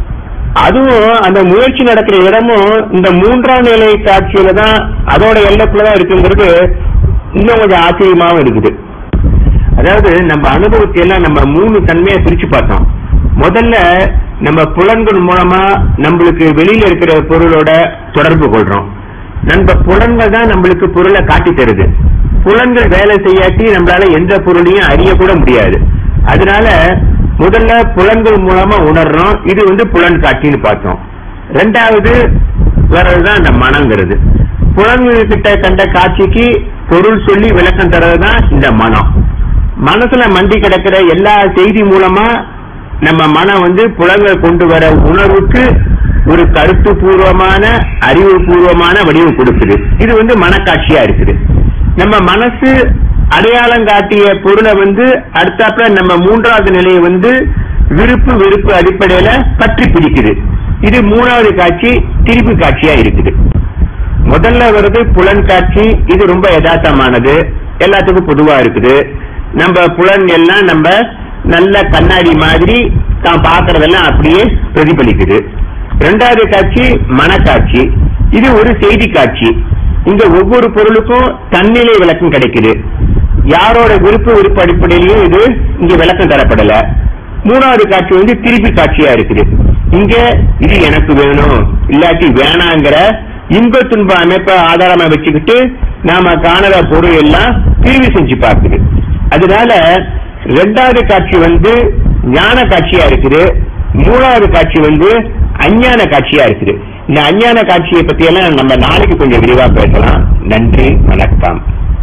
அதுவும் அந்த முயற்சி நடக்கிற இடமும் இந்த மூன்றாம் நிலை காட்சியில தான் அதோட எல்லைக்குள்ளதான் இருக்குங்கிறது இன்னும் கொஞ்சம் ஆச்சரியமாவும் இருக்குது அதாவது நம்ம அனுபவத்தை எல்லாம் நம்ம மூணு தன்மையா பிரிச்சு பார்த்தோம் முதல்ல நம்ம புலன்கள் மூலமா நம்மளுக்கு வெளியில இருக்கிற பொருளோட தொடர்பு கொள்றோம் நம்ம புலன்கள் தான் நம்மளுக்கு பொருளை காட்டி தருது புலன்கள் வேலை செய்யாட்டி நம்மளால எந்த பொருளையும் அறியக்கூட முடியாது அதனால முதல்ல புலன்கள் மூலமா உணர்றோம் இது வந்து புலன் காட்சின்னு பார்த்தோம் ரெண்டாவது வர்றதுதான் அந்த மனங்கிறது புலன்கள் கிட்ட கண்ட காட்சிக்கு பொருள் சொல்லி விளக்கம் தர்றதுதான் இந்த மனம் மனசுல மண்டி கிடக்கிற எல்லா செய்தி மூலமா நம்ம மனம் வந்து புலங்கள் கொண்டு வர உணர்வுக்கு ஒரு கருத்து பூர்வமான அறிவுபூர்வமான வடிவம் கொடுக்குது இது வந்து மனக்காட்சியா இருக்குது நம்ம மனசு அடையாளம் காட்டிய பொருளை வந்து அடுத்தாப்புல நம்ம மூன்றாவது நிலையை வந்து விருப்பு வெறுப்பு அடிப்படையில பற்றி பிடிக்குது இது மூணாவது காட்சி திருப்பி காட்சியா இருக்குது முதல்ல வருது புலன் காட்சி இது ரொம்ப யதார்த்தமானது எல்லாத்துக்கும் பொதுவா இருக்குது நம்ம புலன் எல்லாம் நம்ம நல்ல கண்ணாடி மாதிரி தான் பார்க்கறதெல்லாம் அப்படியே பிரதிபலிக்குது இரண்டாவது காட்சி மனக்காட்சி இது ஒரு செய்தி காட்சி இங்க ஒவ்வொரு பொருளுக்கும் தன்னிலை விளக்கம் கிடைக்குது யாரோட விருப்ப விருப்ப அடிப்படையிலையும் இது இங்க விளக்கம் தரப்படல மூணாவது காட்சி வந்து திருப்பி காட்சியா இருக்குது இங்க இது எனக்கு வேணும் இல்லாட்டி வேணாங்கிற இன்ப துன்ப அமைப்பை ஆதாரமா வச்சுக்கிட்டு நாம காணற பொருள் எல்லாம் திரும்பி செஞ்சு பார்க்குது அதனால ரெண்டாவது காட்சி வந்து ஞான காட்சியா இருக்குது மூணாவது காட்சி வந்து அஞ்ஞான காட்சியா இருக்குது இந்த அஞ்ஞான காட்சியை பத்தி எல்லாம் நம்ம நாளைக்கு கொஞ்சம் விரிவா பேசலாம் நன்றி வணக்கம்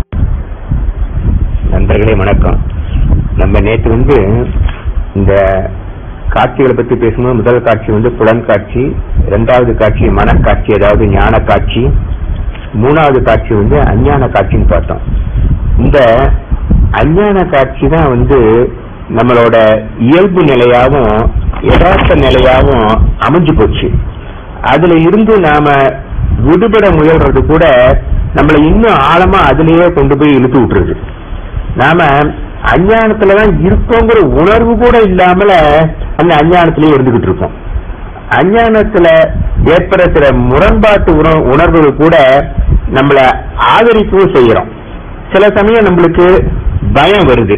நண்பர்களே வணக்கம் நம்ம நேற்று வந்து இந்த காட்சிகளை பத்தி பேசும்போது முதல் காட்சி வந்து புலன் காட்சி இரண்டாவது காட்சி மனக்காட்சி அதாவது ஞான காட்சி மூணாவது காட்சி வந்து அஞ்ஞான காட்சின்னு பார்த்தோம் இந்த அஞ்ஞான காட்சி தான் வந்து நம்மளோட இயல்பு நிலையாவும் யதார்த்த நிலையாவும் அமைஞ்சு போச்சு அதுல இருந்து நாம விடுபட முயல்றது கூட நம்மளை இன்னும் ஆழமா அதுலயே கொண்டு போய் இழுத்து விட்டுருது நாம அஞ்ஞானத்துலதான் இருக்கோங்கிற உணர்வு கூட இல்லாமல அந்த அஞ்ஞானத்திலேயே இருந்துகிட்டு இருக்கோம் அஞ்ஞானத்துல ஏற்படுற சில முரண்பாட்டு உண- உணர்வுகள் கூட நம்மள ஆதரிக்கவும் செய்யறோம் சில சமயம் நம்மளுக்கு பயம் வருது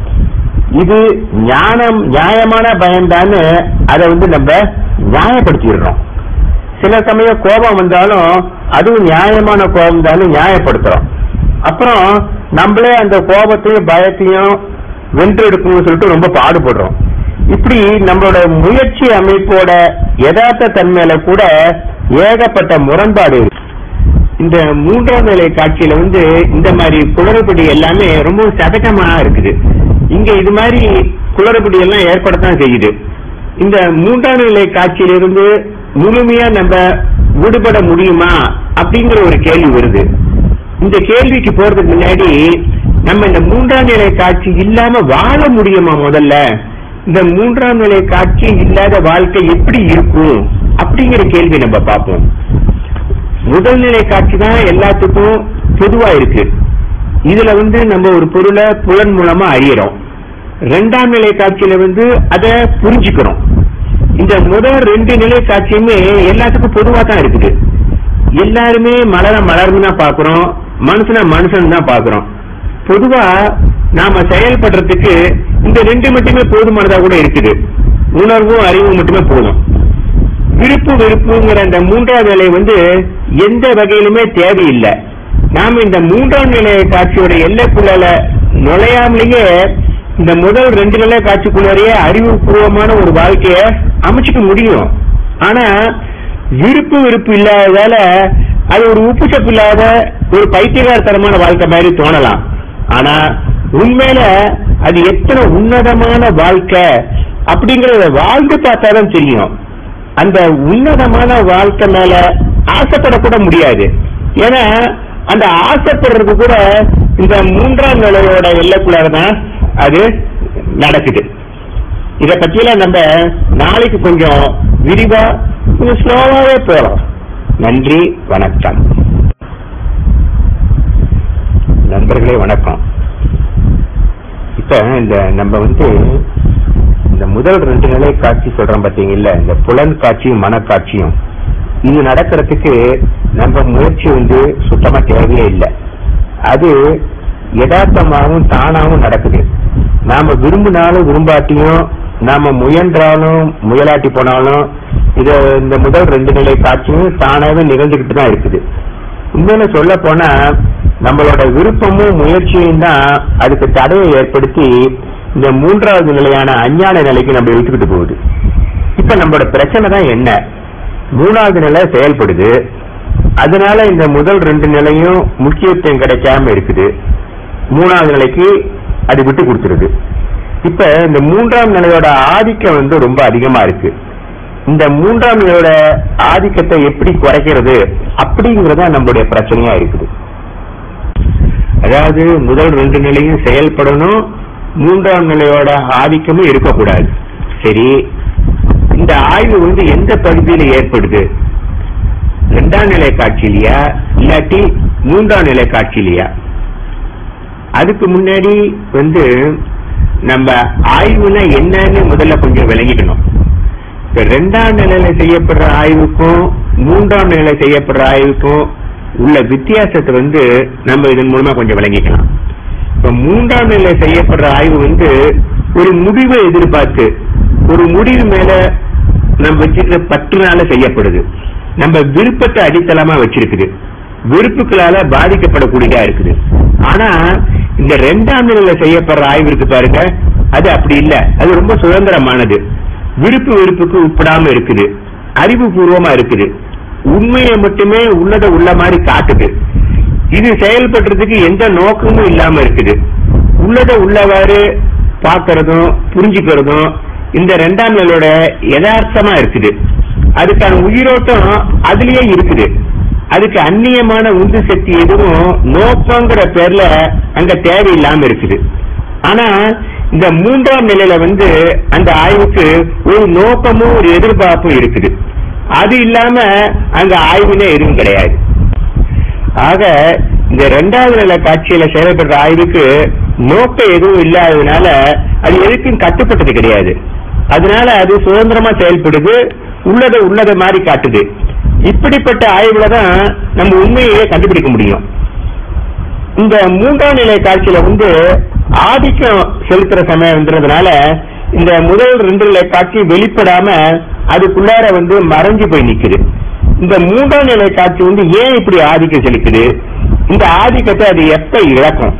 இது ஞானம் நியாயமான பயம்தான்னு அதை வந்து நம்ம நியாயப்படுத்திடுறோம் சில சமயம் கோபம் வந்தாலும் அதுவும் நியாயமான கோபம் தானே நியாயப்படுத்துறோம் அப்புறம் நம்மளே அந்த கோபத்தையும் பயத்தையும் வென்றெடுக்கணும்னு சொல்லிட்டு ரொம்ப பாடுபடுறோம் இப்படி நம்மளோட முயற்சி அமைப்போட யதார்த்த தன்மையில கூட ஏகப்பட்ட முரண்பாடு இருக்கு இந்த மூன்றாம் நிலை காட்சியில வந்து இந்த மாதிரி குளறுபடி எல்லாமே ரொம்ப சகஜமா இருக்குது இங்க இது மாதிரி குளறுபடி எல்லாம் ஏற்படத்தான் செய்யுது இந்த மூன்றாம் நிலை காட்சியிலிருந்து முழுமையா நம்ம விடுபட முடியுமா அப்படிங்கிற ஒரு கேள்வி வருது இந்த கேள்விக்கு போறதுக்கு முன்னாடி நம்ம இந்த மூன்றாம் நிலை காட்சி இல்லாம வாழ முடியுமா முதல்ல இந்த மூன்றாம் நிலை காட்சி இல்லாத வாழ்க்கை எப்படி இருக்கும் அப்படிங்கிற கேள்வி நம்ம பார்ப்போம் முதல் நிலை காட்சி தான் எல்லாத்துக்கும் பொதுவா இருக்கு இதுல வந்து நம்ம ஒரு பொருளை புலன் மூலமா அறியறோம் ரெண்டாம் நிலை காட்சியில வந்து அதை புரிஞ்சுக்கிறோம் இந்த முதல் ரெண்டு நிலை காட்சியுமே எல்லாத்துக்கும் பொதுவா தான் இருக்குது எல்லாருமே மலர மலர்னு தான் பாக்குறோம் மனுஷன மனுஷன் தான் பாக்குறோம் பொதுவா நாம செயல்படுறதுக்கு இந்த ரெண்டு மட்டுமே போதுமானதா கூட இருக்குது உணர்வும் அறிவும் மட்டுமே போதும் விருப்பு வெறுப்புங்கிற அந்த மூன்றாவது நிலை வந்து எந்த வகையிலுமே தேவையில்லை நாம இந்த மூன்றாம் நிலை காட்சியோட எல்லைக்குள்ள நுழையாமலேயே இந்த முதல் ரெண்டு நிலை காட்சிக்குள்ளேயே அறிவுபூர்வமான ஒரு வாழ்க்கைய அமைச்சுக்க முடியும் ஆனா விருப்பு வெறுப்பு இல்லாததால அது ஒரு உப்பு சப்பு இல்லாத ஒரு பைத்தியகாரத்தனமான வாழ்க்கை மாதிரி தோணலாம் ஆனா உண்மையில அது எத்தனை உன்னதமான வாழ்க்கை அப்படிங்கறத வாழ்ந்து பார்த்தாதான் தெரியும் அந்த உன்னதமான வாழ்க்கை மேல ஆசைப்படக்கூட முடியாது ஏன்னா அந்த ஆசைப்படுறது கூட இந்த மூன்றாம் நிலையோட எல்லைக்குள்ளாரதான் அது நடக்குது இத பத்தியெல்லாம் நம்ம நாளைக்கு கொஞ்சம் விரிவா கொஞ்சம் ஸ்லோவாவே போறோம் நன்றி வணக்கம் நண்பர்களே வணக்கம் இப்ப இந்த நம்ம வந்து இந்த முதல் ரெண்டு நிலை காட்சி சொல்றோம் பாத்தீங்கல்ல இந்த புலன் காட்சியும் மனக்காட்சியும் இது நடக்கிறதுக்கு நம்ம முயற்சி வந்து சுத்தமா தேவையே இல்லை அது யதார்த்தமாகவும் தானாகவும் நடக்குது நாம விரும்பினாலும் விரும்பாட்டியும் நாம முயன்றாலும் முயலாட்டி போனாலும் இத இந்த முதல் ரெண்டு நிலை காட்சியும் தானாவே நிகழ்ந்துகிட்டு தான் இருக்குது உண்மையில சொல்ல போனா நம்மளோட விருப்பமும் முயற்சியும் தான் அதுக்கு தடையை ஏற்படுத்தி இந்த மூன்றாவது நிலையான அஞ்ஞான நிலைக்கு நம்ம இழுத்துக்கிட்டு போகுது இப்ப நம்மளோட பிரச்சனை தான் என்ன மூணாவது நிலை செயல்படுது அதனால இந்த முதல் ரெண்டு நிலையும் முக்கியத்துவம் கிடைக்காம இருக்குது மூணாவது நிலைக்கு அது விட்டு கொடுத்துருது இப்ப இந்த மூன்றாம் நிலையோட ஆதிக்கம் வந்து ரொம்ப அதிகமா இருக்கு இந்த மூன்றாம் நிலையோட ஆதிக்கத்தை எப்படி குறைக்கிறது அப்படிங்கறத நம்மளுடைய பிரச்சனையா இருக்குது அதாவது முதல் ரெண்டு நிலையும் செயல்படணும் மூன்றாம் நிலையோட ஆதிக்கமும் இருக்கக்கூடாது சரி இந்த ஆய்வு வந்து எந்த பகுதியில ஏற்படுது ரெண்டாம் நிலை காட்சியிலையா இல்லாட்டி மூன்றாம் நிலை காட்சியிலையா அதுக்கு முன்னாடி வந்து நம்ம ஆய்வுனா என்னன்னு முதல்ல கொஞ்சம் விளங்கிக்கணும் இப்ப ரெண்டாம் நிலையில செய்யப்படுற ஆய்வுக்கும் மூன்றாம் நிலையில செய்யப்படுற ஆய்வுக்கும் உள்ள வித்தியாசத்தை வந்து நம்ம இதன் மூலமா கொஞ்சம் விளங்கிக்கலாம் இப்ப மூன்றாம் நிலையில செய்யப்படுற ஆய்வு வந்து ஒரு முடிவை எதிர்பார்த்து ஒரு முடிவு மேல நம்ம வச்சிருக்கிற பற்றுனால செய்யப்படுது நம்ம விருப்பத்தை அடித்தளமா வச்சிருக்குது விருப்புகளால பாதிக்கப்படக்கூடியதா இருக்குது ஆனா இந்த ரெண்டாம் நிலையில செய்யப்படுற ஆய்வு இருக்கு பாருங்க அது அப்படி இல்ல அது ரொம்ப சுதந்திரமானது விருப்பு வெறுப்புக்கு உட்படாம இருக்குது அறிவுபூர்வமா இருக்குது உண்மையை மட்டுமே உள்ளத உள்ள மாதிரி காட்டுது இது செயல்படுறதுக்கு எந்த நோக்கமும் இல்லாம இருக்குது உள்ளத உள்ளவாறு பார்க்கறதும் புரிஞ்சுக்கிறதும் இந்த ரெண்டாம் நிலையோட யதார்த்தமா இருக்குது அதுக்கான உயிரோட்டம் அதுலயே இருக்குது அதுக்கு அந்நியமான உந்து சக்தி எதுவும் நோக்கங்கிற பேர்ல அங்க தேவையில்லாம இருக்குது ஆனா இந்த மூன்றாம் நிலையில வந்து அந்த ஆய்வுக்கு ஒரு நோக்கமும் ஒரு எதிர்பார்ப்பும் இருக்குது அது இல்லாம அங்க ஆய்வுனே எதுவும் கிடையாது ஆக இந்த இரண்டாவது நிலை காட்சியில செயல்படுற ஆய்வுக்கு நோக்கம் எதுவும் இல்லாததுனால அது எதுக்கும் கட்டுப்பட்டது கிடையாது அதனால அது சுதந்திரமா செயல்படுது உள்ளதை உள்ளதை மாதிரி காட்டுது இப்படிப்பட்ட ஆய்வுல தான் நம்ம உண்மையை கண்டுபிடிக்க முடியும் இந்த மூன்றாம் நிலை காட்சியில வந்து ஆதிக்கம் செலுத்துற சமயம்ன்றதுனால இந்த முதல் ரெண்டு நிலை காட்சி வெளிப்படாம அதுக்குள்ளார வந்து மறைஞ்சு போய் நிக்குது இந்த மூன்றாம் நிலை காட்சி வந்து ஏன் இப்படி ஆதிக்கம் செலுத்துது இந்த ஆதிக்கத்தை அது எப்ப இழக்கும்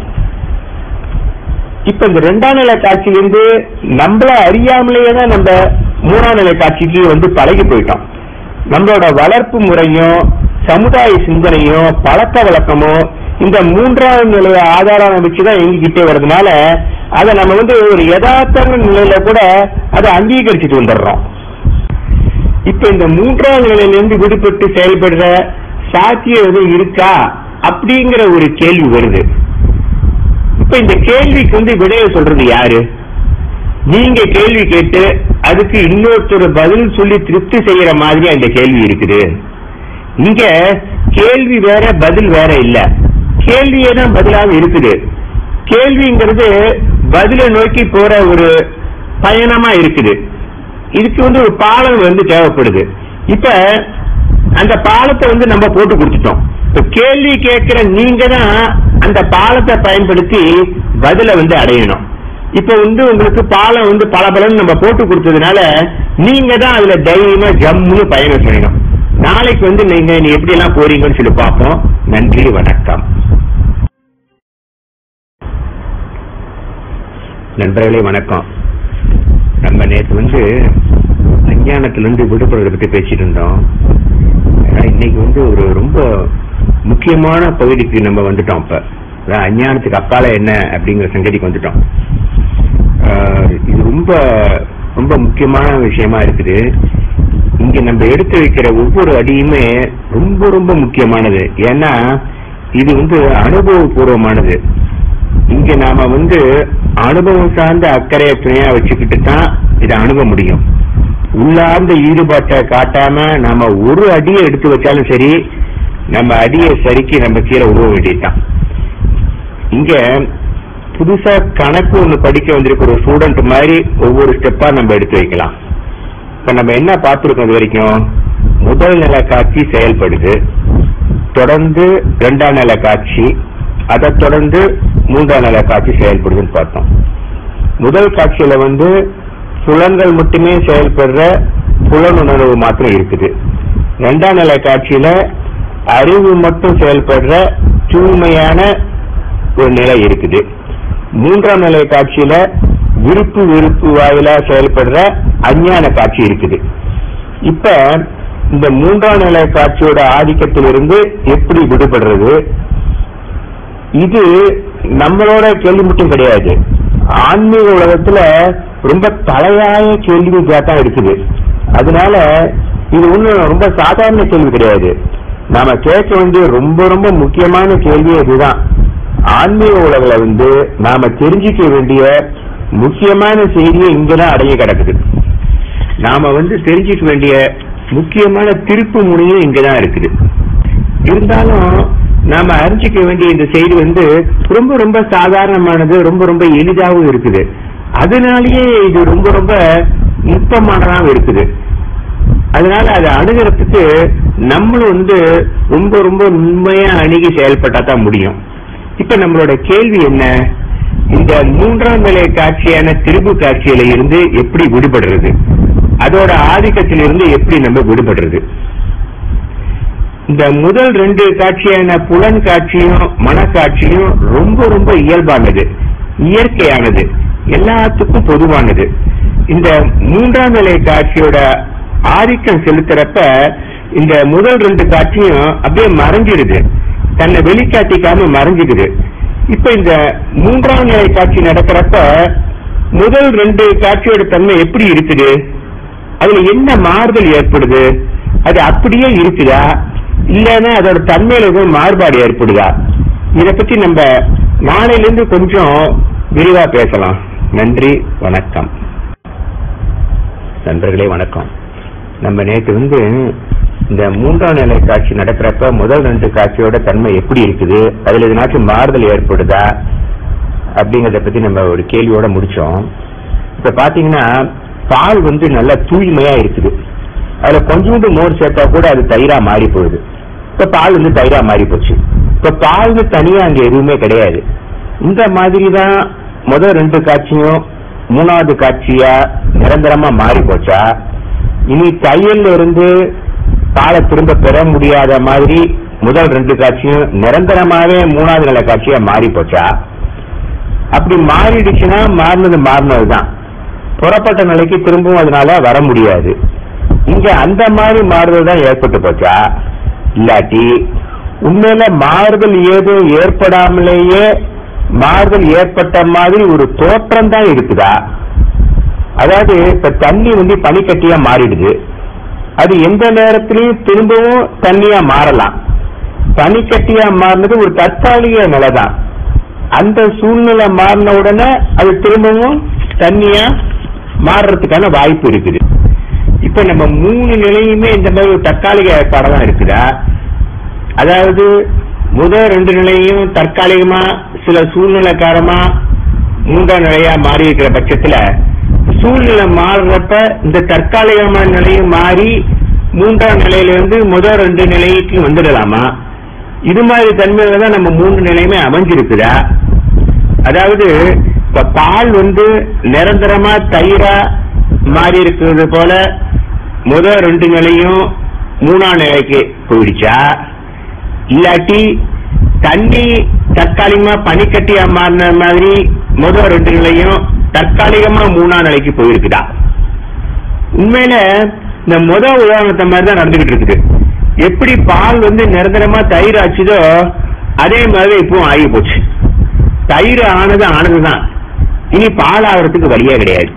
இப்ப இந்த ரெண்டாம் நிலை காட்சியிலிருந்து நம்மள அறியாமலேயே தான் நம்ம மூணாம் நிலை காட்சிக்கு வந்து பழகி போயிட்டோம் நம்மளோட வளர்ப்பு முறையும் சமுதாய சிந்தனையும் பழக்க வழக்கமும் இந்த மூன்றாம் நிலைய ஆதாரம் வச்சுதான் எங்கிட்டே வர்றதுனால அதை நம்ம வந்து ஒரு யதார்த்த நிலையில கூட அதை அங்கீகரிச்சுட்டு வந்துடுறோம் இப்ப இந்த மூன்றாம் நிலையிலிருந்து விடுபட்டு செயல்படுற சாத்தியம் எதுவும் இருக்கா அப்படிங்கிற ஒரு கேள்வி வருது இப்ப இந்த கேள்விக்கு வந்து விடைய சொல்றது யாரு நீங்க கேள்வி கேட்டு அதுக்கு இன்னொருத்தர் பதில் சொல்லி திருப்தி செய்யற மாதிரி அந்த கேள்வி இருக்குது இங்க கேள்வி வேற பதில் வேற இல்ல கேள்வியே தான் பதிலாக இருக்குது கேள்விங்கிறது பதிலை நோக்கி போற ஒரு பயணமா இருக்குது இதுக்கு வந்து ஒரு பாலம் வந்து தேவைப்படுது இப்ப அந்த பாலத்தை வந்து நம்ம போட்டு கொடுத்துட்டோம் இப்ப கேள்வி கேட்கிற நீங்க தான் அந்த பாலத்தை பயன்படுத்தி பதில வந்து அடையணும் இப்ப வந்து உங்களுக்கு பாலம் வந்து பல நம்ம போட்டு கொடுத்ததுனால நீங்க தான் அதுல தைரியமா ஜம்முன்னு பயணம் செய்யணும் நாளைக்கு வந்து நீங்க நீ எப்படி எல்லாம் போறீங்கன்னு சொல்லி பார்ப்போம் நன்றி வணக்கம் நண்பர்களே வணக்கம் நம்ம நேற்று வந்து அஞ்ஞானத்திலிருந்து விடுபடுறதை பத்தி பேசிட்டு இருந்தோம் ஆனா இன்னைக்கு வந்து ஒரு ரொம்ப முக்கியமான பகுதிக்கு நம்ம வந்துட்டோம் இப்ப அதான் அஞ்ஞானத்துக்கு அப்பால என்ன அப்படிங்கிற சங்கதிக்கு வந்துட்டோம் ஆஹ் இது ரொம்ப ரொம்ப முக்கியமான விஷயமா இருக்குது இங்க நம்ம எடுத்து வைக்கிற ஒவ்வொரு அடியுமே ரொம்ப ரொம்ப முக்கியமானது ஏன்னா இது வந்து அனுபவபூர்வமானது இங்க நாம வந்து அனுபவம் சார்ந்த அக்கறைய துணையா வச்சுக்கிட்டு தான் இதை அணுக முடியும் உள்ளார்ந்த ஈடுபாட்டை காட்டாம நாம ஒரு அடியை எடுத்து வச்சாலும் சரி நம்ம அடியை சரிக்கு நம்ம கீழே உருவ வேண்டியதுதான் இங்க புதுசா கணக்கு ஒண்ணு படிக்க வந்திருக்க ஒரு ஸ்டூடெண்ட் மாதிரி ஒவ்வொரு ஸ்டெப்பா நம்ம எடுத்து வைக்கலாம் இப்ப நம்ம என்ன பார்த்திருக்கோம் இது வரைக்கும் முதல் நிலை காட்சி செயல்படுது தொடர்ந்து இரண்டாம் நிலை காட்சி அதை தொடர்ந்து மூன்றாம் நிலை காட்சி செயல்படுதுன்னு பார்த்தோம் முதல் காட்சியில வந்து புலன்கள் மட்டுமே செயல்படுற புலனுணர்வு மாத்திரம் இருக்குது இரண்டாம் நிலை காட்சியில அறிவு மட்டும் செயல்படுற தூய்மையான ஒரு நிலை இருக்குது மூன்றாம் நிலை காட்சியில விருப்பு வெறுப்பு வாயிலா செயல்படுற அஞ்ஞான காட்சி இருக்குது இப்ப இந்த மூன்றாம் நிலை காட்சியோட ஆதிக்கத்திலிருந்து எப்படி விடுபடுறது இது நம்மளோட கேள்வி மட்டும் கிடையாது ஆன்மீக உலகத்துல ரொம்ப தலையாய கேள்வி தான் இருக்குது அதனால இது ஒண்ணும் ரொம்ப சாதாரண கேள்வி கிடையாது நாம கேட்க வேண்டிய ரொம்ப ரொம்ப முக்கியமான கேள்வி இதுதான் ஆன்மீக உலகில வந்து நாம தெரிஞ்சுக்க வேண்டிய முக்கியமான செய்தியை இங்கதான் அடங்கி கிடக்குது நாம வந்து தெரிஞ்சுக்க வேண்டிய முக்கியமான திருப்பு முனையும் இங்கதான் இருக்குது இருந்தாலும் நாம அறிஞ்சிக்க வேண்டிய இந்த செய்தி வந்து ரொம்ப ரொம்ப சாதாரணமானது ரொம்ப ரொம்ப எளிதாகவும் இருக்குது அதனாலேயே இது ரொம்ப ரொம்ப நுட்பமானதாக இருக்குது அதனால அதை அணுகிறதுக்கு நம்மளும் வந்து ரொம்ப ரொம்ப உண்மையா அணுகி செயல்பட்டா தான் முடியும் இப்ப நம்மளோட கேள்வி என்ன இந்த மூன்றாம் நிலை காட்சியான திருப்பு காட்சியில இருந்து எப்படி விடுபடுறது அதோட ஆதிக்கத்திலிருந்து எப்படி நம்ம விடுபடுறது இந்த முதல் ரெண்டு காட்சியான புலன் காட்சியும் மனக்காட்சியும் ரொம்ப ரொம்ப இயல்பானது இயற்கையானது எல்லாத்துக்கும் பொதுவானது இந்த மூன்றாம் நிலை காட்சியோட ஆதிக்கம் செலுத்துறப்ப இந்த முதல் ரெண்டு காட்சியும் அப்படியே மறைஞ்சிடுது தன்னை வெளிக்காட்டிக்காம மறைஞ்சிடுது இப்ப இந்த மூன்றாம் நிலை காட்சி நடக்கிறப்ப முதல் ரெண்டு காட்சியோட தன்மை எப்படி இருக்குது அதுல என்ன மாறுதல் ஏற்படுது அது அப்படியே இருக்குதா இல்லன்னா அதோட தன்மையில எதுவும் மாறுபாடு ஏற்படுதா இத பத்தி நம்ம நாளையில இருந்து கொஞ்சம் விரிவா பேசலாம் நன்றி வணக்கம் நண்பர்களே வணக்கம் நம்ம நேற்று வந்து இந்த மூன்றாம் நிலை காட்சி நடக்கிறப்ப முதல் ரெண்டு காட்சியோட தன்மை எப்படி இருக்குது அதுல எதனாச்சும் மாறுதல் ஏற்படுதா அப்படிங்கறத பத்தி நம்ம ஒரு கேள்வியோட முடிச்சோம் இப்ப பாத்தீங்கன்னா பால் வந்து நல்லா தூய்மையா இருக்குது அதுல கொஞ்சோண்டு மோர் சேர்த்தா கூட அது தயிரா மாறி போகுது இப்ப பால் வந்து தயிரா மாறி போச்சு இப்ப பால்னு தனியா அங்க எதுவுமே கிடையாது இந்த மாதிரி தான் முதல் ரெண்டு காட்சியும் மூணாவது காட்சியா நிரந்தரமா மாறி போச்சா இனி தையல்ல இருந்து பாலை திரும்ப பெற முடியாத மாதிரி முதல் ரெண்டு காட்சியும் நிரந்தரமாவே மூணாவது நிலை காட்சியா மாறி போச்சா அப்படி மாறிடுச்சுன்னா மாறினது மாறினதுதான் புறப்பட்ட நிலைக்கு திரும்பவும் அதனால வர முடியாது இங்க அந்த மாதிரி மாறுதல் தான் ஏற்பட்டு போச்சா இல்லாட்டி உண்மையில மாறுதல் ஏதும் ஏற்படாமலேயே மாறுதல் ஏற்பட்ட மாதிரி ஒரு தோற்றம் தான் இருக்குதா அதாவது இப்ப தண்ணி வந்து பனிக்கட்டியா மாறிடுது அது எந்த நேரத்திலையும் திரும்பவும் தண்ணியா மாறலாம் பனிக்கட்டியா மாறினது ஒரு தற்காலிக நிலை தான் அந்த சூழ்நிலை மாறின உடனே அது திரும்பவும் தண்ணியா மாறுறதுக்கான வாய்ப்பு இருக்குது இப்ப நம்ம மூணு நிலையுமே இந்த மாதிரி ஒரு தற்காலிக ஏற்பாடு தான் இருக்குதா அதாவது முதல் ரெண்டு நிலையும் தற்காலிகமா சில சூழ்நிலை காரணமா மூன்றாம் நிலையா மாறி இருக்கிற பட்சத்துல சூழ்நிலை மாறுறப்ப இந்த தற்காலிகமான நிலையும் மாறி மூன்றாம் நிலையிலிருந்து முதல் ரெண்டு நிலைக்கு வந்துடலாமா இது மாதிரி தன்மையில தான் நம்ம மூன்று நிலையுமே அமைஞ்சிருக்குதா அதாவது இப்ப பால் வந்து நிரந்தரமா தயிரா மாறி இருக்கிறது போல முதல் ரெண்டு நிலையும் மூணாம் நிலைக்கு போயிடுச்சா இல்லாட்டி தண்ணி தற்காலிகமா பனிக்கட்டியா மாறின மாதிரி முதல் ரெண்டு நிலையும் தற்காலிகமா மூணாம் நிலைக்கு போயிருக்குதா உண்மையில இந்த முத உதாரணத்தை மாதிரி தான் நடந்துகிட்டு இருக்குது எப்படி பால் வந்து நிரந்தரமா தயிர் ஆச்சுதோ அதே மாதிரி இப்பவும் ஆகி போச்சு தயிர் ஆனது ஆனதுதான் இனி பால் ஆகிறதுக்கு வழியே கிடையாது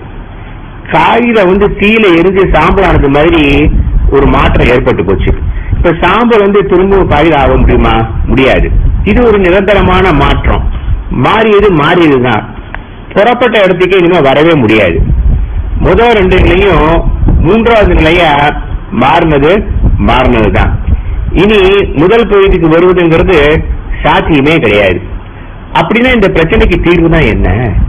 காயில வந்து தீயில எரிஞ்சு சாம்பல் ஆனது மாதிரி ஒரு மாற்றம் ஏற்பட்டு போச்சு இப்ப சாம்பல் வந்து திரும்பவும் காயில் ஆக முடியுமா முடியாது இது ஒரு நிரந்தரமான மாற்றம் மாறியது மாறியதுதான் புறப்பட்ட இடத்துக்கு இனிமே வரவே முடியாது முதல் ரெண்டு நிலையும் மூன்றாவது நிலையா மாறினது மாறினதுதான் இனி முதல் பகுதிக்கு வருவதுங்கிறது சாத்தியமே கிடையாது அப்படின்னா இந்த பிரச்சனைக்கு தீர்வு தான் என்ன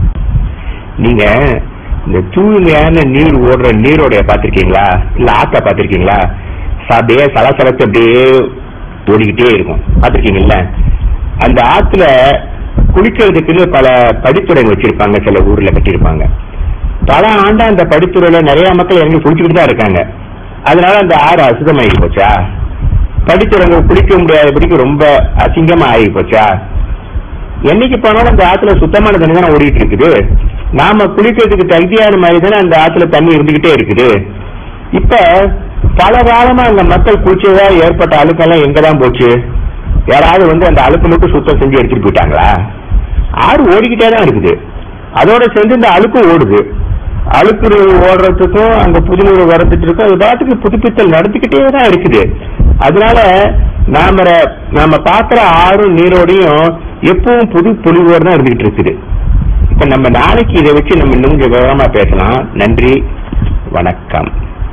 நீங்க இந்த தூய்மையான நீர் ஓடுற நீரோடைய பாத்திருக்கீங்களா இல்ல ஆத்தா பாத்திருக்கீங்களா அப்படியே சலசலத்து அப்படியே ஓடிக்கிட்டே இருக்கும் பாத்திருக்கீங்கல்ல அந்த ஆத்துல குளிக்கிறதுக்குன்னு பல படித்துறைங்க வச்சிருப்பாங்க சில ஊர்ல கட்டியிருப்பாங்க பல ஆண்டா அந்த படித்துறையில நிறைய மக்கள் இறங்கி குளிச்சுக்கிட்டு தான் இருக்காங்க அதனால அந்த ஆறு அசுத்தமாகி போச்சா படித்துறைங்க குளிக்க முடியாதபடிக்கு ரொம்ப அசிங்கமா ஆகி போச்சா என்னைக்கு போனாலும் அந்த ஆத்துல சுத்தமான தண்ணி தானே ஓடிட்டு இருக்குது நாம குளிக்கிறதுக்கு தகுதியான மாதிரி தானே அந்த ஆத்துல தண்ணி இருந்துகிட்டே இருக்குது இப்ப பல காலமா அந்த மக்கள் குளிச்சதா ஏற்பட்ட அழுக்கெல்லாம் எங்கதான் போச்சு யாராவது வந்து அந்த அழுக்கு மட்டும் சுத்தம் செஞ்சு எடுத்துட்டு போயிட்டாங்களா ஆறு ஓடிக்கிட்டே தான் இருக்குது அதோட சேர்ந்து இந்த அழுக்கும் ஓடுது அழுக்கு ஓடுறதுக்கும் அந்த புதுநீர் வரத்துட்டு இருக்கும் அது பாட்டுக்கு புதுப்பித்தல் நடத்திக்கிட்டே தான் இருக்குது அதனால நாம நாம பாக்குற ஆறும் நீரோடையும் எப்பவும் புது பொலிவோடு தான் இருந்துகிட்டு இருக்குது இப்ப நம்ம நாளைக்கு இதை வச்சு நம்ம இன்னும் கொஞ்சம் விவரமா பேசலாம் நன்றி வணக்கம்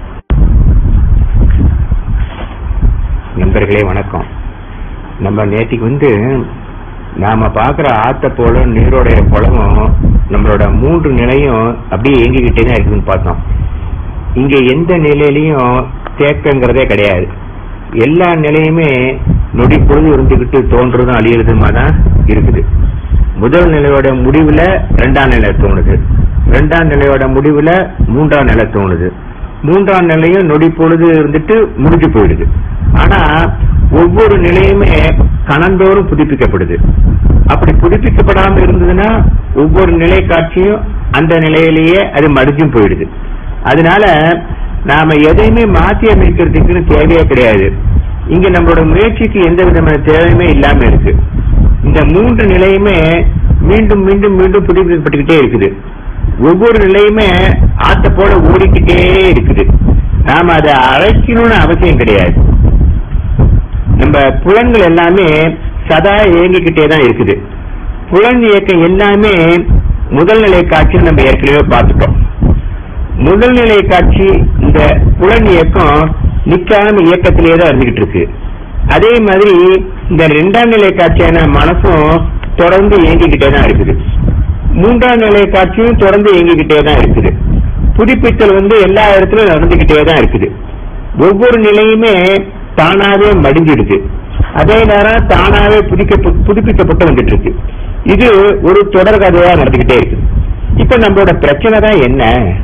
நண்பர்களே வணக்கம் நம்ம நேற்றுக்கு வந்து நாம பாக்குற ஆத்த போல நீரோடைய குளமும் நம்மளோட மூன்று நிலையும் அப்படியே இயங்கிக்கிட்டே தான் இருக்குதுன்னு பார்த்தோம் இங்க எந்த நிலையிலையும் தேக்கங்கிறதே கிடையாது எல்லா நிலையுமே நொடி பொழுது இருந்துகிட்டு தோன்றதும் அழியறதுமா தான் இருக்குது முதல் நிலையோட முடிவுல ரெண்டாம் நிலை தோணுது ரெண்டாம் நிலையோட முடிவுல மூன்றாம் நிலை தோணுது மூன்றாம் நிலையும் நொடி பொழுது இருந்துட்டு முடிஞ்சு போயிடுது ஆனா ஒவ்வொரு நிலையுமே கணந்தோறும் புதுப்பிக்கப்படுது அப்படி புதுப்பிக்கப்படாம இருந்ததுன்னா ஒவ்வொரு நிலை காட்சியும் அந்த நிலையிலேயே அது மடிஞ்சும் போயிடுது அதனால நாம எதையுமே மாற்றி அமைக்கிறதுக்குன்னு தேவையே கிடையாது இங்க நம்மளோட முயற்சிக்கு எந்த விதமான தேவையுமே இல்லாம இருக்கு இந்த மூன்று நிலையுமே மீண்டும் மீண்டும் மீண்டும் புதுப்பிக்கப்பட்டுக்கிட்டே இருக்குது ஒவ்வொரு நிலையுமே ஆத்த போல ஓடிக்கிட்டே இருக்குது நாம அதை அழைக்கணும்னு அவசியம் கிடையாது நம்ம புலன்கள் எல்லாமே சதா இயங்கிக்கிட்டே தான் இருக்குது புலன் இயக்கம் எல்லாமே முதல் நிலை காட்சி நம்ம ஏற்கனவே பார்த்துட்டோம் முதல் நிலை காட்சி இந்த புலன் இயக்கம் நிக்காம இயக்கத்திலே தான் இருந்துகிட்டு இருக்கு அதே மாதிரி இந்த இரண்டாம் நிலை காட்சியான மனசும் தொடர்ந்து இயங்கிக்கிட்டே தான் இருக்குது மூன்றாம் நிலை காட்சியும் தொடர்ந்து இயங்கிக்கிட்டே தான் இருக்குது புதுப்பித்தல் வந்து எல்லா இடத்துலயும் நடந்துகிட்டே தான் இருக்குது ஒவ்வொரு நிலையுமே தானாவே மடிஞ்சிடுது அதே நேரம் தானாவே புதுக்க புதுப்பிக்கப்பட்டு வந்துட்டு இருக்கு இது ஒரு தொடர் கதையா நடந்துகிட்டே இருக்கு இப்ப நம்மளோட பிரச்சனை தான் என்ன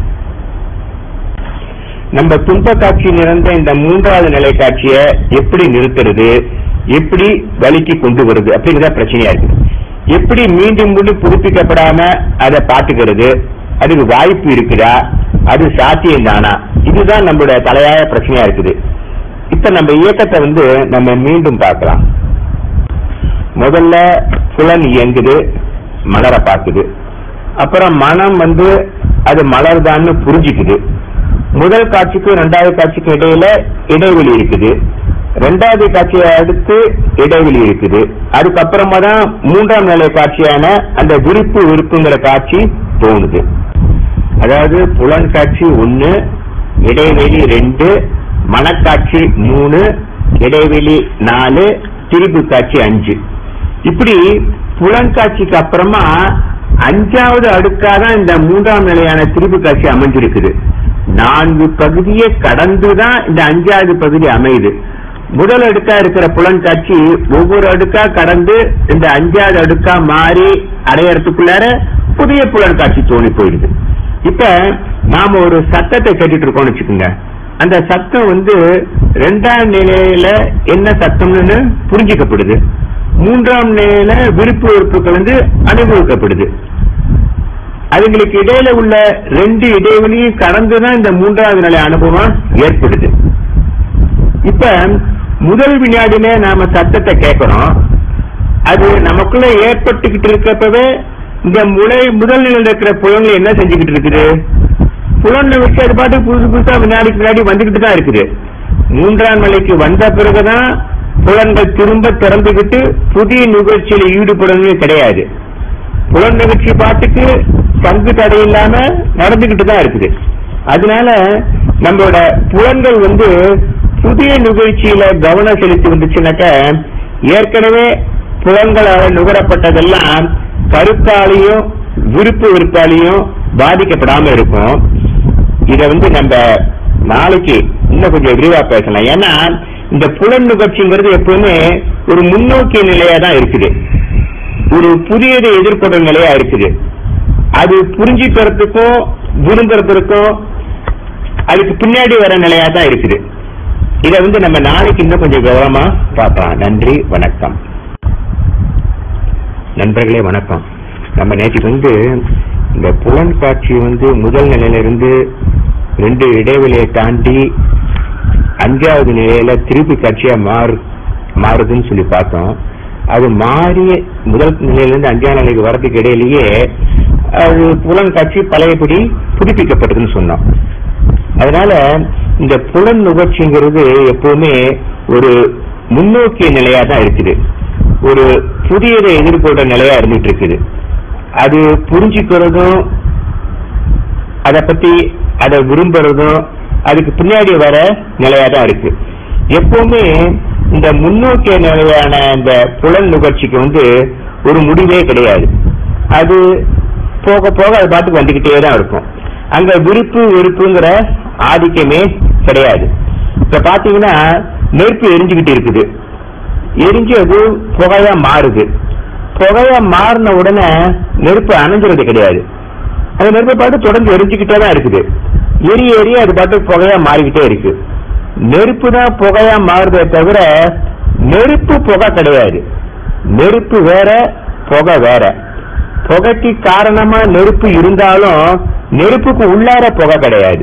நம்ம துன்ப காட்சி நிறைந்த இந்த மூன்றாவது நிலை காட்சியை எப்படி நிறுத்துறது எப்படி வலிக்கு கொண்டு வருது அப்படிங்கிறத பிரச்சனையா இருக்கு எப்படி மீண்டும் மீண்டும் புதுப்பிக்கப்படாம அதை பாத்துக்கிறது அதுக்கு வாய்ப்பு இருக்குதா அது சாத்தியம் தானா இதுதான் நம்மளுடைய தலையாய பிரச்சனையா இருக்குது இப்ப நம்ம இயக்கத்தை வந்து நம்ம மீண்டும் பார்க்கலாம் முதல்ல புலன் இயங்குது மலர பார்க்குது அப்புறம் மனம் வந்து அது மலர்தான்னு புரிஞ்சுக்குது முதல் காட்சிக்கும் ரெண்டாவது காட்சிக்கும் இடையில இடைவெளி இருக்குது ரெண்டாவது காட்சியை அடுத்து இடைவெளி இருக்குது அதுக்கப்புறமா தான் மூன்றாம் நிலை காட்சியான அந்த விருப்பு விருப்புங்கிற காட்சி தோணுது அதாவது புலன் காட்சி ஒன்னு இடைவெளி ரெண்டு மனக்காட்சி மூணு இடைவெளி நாலு திரிபு காட்சி அஞ்சு இப்படி புலன் காட்சிக்கு அப்புறமா அஞ்சாவது அடுக்காதான் இந்த மூன்றாம் நிலையான திரிபு காட்சி அமைஞ்சிருக்குது நான்கு பகுதியை கடந்துதான் இந்த அஞ்சாவது பகுதி அமையுது முதல் அடுக்கா இருக்கிற புலன் காட்சி ஒவ்வொரு அடுக்கா கடந்து இந்த அஞ்சாவது அடுக்கா மாறி அடையறதுக்குள்ளார புதிய புலன் காட்சி தோணி போயிடுது இப்ப நாம ஒரு சத்தத்தை கேட்டுட்டு இருக்கோம்னு வச்சுக்கோங்க அந்த சத்தம் வந்து ரெண்டாம் நிலையில என்ன சத்தம்னு புரிஞ்சுக்கப்படுது மூன்றாம் நிலையில விருப்பு வெறுப்புகள் வந்து அனுபவிக்கப்படுது அதுங்களுக்கு இடையில உள்ள ரெண்டு இடைவெளியும் கடந்துதான் இந்த மூன்றாவது நிலை அனுபவம் ஏற்படுது இப்ப முதல் வினாடியில நாம சத்தத்தை கேட்கிறோம் அது நமக்குள்ள ஏற்பட்டுக்கிட்டு இருக்கப்பவே இந்த முளை முதல் நிலையில் இருக்கிற புலன்கள் என்ன செஞ்சுக்கிட்டு இருக்குது புலன்ல வச்சு அது பாட்டு புதுசு புதுசா வினாடிக்கு வினாடி வந்துகிட்டு தான் இருக்குது மூன்றாம் நிலைக்கு வந்த பிறகுதான் புலன்கள் திரும்ப திறந்துகிட்டு புதிய நிகழ்ச்சியில ஈடுபடுறது கிடையாது புலன் நிகழ்ச்சி பாட்டுக்கு பங்கு தடை இல்லாம நடந்துகிட்டு தான் இருக்குது அதனால நம்மளோட புலன்கள் வந்து புதிய நிகழ்ச்சியில கவனம் செலுத்தி வந்துச்சுனாக்க ஏற்கனவே புலன்களால் நுகரப்பட்டதெல்லாம் கருத்தாலையும் விருப்பு விருப்பாலையும் பாதிக்கப்படாம இருக்கும் இத வந்து நம்ம நாளைக்கு இன்னும் கொஞ்சம் விரிவா பேசலாம் ஏன்னா இந்த புலன் நுகர்ச்சிங்கிறது எப்பவுமே ஒரு முன்னோக்கிய நிலையா தான் இருக்குது ஒரு புதியதை எதிர்கொள்ற நிலையா இருக்குது அது புரிஞ்சுக்கிறதுக்கும் விரும்புறதுக்கும் அதுக்கு பின்னாடி வர நிலையா தான் இருக்குது இத வந்து நம்ம நாளைக்கு இன்னும் கொஞ்சம் கவனமா பார்க்கலாம் நன்றி வணக்கம் நண்பர்களே வணக்கம் நம்ம நேற்றுக்கு வந்து இந்த புலன் காட்சி வந்து முதல் நிலையில இருந்து ரெண்டு இடைவெளியை தாண்டி அஞ்சாவது நிலையில திருப்பி காட்சியா மாறு மாறுதுன்னு சொல்லி பார்த்தோம் அது மாறி முதல் நிலையிலிருந்து அஞ்சாம் நிலைக்கு வரதுக்கு இடையிலேயே அது புலன் காட்சி பழையபடி புதுப்பிக்கப்பட்டதுன்னு சொன்னோம் அதனால இந்த புலன் நுகர்ச்சிங்கிறது எப்பவுமே ஒரு முன்னோக்கிய நிலையா தான் இருக்குது ஒரு புதியதை எதிர்கொள்ற நிலையா இருந்துட்டு இருக்குது அது புரிஞ்சுக்கிறதும் அதை பத்தி அதை விரும்புறதும் அதுக்கு பின்னாடி வர நிலையா தான் இருக்கு எப்பவுமே இந்த முன்னோக்கிய நிலையான இந்த புலன் நுகர்ச்சிக்கு வந்து ஒரு முடிவே கிடையாது அது போக போக அது பாட்டுக்கு வந்துகிட்டே தான் இருக்கும் அங்க விருப்பு வெறுப்புங்கிற ஆதிக்கமே கிடையாது இப்ப பாத்தீங்கன்னா நெருப்பு எரிஞ்சுக்கிட்டு இருக்குது எரிஞ்சு அது புகையா மாறுது புகையா மாறின உடனே நெருப்பு அணைஞ்சிறது கிடையாது அந்த நெருப்பு பாட்டு தொடர்ந்து எரிஞ்சுக்கிட்டே தான் இருக்குது எரிய எரிய அது பாட்டு புகையா மாறிக்கிட்டே இருக்கு நெருப்பு தான் புகையா மாறுதே தவிர நெருப்பு புகை கிடையாது நெருப்பு வேற புகை வேற புகைக்கு காரணமா நெருப்பு இருந்தாலும் நெருப்புக்கு உள்ளார புகை கிடையாது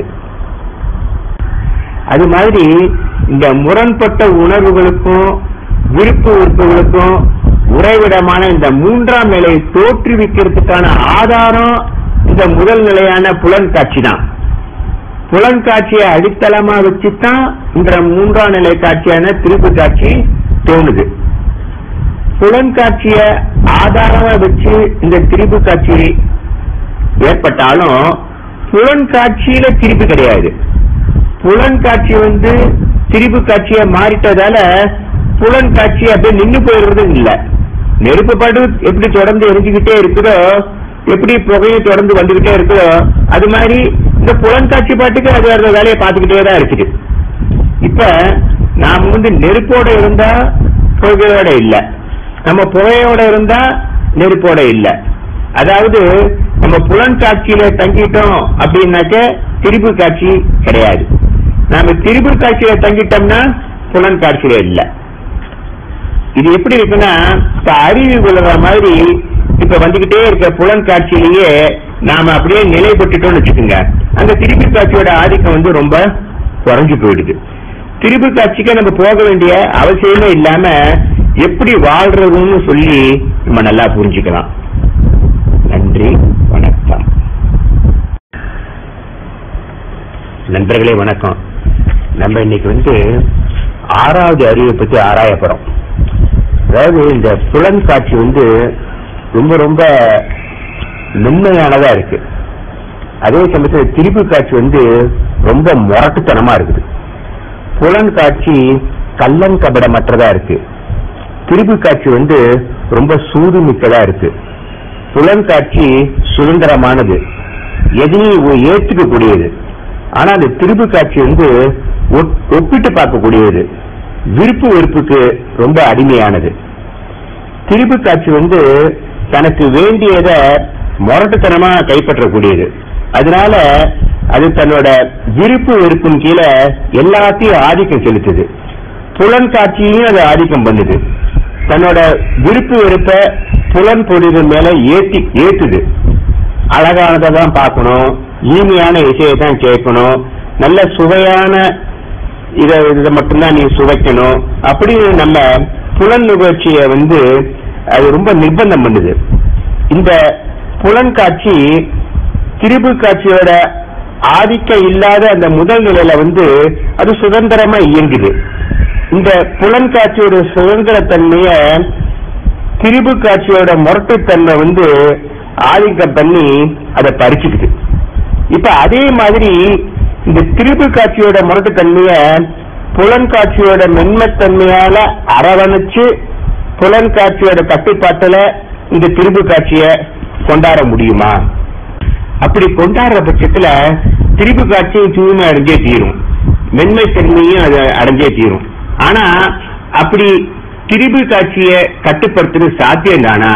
அது மாதிரி இந்த முரண்பட்ட உணர்வுகளுக்கும் விருப்பு வெறுப்புகளுக்கும் உறைவிடமான இந்த மூன்றாம் நிலையை தோற்றுவிக்கிறதுக்கான ஆதாரம் இந்த முதல் நிலையான புலன் காட்சி தான் புலன் காட்சியை அடித்தளமா வச்சுதான் இந்த மூன்றாம் நிலை காட்சியான திருப்பு காட்சி தோணுது புலன் காட்சிய ஆதாரமா வச்சு இந்த திரிபு காட்சி ஏற்பட்டாலும் புலன் காட்சியில திரிப்பு கிடையாது புலன் காட்சி வந்து திரிபு காட்சியா மாறிட்டதால புலன் காட்சி அப்படியே நின்னு போயிடுறது இல்ல நெருப்பு பாட்டு எப்படி தொடர்ந்து எரிஞ்சுக்கிட்டே இருக்குதோ எப்படி புகையும் தொடர்ந்து வந்துகிட்டே இருக்குதோ அது மாதிரி இந்த புலன் காட்சி பாட்டுக்கு அது அந்த வேலையை பார்த்துக்கிட்டே தான் இருக்குது இப்ப நாம வந்து நெருப்போட இருந்தா புகையோட இல்ல நம்ம புகையோட இருந்தா நெருப்போட இல்ல அதாவது நம்ம புலன் காட்சியில தங்கிட்டோம் அப்படின்னாக்க திரிபு காட்சி கிடையாது நாம திரிபு காட்சியில தங்கிட்டோம்னா புலன் காட்சியில இல்ல இது எப்படி இருக்குன்னா இப்ப அறிவு கொள்ற மாதிரி இப்ப வந்துகிட்டே இருக்க புலன் காட்சியிலேயே நாம அப்படியே நிலைப்பட்டுட்டோம்னு வச்சுக்கோங்க அந்த திரிபு காட்சியோட ஆதிக்கம் வந்து ரொம்ப குறைஞ்சு போயிடுது திரிபு காட்சிக்கு நம்ம போக வேண்டிய அவசியமே இல்லாம எப்படி வாழ்றதுன்னு சொல்லி நம்ம நல்லா புரிஞ்சுக்கலாம் நன்றி வணக்கம் நண்பர்களே வணக்கம் நம்ம இன்னைக்கு வந்து ஆறாவது அறிவை பத்தி ஆராய போறோம் அதாவது இந்த புலன் காட்சி வந்து ரொம்ப ரொம்ப மென்மையானதா இருக்கு அதே சமயத்தில் திரிபு காட்சி வந்து ரொம்ப முரட்டுத்தனமா இருக்குது புலன் காட்சி கள்ளங்கபடமற்றதா இருக்கு திரிபு காட்சி வந்து ரொம்ப சூடு மிக்கதா இருக்கு புலன் காட்சி சுதந்திரமானது எதையும் ஏற்றுக்க கூடியது ஆனா அந்த திரிபு காட்சி வந்து ஒப்- ஒப்பிட்டு பார்க்கக்கூடியது விருப்பு வெறுப்புக்கு ரொம்ப அடிமையானது திரிபு காட்சி வந்து தனக்கு வேண்டியதை முரட்டுத்தனமா கைப்பற்றக்கூடியது அதனால அது தன்னோட விருப்பு வெறுப்பின் கீழே எல்லாத்தையும் ஆதிக்கம் செலுத்துது புலன் காட்சியையும் அது ஆதிக்கம் பண்ணுது தன்னோட விருப்பு வெறுப்ப புலன் பொழிவு மேல ஏத்தி ஏத்துது அழகானதை தான் பார்க்கணும் இனிமையான விஷயத்தை தான் கேட்கணும் நல்ல சுவையான இதை இதை மட்டும்தான் நீ சுவைக்கணும் அப்படின்னு நம்ம புலன் நிகழ்ச்சியை வந்து அது ரொம்ப நிர்பந்தம் பண்ணுது இந்த புலன் காட்சி திரிபு காட்சியோட ஆதிக்கம் இல்லாத அந்த முதல் நிலையில வந்து அது சுதந்திரமா இயங்குது இந்த புலன் காட்சியோட சுதந்திரத்தன்மைய திரிபு காட்சியோட முரட்டுத்தன்மை வந்து ஆதிக்கம் பண்ணி அதை பறிச்சுக்குது இப்ப அதே மாதிரி இந்த திரிபு காட்சியோட முரட்டுத்தன்மைய புலன் காட்சியோட மென்மைத்தன்மையால அரவணைச்சு புலன் காட்சியோட கட்டுப்பாட்டுல இந்த திரிபு காட்சிய கொண்டாட முடியுமா அப்படி கொண்டாடுற பட்சத்துல திரிபு காட்சியும் தூய்மை அடைஞ்சே தீரும் மென்மைத்தன்மையும் அது அடைஞ்சே தீரும் ஆனா அப்படி திரிபு காட்சிய கட்டுப்படுத்துறது சாத்தியம் தானா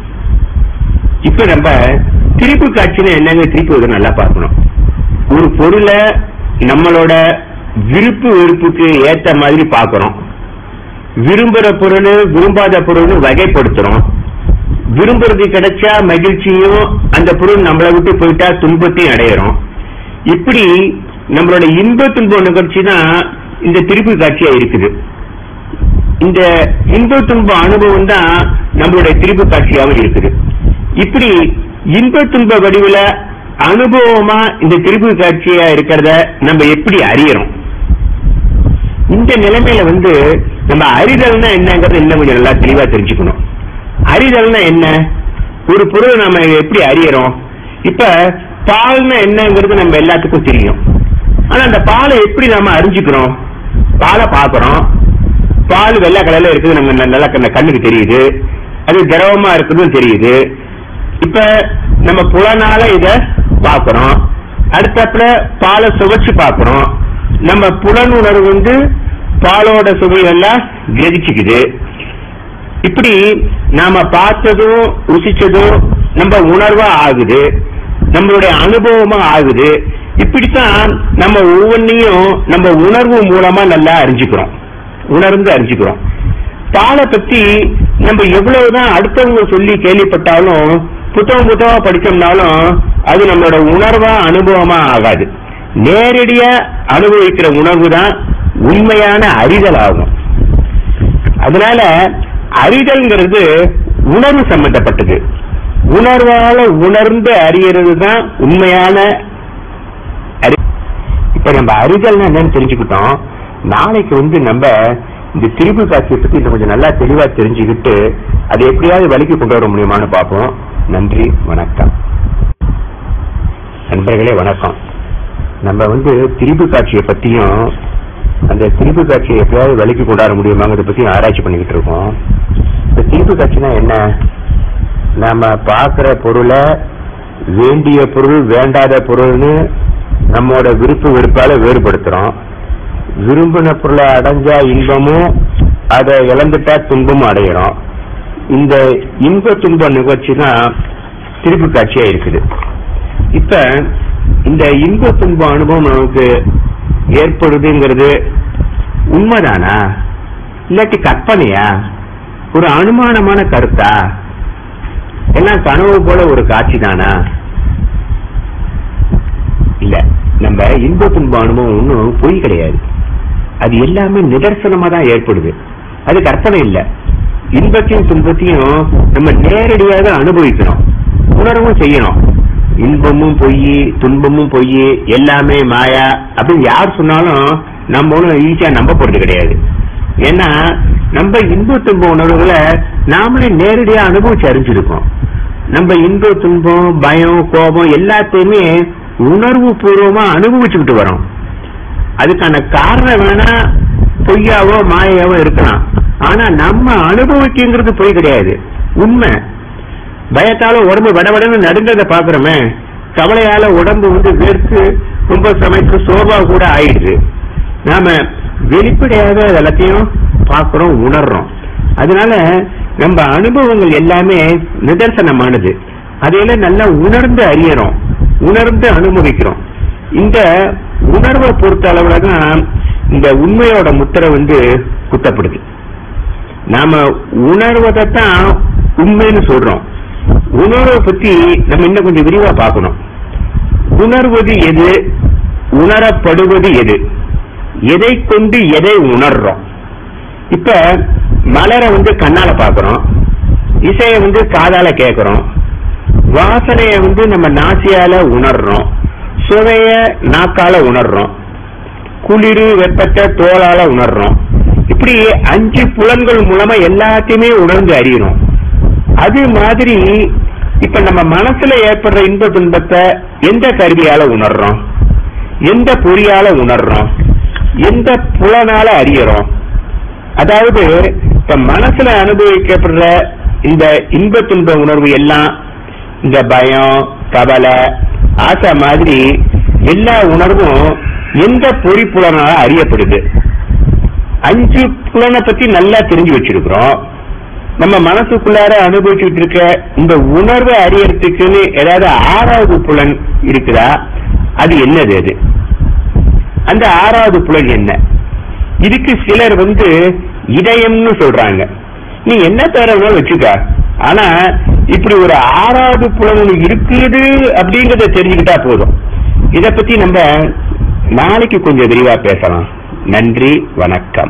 இப்ப நம்ம திரிப்பு காட்சியில என்னங்க திருப்பி வந்து நல்லா பார்க்கணும் ஒரு பொருளை நம்மளோட விருப்பு வெறுப்புக்கு ஏத்த மாதிரி பார்க்கறோம் விரும்புற பொருள் விரும்பாத பொருள் வகைப்படுத்துறோம் விரும்புறது கிடைச்சா மகிழ்ச்சியும் அந்த பொருள் நம்மளை விட்டு போயிட்டா துன்பத்தையும் அடையிறோம் இப்படி நம்மளோட இன்ப துன்ப நிகழ்ச்சி தான் இந்த திருப்பு காட்சியா இருக்குது இந்த இன்ப துன்ப அனுபவம் தான் நம்மளுடைய திருப்பு காட்சியாகவும் இருக்குது இப்படி இன்ப துன்ப வடிவுல அனுபவமா இந்த திருப்பு காட்சியா இருக்கிறத நம்ம எப்படி அறியறோம் இந்த நிலைமையில வந்து நம்ம அறிதல்னா என்னங்கறது இன்னும் கொஞ்சம் நல்லா தெளிவா தெரிஞ்சுக்கணும் அறிதல்னா என்ன ஒரு பொருளை நம்ம எப்படி அறியறோம் இப்ப பால்னா என்னங்கிறது நம்ம எல்லாத்துக்கும் தெரியும் ஆனா அந்த பாலை எப்படி நாம அறிஞ்சுக்கிறோம் பாலை பார்க்கறோம் பால் வெள்ளை கலர்ல இருக்குது நம்ம நல்ல கண்ண கண்ணுக்கு தெரியுது அது திரவமா இருக்குதுன்னு தெரியுது இப்ப நம்ம புலனால இத பாக்குறோம் அடுத்தாப்புல பாலை சுவைச்சு பாக்குறோம் நம்ம புலன் உணர்வு வந்து பாலோட சுவையெல்லாம் கிரகிச்சுக்குது இப்படி நாம பார்த்ததும் ருசிச்சதும் நம்ம உணர்வா ஆகுது நம்மளுடைய அனுபவமா ஆகுது இப்படித்தான் நம்ம ஒவ்வொன்றையும் நம்ம உணர்வு மூலமா நல்லா அறிஞ்சுக்கிறோம் உணர்ந்து அறிஞ்சுக்கிறோம் பாலை பத்தி நம்ம எவ்வளவுதான் அடுத்தவங்க சொல்லி கேள்விப்பட்டாலும் புத்தகம் புத்தகமா படிச்சோம்னாலும் அது நம்மளோட உணர்வா அனுபவமா ஆகாது நேரடியா அனுபவிக்கிற உணர்வு தான் உண்மையான அறிதல் ஆகும் அதனால அறிதல்ங்கிறது உணர்வு சம்பந்தப்பட்டது உணர்வால உணர்ந்து அறியறது தான் உண்மையான அறி இப்ப நம்ம அறிதல்னா என்னன்னு தெரிஞ்சுக்கிட்டோம் நாளைக்கு வந்து நம்ம இந்த திரிபு காட்சியை பத்தி இன்னும் கொஞ்சம் நல்லா தெளிவா தெரிஞ்சுக்கிட்டு அதை எப்படியாவது வழிக்கு கொண்டு வர முடியுமான்னு பார்ப்போம் நன்றி வணக்கம் நண்பர்களே வணக்கம் நம்ம வந்து திரிபு காட்சியை பத்தியும் அந்த திரிபு காட்சியை எப்படியாவது வழிக்கு கொண்டாட முடியுமாங்கிறத பத்தி ஆராய்ச்சி பண்ணிக்கிட்டு இருக்கோம் இந்த திரிபு காட்சினா என்ன நாம பார்க்கிற பொருளை வேண்டிய பொருள் வேண்டாத பொருள்னு நம்மோட விருப்பு வெறுப்பால வேறுபடுத்துறோம் விரும்பின பொருளை அடைஞ்சா இன்பமும் அதை இழந்துட்டா துன்பமும் அடையிறோம் இந்த இன்ப துன்ப நிகழ்ச்சி தான் திருப்பு காட்சியா இருக்குது இப்ப இந்த இன்ப துன்ப அனுபவம் நமக்கு ஏற்படுதுங்கிறது உண்மைதானா இல்லாட்டி கற்பனையா ஒரு அனுமானமான கருத்தா எல்லாம் கனவு போல ஒரு காட்சி தானா இல்ல நம்ம இன்ப துன்ப அனுபவம் ஒன்றும் பொய் கிடையாது அது எல்லாமே நிதர்சனமா தான் ஏற்படுது அது கற்பனை இல்ல இன்பத்தையும் துன்பத்தையும் நம்ம நேரடியாக அனுபவிக்கணும் உணரவும் செய்யணும் இன்பமும் பொய் துன்பமும் பொய் எல்லாமே மாயா அப்படின்னு யார் சொன்னாலும் நம்ம ஒன்றும் ஈஸியா நம்ப போறது கிடையாது ஏன்னா நம்ம இன்ப துன்ப உணர்வுகளை நாமளே நேரடியா அனுபவிச்சு அறிஞ்சிருக்கோம் நம்ம இன்ப துன்பம் பயம் கோபம் எல்லாத்தையுமே உணர்வு பூர்வமா அனுபவிச்சுக்கிட்டு வரோம் அதுக்கான காரணம் வேணா பொய்யாவோ மாயாவோ இருக்கலாம் ஆனா நம்ம அனுபவிக்குங்கிறது பொய் கிடையாது உண்மை பயத்தால உடம்பு வடவடன்னு நடுங்கத பாக்குறோமே கவலையால உடம்பு வந்து வேர்த்து ரொம்ப சமைக்கு சோபா கூட ஆயிடுது நாம வெளிப்படையாக அது எல்லாத்தையும் பார்க்கிறோம் உணர்றோம் அதனால நம்ம அனுபவங்கள் எல்லாமே நிதர்சனமானது அதையெல்லாம் நல்லா உணர்ந்து அறியறோம் உணர்ந்து அனுபவிக்கிறோம் இந்த உணர்வை பொறுத்த அளவுல தான் இந்த உண்மையோட முத்திரை வந்து குத்தப்படுது நாம உணர்வதைத்தான் உண்மைன்னு சொல்றோம் உணர்வை பத்தி நம்ம இன்னும் கொஞ்சம் விரிவா பார்க்கணும் உணர்வது எது உணரப்படுவது எது எதை கொண்டு எதை உணர்றோம் இப்ப மலரை வந்து கண்ணால பாக்குறோம் இசையை வந்து காதால கேட்கிறோம் வாசனைய வந்து நம்ம நாசியால உணர்றோம் சுவைய நாக்கால உணர்றோம் குளிர் வெப்பத்தை தோலால உணர்றோம் இப்படி அஞ்சு புலன்கள் மூலமா எல்லாத்தையுமே உணர்ந்து அறியணும் அது மாதிரி இப்ப நம்ம மனசுல ஏற்படுற இன்ப துன்பத்தை எந்த கருவியால உணர்றோம் எந்த பொறியால உணர்றோம் எந்த புலனால அறியறோம் அதாவது இப்ப மனசுல அனுபவிக்கப்படுற இந்த இன்ப துன்ப உணர்வு எல்லாம் இந்த பயம் கவலை ஆசை மாதிரி எல்லா உணர்வும் எந்த பொறி புலனால அறியப்படுது அஞ்சு புலனை பத்தி நல்லா தெரிஞ்சு வச்சிருக்கிறோம் நம்ம மனசுக்குள்ளார அனுபவிச்சுட்டு இருக்க இந்த உணர்வை அறியறதுக்குன்னு ஏதாவது ஆறாவது புலன் இருக்குதா அது என்னது அது அந்த ஆறாவது புலன் என்ன இதுக்கு சிலர் வந்து இதயம்னு சொல்றாங்க நீ என்ன பேர வேணாலும் வச்சுக்க ஆனா இப்படி ஒரு ஆறாவது புலன் ஒண்ணு இருக்குது அப்படிங்கறத தெரிஞ்சுக்கிட்டா போதும் இத பத்தி நம்ம நாளைக்கு கொஞ்சம் விரிவா பேசலாம் நன்றி வணக்கம்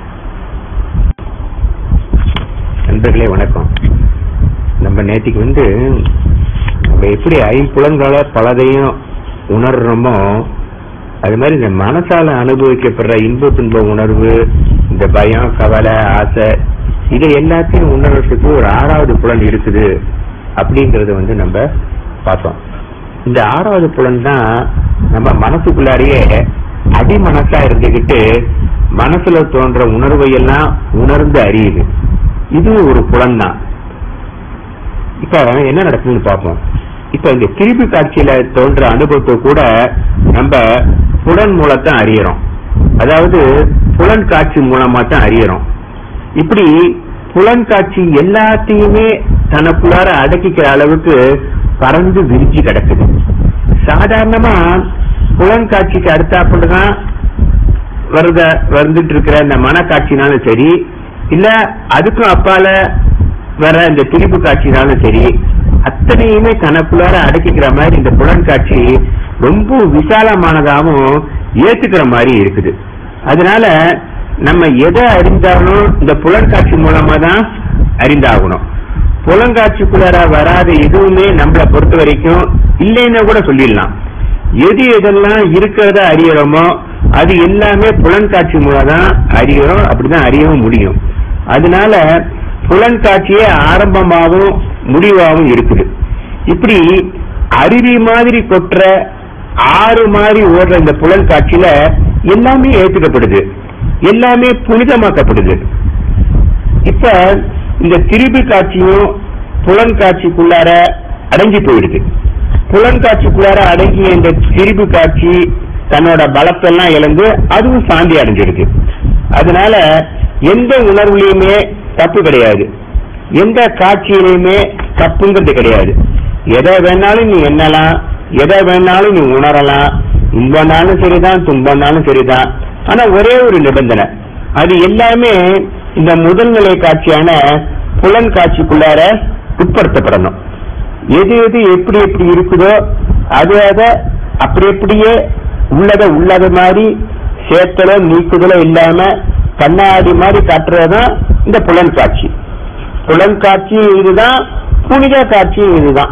நண்பர்களே வணக்கம் நம்ம நேத்திக்கு வந்து நம்ம எப்படி ஐம்புலன்களை பலதையும் உணர்றோமோ அது மாதிரி இந்த மனசால அனுபவிக்கப்படுற இன்ப துன்ப உணர்வு இந்த பயம் கவலை ஆசை இதை எல்லாத்தையும் உணர்றதுக்கு ஒரு ஆறாவது புலன் இருக்குது அப்படிங்கறத வந்து நம்ம பார்த்தோம் இந்த ஆறாவது புலன் தான் நம்ம மனசுக்குள்ளாரியே அடி மனசா இருந்துகிட்டு மனசுல தோன்ற உணர்வை எல்லாம் உணர்ந்து அறியுது இது ஒரு புலன் தான் இப்ப என்ன நடக்குதுன்னு பார்ப்போம் இப்ப இந்த திருப்பி காட்சியில தோன்ற அனுபவத்தை கூட நம்ம புலன் மூலத்தான் அறியறோம் அதாவது புலன் காட்சி மூலமா தான் அறியறோம் இப்படி புலன் காட்சி எல்லாத்தையுமே தனக்குள்ளார அடக்கிக்கிற அளவுக்கு பறந்து விரிச்சு கிடக்குது சாதாரணமா புலன் காட்சிக்கு அடுத்தாப்புல தான் வருத வந்துட்டு இருக்கிற இந்த மனக்காட்சினாலும் சரி இல்ல அதுக்கும் அப்பால வர இந்த திரிப்பு காட்சினாலும் சரி அத்தனையுமே தனக்குள்ளார அடக்கிக்கிற மாதிரி இந்த புலன் காட்சி ரொம்ப விசாலமானதாகவும் ஏத்துக்கிற மாதிரி இருக்குது அதனால நம்ம எதை அறிந்தாலும் இந்த புலன் காட்சி மூலமா தான் அறிந்தாகணும் புலங்காட்சிக்குள்ளார வராத எதுவுமே நம்மளை பொறுத்த வரைக்கும் இல்லைன்னு கூட சொல்லிடலாம் எது எதெல்லாம் இருக்கிறத அறியறோமோ அது எல்லாமே புலன்காட்சி மூலம் தான் அறியறோம் அப்படிதான் அறியவும் முடியும் அதனால புலன்காட்சியே ஆரம்பமாகவும் முடிவாகவும் இருக்குது இப்படி அருவி மாதிரி கொட்டுற ஆறு மாதிரி ஓடுற இந்த புலன் காட்சியில எல்லாமே ஏத்துக்கப்படுது எல்லாமே புனிதமாக்கப்படுது இப்ப இந்த திருப்பி காட்சியும் புலன் காட்சிக்குள்ளார அடங்கி போயிடுது புலன் காட்சிக்குள்ளார அடங்கிய இந்த திருப்பி காட்சி தன்னோட பலத்தெல்லாம் இழந்து அதுவும் சாந்தி அடைஞ்சிடுது அதனால எந்த உணர்வுலையுமே தப்பு கிடையாது எந்த காட்சியிலையுமே தப்புங்கிறது கிடையாது எதை வேணாலும் நீ எண்ணலாம் எதை வேணாலும் நீ உணரலாம் இன்பம்னாலும் சரிதான் துன்பம்னாலும் சரிதான் ஆனா ஒரே ஒரு நிபந்தனை அது எல்லாமே இந்த முதல்நிலை காட்சியான புலன் காட்சிக்குள்ளார உட்படுத்தப்படணும் எது எது எப்படி எப்படி இருக்குதோ அது அதை அப்படி அப்படியே உள்ளத உள்ளது மாதிரி சேர்த்தலோ நீக்குதலோ இல்லாம கண்ணாடி மாதிரி காட்டுறதுதான் இந்த புலன் காட்சி புலன் காட்சி இதுதான் புனித காட்சி இதுதான்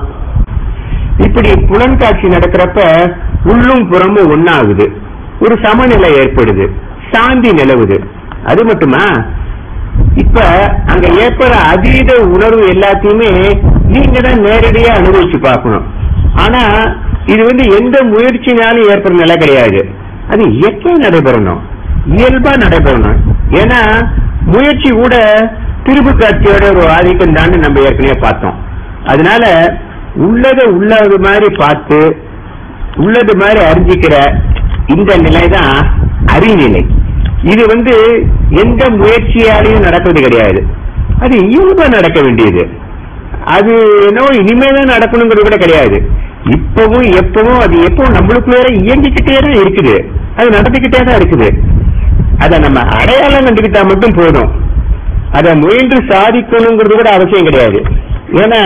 இப்படி புலன் காட்சி நடக்கிறப்ப உள்ளும் புறமும் ஒன்னாகுது ஒரு சமநிலை ஏற்படுது சாந்தி நிலவுது அது மட்டுமா இப்ப அங்க ஏற்படுற அதீத உணர்வு எல்லாத்தையுமே நீங்க தான் நேரடியா அனுபவிச்சு பார்க்கணும் ஆனா இது வந்து எந்த முயற்சினாலும் ஏற்படுற நிலை கிடையாது அது இயற்கையா நடைபெறணும் இயல்பா நடைபெறணும் ஏன்னா முயற்சி கூட திருப்பு காட்சியோட ஒரு ஆதிக்கம் தான் நம்ம ஏற்கனவே பார்த்தோம் அதனால உள்ளதை உள்ளது மாதிரி பார்த்து உள்ளது மாதிரி அறிஞ்சிக்கிற இந்த நிலை தான் அறிநிலை இது வந்து எந்த முயற்சியாலையும் நடக்கிறது கிடையாது அது இயல்பா நடக்க வேண்டியது அது என்னவோ இனிமேதான் நடக்கணுங்கிறது கூட கிடையாது இப்பவும் எப்பவும் அது எப்பவும் நம்மளுக்குள்ளே இயங்கிக்கிட்டே தான் இருக்குது அது நடந்துகிட்டே தான் இருக்குது அதை நம்ம அடையாளம் கண்டுகிட்டா மட்டும் போதும் அதை முயன்று சாதிக்கணுங்கிறது கூட அவசியம் கிடையாது ஏன்னா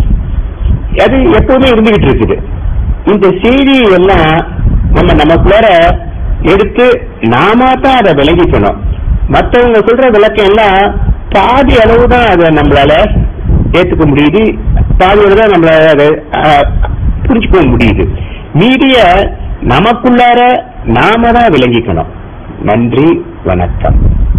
அது எப்பவுமே இருந்துகிட்டு இருக்குது இந்த செய்தியை எல்லாம் நம்ம நமக்குள்ளார எடுத்து நாம தான் அதை விளங்கிக்கணும் மற்றவங்க சொல்ற விளக்கம் எல்லாம் பாதி அளவு தான் அதை நம்மளால ஏத்துக்க முடியுது பாதி அளவு தான் நம்மளால அதை அஹ், புரிஞ்சுக்க முடியுது மீதிய நமக்குள்ளார நாம தான் விளங்கிக்கணும் நன்றி வணக்கம்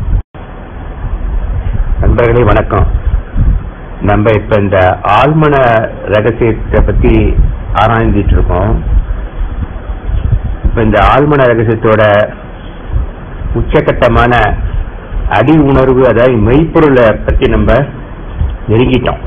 நண்பர்களே வணக்கம் நம்ம இப்ப இந்த ஆழ்மன ரகசியத்தை பத்தி ஆராய்ஞ்சிட்டு இருக்கோம் இப்ப இந்த ஆழ்மன ரகசியத்தோட உச்சகட்டமான அடி உணர்வு அதாவது மெய்ப்பொருளை பத்தி நம்ம நெருங்கிட்டோம்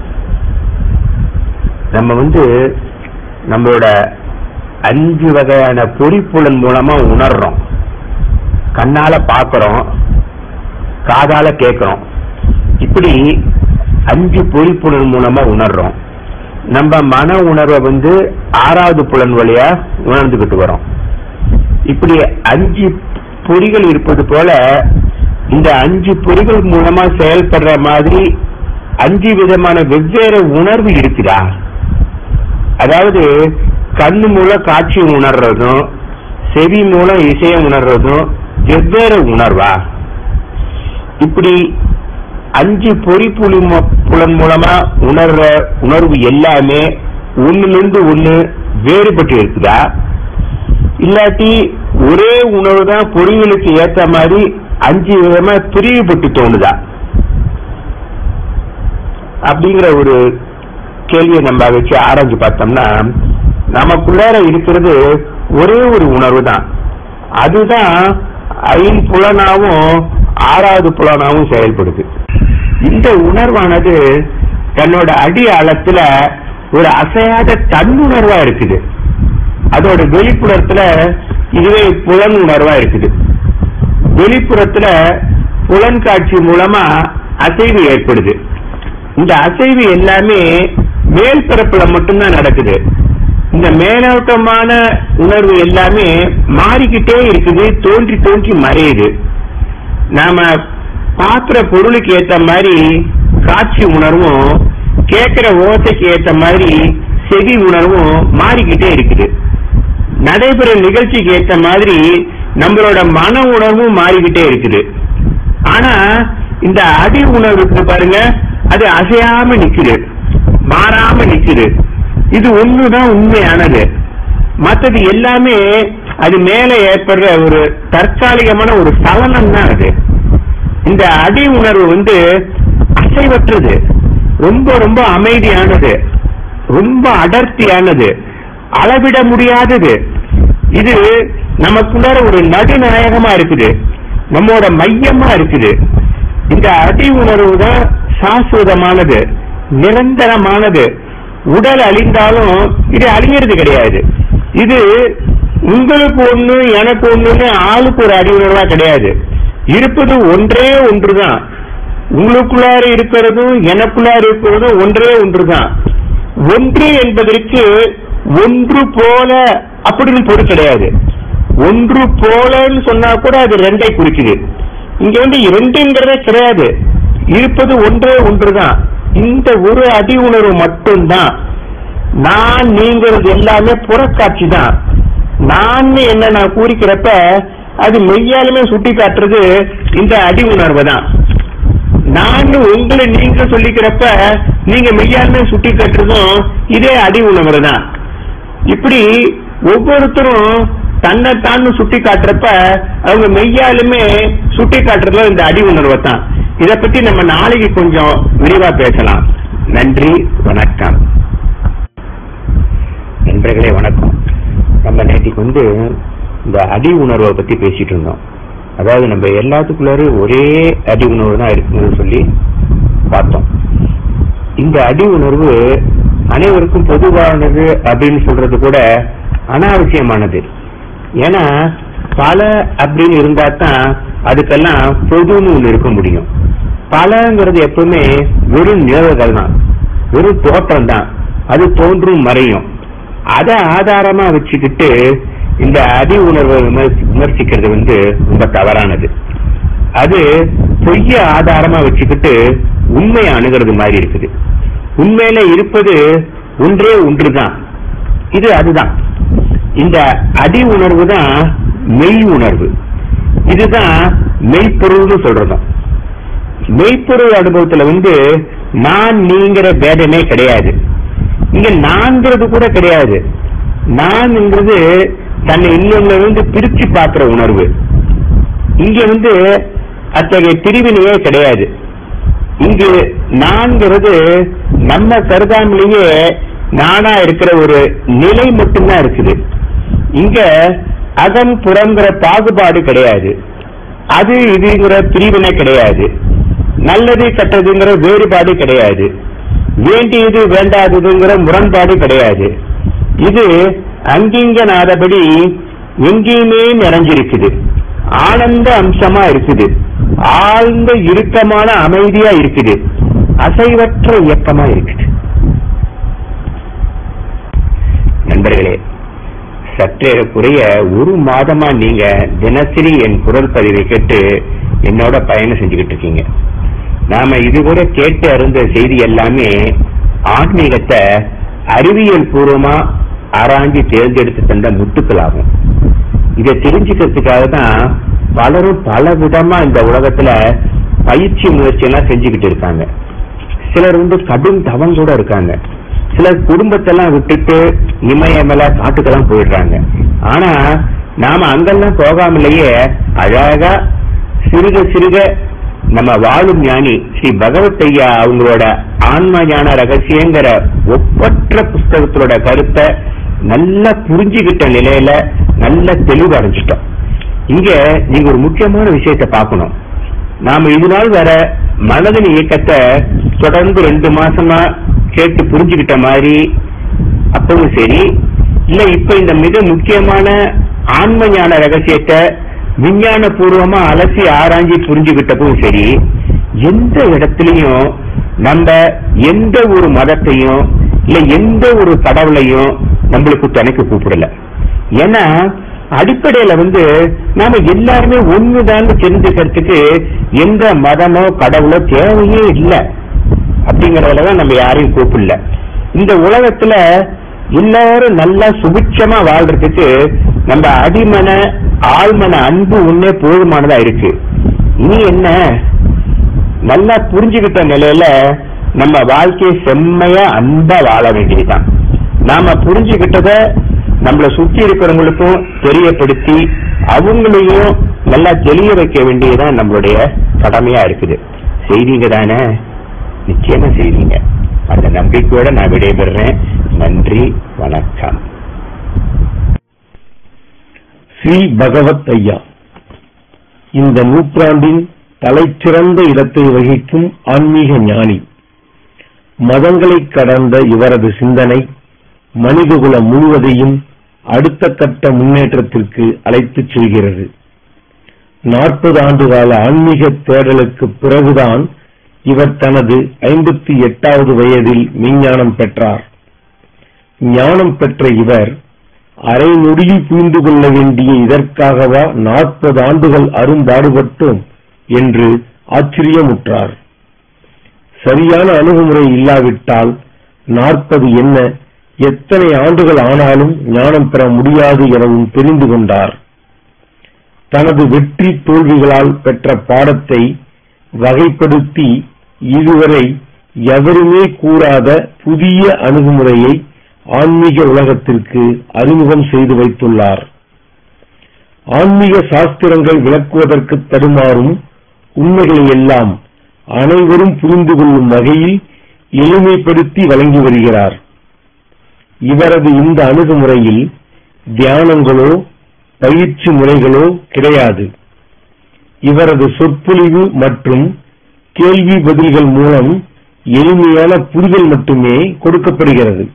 நம்ம வந்து நம்மளோட அஞ்சு வகையான பொறிப்புலன் மூலமா உணர்றோம் கண்ணால பாக்குறோம் காதால கேட்கிறோம் இப்படி அஞ்சு பொறிப்புலன் மூலமா உணர்றோம் நம்ம மன உணர்வை வந்து ஆறாவது புலன் வழியா உணர்ந்துகிட்டு வரோம் இப்படி அஞ்சு பொறிகள் இருப்பது போல இந்த அஞ்சு பொறிகள் மூலமா செயல்படுற மாதிரி அஞ்சு விதமான வெவ்வேறு உணர்வு இருக்குதா அதாவது கண்ணு மூலம் காட்சி உணர்றதும் செவி மூலம் இசையை உணர்றதும் வெவ்வேறு உணர்வா இப்படி அஞ்சு பொறி புலி மு- புலன் மூலமா உணர்ற உணர்வு எல்லாமே ஒண்ணுல ஒண்ணு வேறுபட்டு இருக்குதா இல்லாட்டி ஒரே உணர்வு தான் பொறிகளுக்கு ஏத்த மாதிரி அஞ்சு விதமா பிரிவுபட்டு தோணுதா அப்படிங்கிற ஒரு கேள்வியை நம்ம வச்சு ஆராய்ஞ்சு பார்த்தோம்னா நமக்குள்ளார இருக்கிறது ஒரே ஒரு உணர்வு தான் அதுதான் ஐம்புலனாவும் ஆறாவது புலனாவும் செயல்படுது இந்த உணர்வானது தன்னோட அடி ஆழத்துல ஒரு அசையாத தன்னுணர்வா இருக்குது அதோட வெளிப்புறத்துல இதுவே புலன் உணர்வா இருக்குது வெளிப்புறத்துல புலன் காட்சி மூலமா அசைவு ஏற்படுது இந்த அசைவு எல்லாமே மேல் பரப்புல மட்டும்தான் நடக்குது இந்த மேலோட்டமான உணர்வு எல்லாமே மாறிக்கிட்டே இருக்குது தோன்றி தோன்றி மறையுது நாம பாக்குற பொருளுக்கு ஏத்த மாதிரி காட்சி உணர்வும் கேட்கிற ஓசைக்கு ஏத்த மாதிரி செவி உணர்வும் மாறிக்கிட்டே இருக்குது நடைபெற நிகழ்ச்சிக்கு ஏத்த மாதிரி நம்மளோட மன உணர்வும் மாறிக்கிட்டே இருக்குது ஆனா இந்த அடி உணர்வு இருக்குது பாருங்க அது அசையாம நிக்குது மாறாம நிக்குது இது ஒண்ணுதான் உண்மையானது மற்றது எல்லாமே அது மேல ஏற்படுற ஒரு தற்காலிகமான ஒரு சலனம் தான் அது இந்த அடி உணர்வு வந்து அசைவற்றது ரொம்ப ரொம்ப அமைதியானது ரொம்ப அடர்த்தியானது அளவிட முடியாதது இது நமக்குள்ளார ஒரு நடுநாயகமா இருக்குது நம்மோட மையமா இருக்குது இந்த அடி உணர்வு தான் சாஸ்வதமானது நிரந்தரமானது உடல் அழிந்தாலும் இது அழியறது கிடையாது இது உங்களுக்கு ஒண்ணு எனக்கு ஒண்ணுன்னு ஆளுக்கு ஒரு அடி உணர்வா கிடையாது இருப்பது ஒன்றே ஒன்றுதான் உங்களுக்குள்ளார இருக்கிறதும் எனக்குள்ளார இருக்கிறதும் ஒன்றே ஒன்றுதான் ஒன்று என்பதற்கு ஒன்று போல அப்படின்னு பொருள் கிடையாது ஒன்று போலன்னு சொன்னா கூட அது ரெண்டை குறிக்குது இங்க வந்து இரண்டுங்கிறதே கிடையாது இருப்பது ஒன்றே ஒன்றுதான் இந்த ஒரு அடி உணர்வு மட்டும்தான் நான் நீங்கிறது எல்லாமே புறக்காட்சி தான் நான் என்ன நான் கூறிக்கிறப்ப அது மெய்யாலுமே சுட்டி காட்டுறது இந்த அடி உணர்வு தான் நான் உங்களை நீங்க சொல்லிக்கிறப்ப நீங்க மெய்யாலுமே சுட்டி காட்டுறதும் இதே அடி உணர்வு தான் இப்படி ஒவ்வொருத்தரும் தன்னை தான் சுட்டி காட்டுறப்ப அவங்க மெய்யாலுமே சுட்டி காட்டுறதுல இந்த அடி உணர்வை தான் இத பத்தி நம்ம நாளைக்கு கொஞ்சம் விரிவா பேசலாம் நன்றி வணக்கம் நண்பர்களே வணக்கம் நம்ம நேற்றுக்கு வந்து இந்த அடி உணர்வை பத்தி பேசிட்டு இருந்தோம் அதாவது நம்ம எல்லாத்துக்குள்ளார ஒரே அடி உணர்வு தான் இருக்குன்னு சொல்லி பார்த்தோம் இந்த அடி உணர்வு அனைவருக்கும் பொதுவானது அப்படின்னு சொல்றது கூட அனாவசியமானது ஏன்னா பல அப்படின்னு இருந்தா தான் அதுக்கெல்லாம் பொதுன்னு ஒண்ணு இருக்க முடியும் பலங்கிறது எப்பவுமே வெறும் நிழல்கள் தான் வெறும் தோற்றம் தான் அது தோன்றும் மறையும் அதை ஆதாரமா வச்சுக்கிட்டு இந்த அடி உணர்வை விமர்சி- விமர்சிக்கிறது வந்து ரொம்ப தவறானது அது பொய்ய ஆதாரமா வச்சுக்கிட்டு உண்மையை அணுகிறது மாதிரி இருக்குது உண்மையில இருப்பது ஒன்றே ஒன்றுதான் இது அதுதான் இந்த அடி உணர்வு தான் மெய் உணர்வு இதுதான் மெய்ப்பொருள்னு சொல்றதும் மெய்ப்பொருள் அனுபவத்துல வந்து நான் நீங்கிற பேதமே கிடையாது இங்க நான்கிறது கூட கிடையாது நான்ங்கிறது தன்னை இன்னொன்னு வந்து பிரிச்சு பார்க்கிற உணர்வு இங்க வந்து அத்தகைய பிரிவினையே கிடையாது இங்கு நான்கிறது நம்ம கருதாமலேயே நானா இருக்கிற ஒரு நிலை மட்டும்தான் இருக்குது இங்க அகம் புறங்கிற பாகுபாடு கிடையாது அது இதுங்கிற பிரிவினை கிடையாது நல்லது கெட்டதுங்கிற வேறுபாடு கிடையாது வேண்டியது வேண்டாததுங்கிற முரண்பாடு கிடையாது இது அங்கிங்கனாதபடி எங்கேயுமே நிறைஞ்சிருக்குது ஆனந்த அம்சமா இருக்குது ஆழ்ந்த இறுக்கமான அமைதியா இருக்குது அசைவற்ற இயக்கமா இருக்குது நண்பர்களே சற்றேறக்குறைய ஒரு மாதமா நீங்க தினசரி என் குரல் பதிவை கேட்டு என்னோட பயணம் செஞ்சுக்கிட்டு இருக்கீங்க நாம இதுவரை கேட்டு அறிந்த செய்தி எல்லாமே ஆன்மீகத்தை அறிவியல் பூர்வமா ஆராய்ஞ்சு தேர்ந்தெடுத்து தந்த முத்துக்களாகும் இதை தெரிஞ்சுக்கிறதுக்காக தான் பலரும் பல விதமா இந்த உலகத்துல பயிற்சி முயற்சி எல்லாம் செஞ்சுக்கிட்டு இருக்காங்க சிலர் வந்து கடும் தவம் கூட இருக்காங்க சிலர் குடும்பத்தெல்லாம் விட்டுட்டு இமயமல காட்டுக்கெல்லாம் போயிடுறாங்க ஆனா நாம அங்கெல்லாம் போகாமலேயே அழகா சிறுக சிறுக நம்ம வாழும் ஞானி ஸ்ரீ பகவத் ஐயா அவங்களோட ஆன்ம ஞான ரகசியங்கிற ஒப்பற்ற புஸ்தகத்தோட கருத்தை நல்லா புரிஞ்சுக்கிட்ட நிலையில நல்ல தெளிவு அடைஞ்சிட்டோம் இங்க நீங்க ஒரு முக்கியமான விஷயத்தை பார்க்கணும் நாம இது நாள் வர மனதின் இயக்கத்தை தொடர்ந்து ரெண்டு மாசமா கேட்டு புரிஞ்சுக்கிட்ட மாதிரி அப்பவும் சரி இல்ல இப்ப இந்த மிக முக்கியமான ஆன்ம ஞான ரகசியத்தை விஞ்ஞான பூர்வமா அலசி ஆராய்ச்சி புரிஞ்சுக்கிட்டப்பவும் சரி எந்த இடத்துலயும் நம்ம எந்த ஒரு மதத்தையும் இல்ல எந்த ஒரு கடவுளையும் நம்மளுக்கு துணைக்கு கூப்பிடல ஏன்னா அடிப்படையில வந்து நாம எல்லாருமே ஒண்ணுதான் தெரிஞ்சுக்கிறதுக்கு எந்த மதமோ கடவுளோ தேவையே இல்லை அப்படிங்கறதுலதான் நம்ம யாரையும் கூப்பிடல இந்த உலகத்துல எல்லாரும் நல்லா சுபிட்சமா வாழ்றதுக்கு நம்ம அடிமன ஆழ்மன அன்பு ஒண்ணே போதுமானதா இருக்கு இனி என்ன நல்லா புரிஞ்சுக்கிட்ட நிலையில நம்ம வாழ்க்கையை செம்மையா அன்பா வாழ வேண்டியதுதான் நாம புரிஞ்சுக்கிட்டத நம்மள சுத்தி இருக்கிறவங்களுக்கும் தெரியப்படுத்தி அவங்களையும் நல்லா தெளிய வைக்க வேண்டியதுதான் நம்மளுடைய கடமையா இருக்குது செய்வீங்க தானே நிச்சயமா செய்வீங்க அந்த நம்பிக்கையோட நான் விடைபெறுறேன் நன்றி வணக்கம் ஸ்ரீ பகவத் ஐயா இந்த நூற்றாண்டின் தலைச்சிறந்த இடத்தை வகிக்கும் ஆன்மீக ஞானி மதங்களை கடந்த இவரது சிந்தனை மனிதகுலம் முழுவதையும் அடுத்த கட்ட முன்னேற்றத்திற்கு அழைத்துச் செல்கிறது நாற்பது ஆண்டுகால ஆன்மீக தேடலுக்கு பிறகுதான் இவர் தனது ஐம்பத்தி எட்டாவது வயதில் மெஞ்ஞானம் பெற்றார் ஞானம் பெற்ற இவர் அரை நொடியில் புரிந்து கொள்ள வேண்டிய இதற்காகவா நாற்பது ஆண்டுகள் அரும்பாடுபட்டோம் என்று ஆச்சரியமுற்றார் சரியான அணுகுமுறை இல்லாவிட்டால் நாற்பது என்ன எத்தனை ஆண்டுகள் ஆனாலும் ஞானம் பெற முடியாது எனவும் தெரிந்து கொண்டார் தனது வெற்றி தோல்விகளால் பெற்ற பாடத்தை வகைப்படுத்தி இதுவரை எவருமே கூறாத புதிய அணுகுமுறையை ஆன்மீக உலகத்திற்கு அறிமுகம் செய்து வைத்துள்ளார் ஆன்மீக சாஸ்திரங்கள் விளக்குவதற்கு தடுமாறும் உண்மைகளை எல்லாம் அனைவரும் புரிந்து கொள்ளும் வகையில் எளிமைப்படுத்தி வழங்கி வருகிறார் இவரது இந்த அணுகுமுறையில் தியானங்களோ பயிற்சி முறைகளோ கிடையாது இவரது சொற்பொழிவு மற்றும் கேள்வி பதில்கள் மூலம் எளிமையான புரிதல் மட்டுமே கொடுக்கப்படுகிறது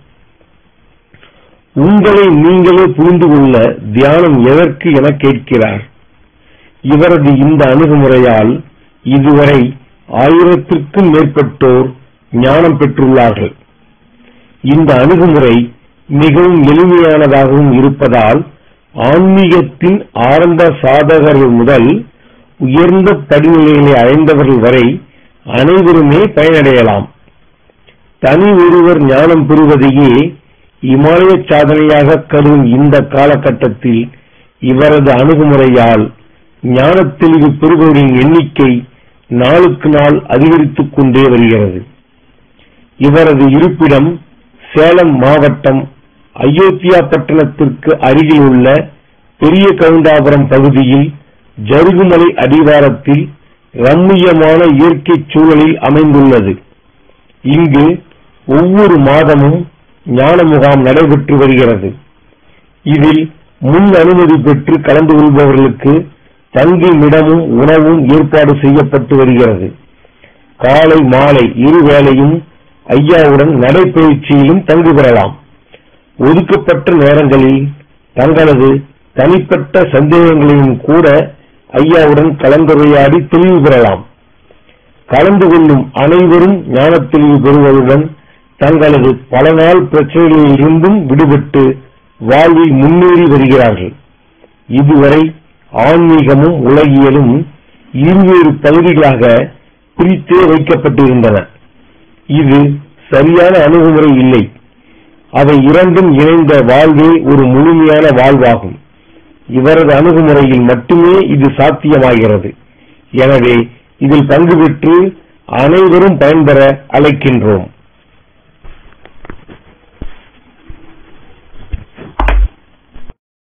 உங்களை நீங்களே புரிந்து கொள்ள தியானம் எதற்கு என கேட்கிறார் இவரது இந்த அணுகுமுறையால் இதுவரை ஆயிரத்திற்கும் மேற்பட்டோர் ஞானம் பெற்றுள்ளார்கள் இந்த அணுகுமுறை மிகவும் எளிமையானதாகவும் இருப்பதால் ஆன்மீகத்தின் ஆரம்ப சாதகர்கள் முதல் உயர்ந்த படிநிலைகளை அடைந்தவர்கள் வரை அனைவருமே பயனடையலாம் தனி ஒருவர் ஞானம் பெறுவதையே இமாலய சாதனையாக கருதும் இந்த காலகட்டத்தில் இவரது அணுகுமுறையால் ஞான தெளிவு பெறுபவரின் எண்ணிக்கை நாளுக்கு நாள் அதிகரித்துக் கொண்டே வருகிறது இவரது இருப்பிடம் சேலம் மாவட்டம் அயோத்தியா பட்டணத்திற்கு அருகில் உள்ள பெரிய கவுண்டாபுரம் பகுதியில் ஜருகுமலை அடிவாரத்தில் ரம்மியமான இயற்கை சூழலில் அமைந்துள்ளது இங்கு ஒவ்வொரு மாதமும் ஞான முகாம் நடைபெற்று வருகிறது இதில் முன் அனுமதி பெற்று கலந்து கொள்பவர்களுக்கு தங்கும் இடமும் உணவும் ஏற்பாடு செய்யப்பட்டு வருகிறது காலை மாலை இருவேளையும் ஐயாவுடன் நடைபயிற்சியிலும் தங்கு பெறலாம் ஒதுக்கப்பட்ட நேரங்களில் தங்களது தனிப்பட்ட சந்தேகங்களையும் கூட ஐயாவுடன் கலந்துரையாடி தெளிவு பெறலாம் கலந்து கொள்ளும் அனைவரும் ஞான தெளிவு பெறுவதுடன் தங்களது பல நாள் பிரச்சனைகளில் இருந்தும் விடுபட்டு வாழ்வில் முன்னேறி வருகிறார்கள் இதுவரை ஆன்மீகமும் உலகியலும் இருவேறு பகுதிகளாக பிரித்தே வைக்கப்பட்டிருந்தன இது சரியான அணுகுமுறை இல்லை அவை இரண்டும் இணைந்த வாழ்வே ஒரு முழுமையான வாழ்வாகும் இவரது அணுகுமுறையில் மட்டுமே இது சாத்தியமாகிறது எனவே இதில் பங்கு பெற்று அனைவரும் பயன்பெற அழைக்கின்றோம்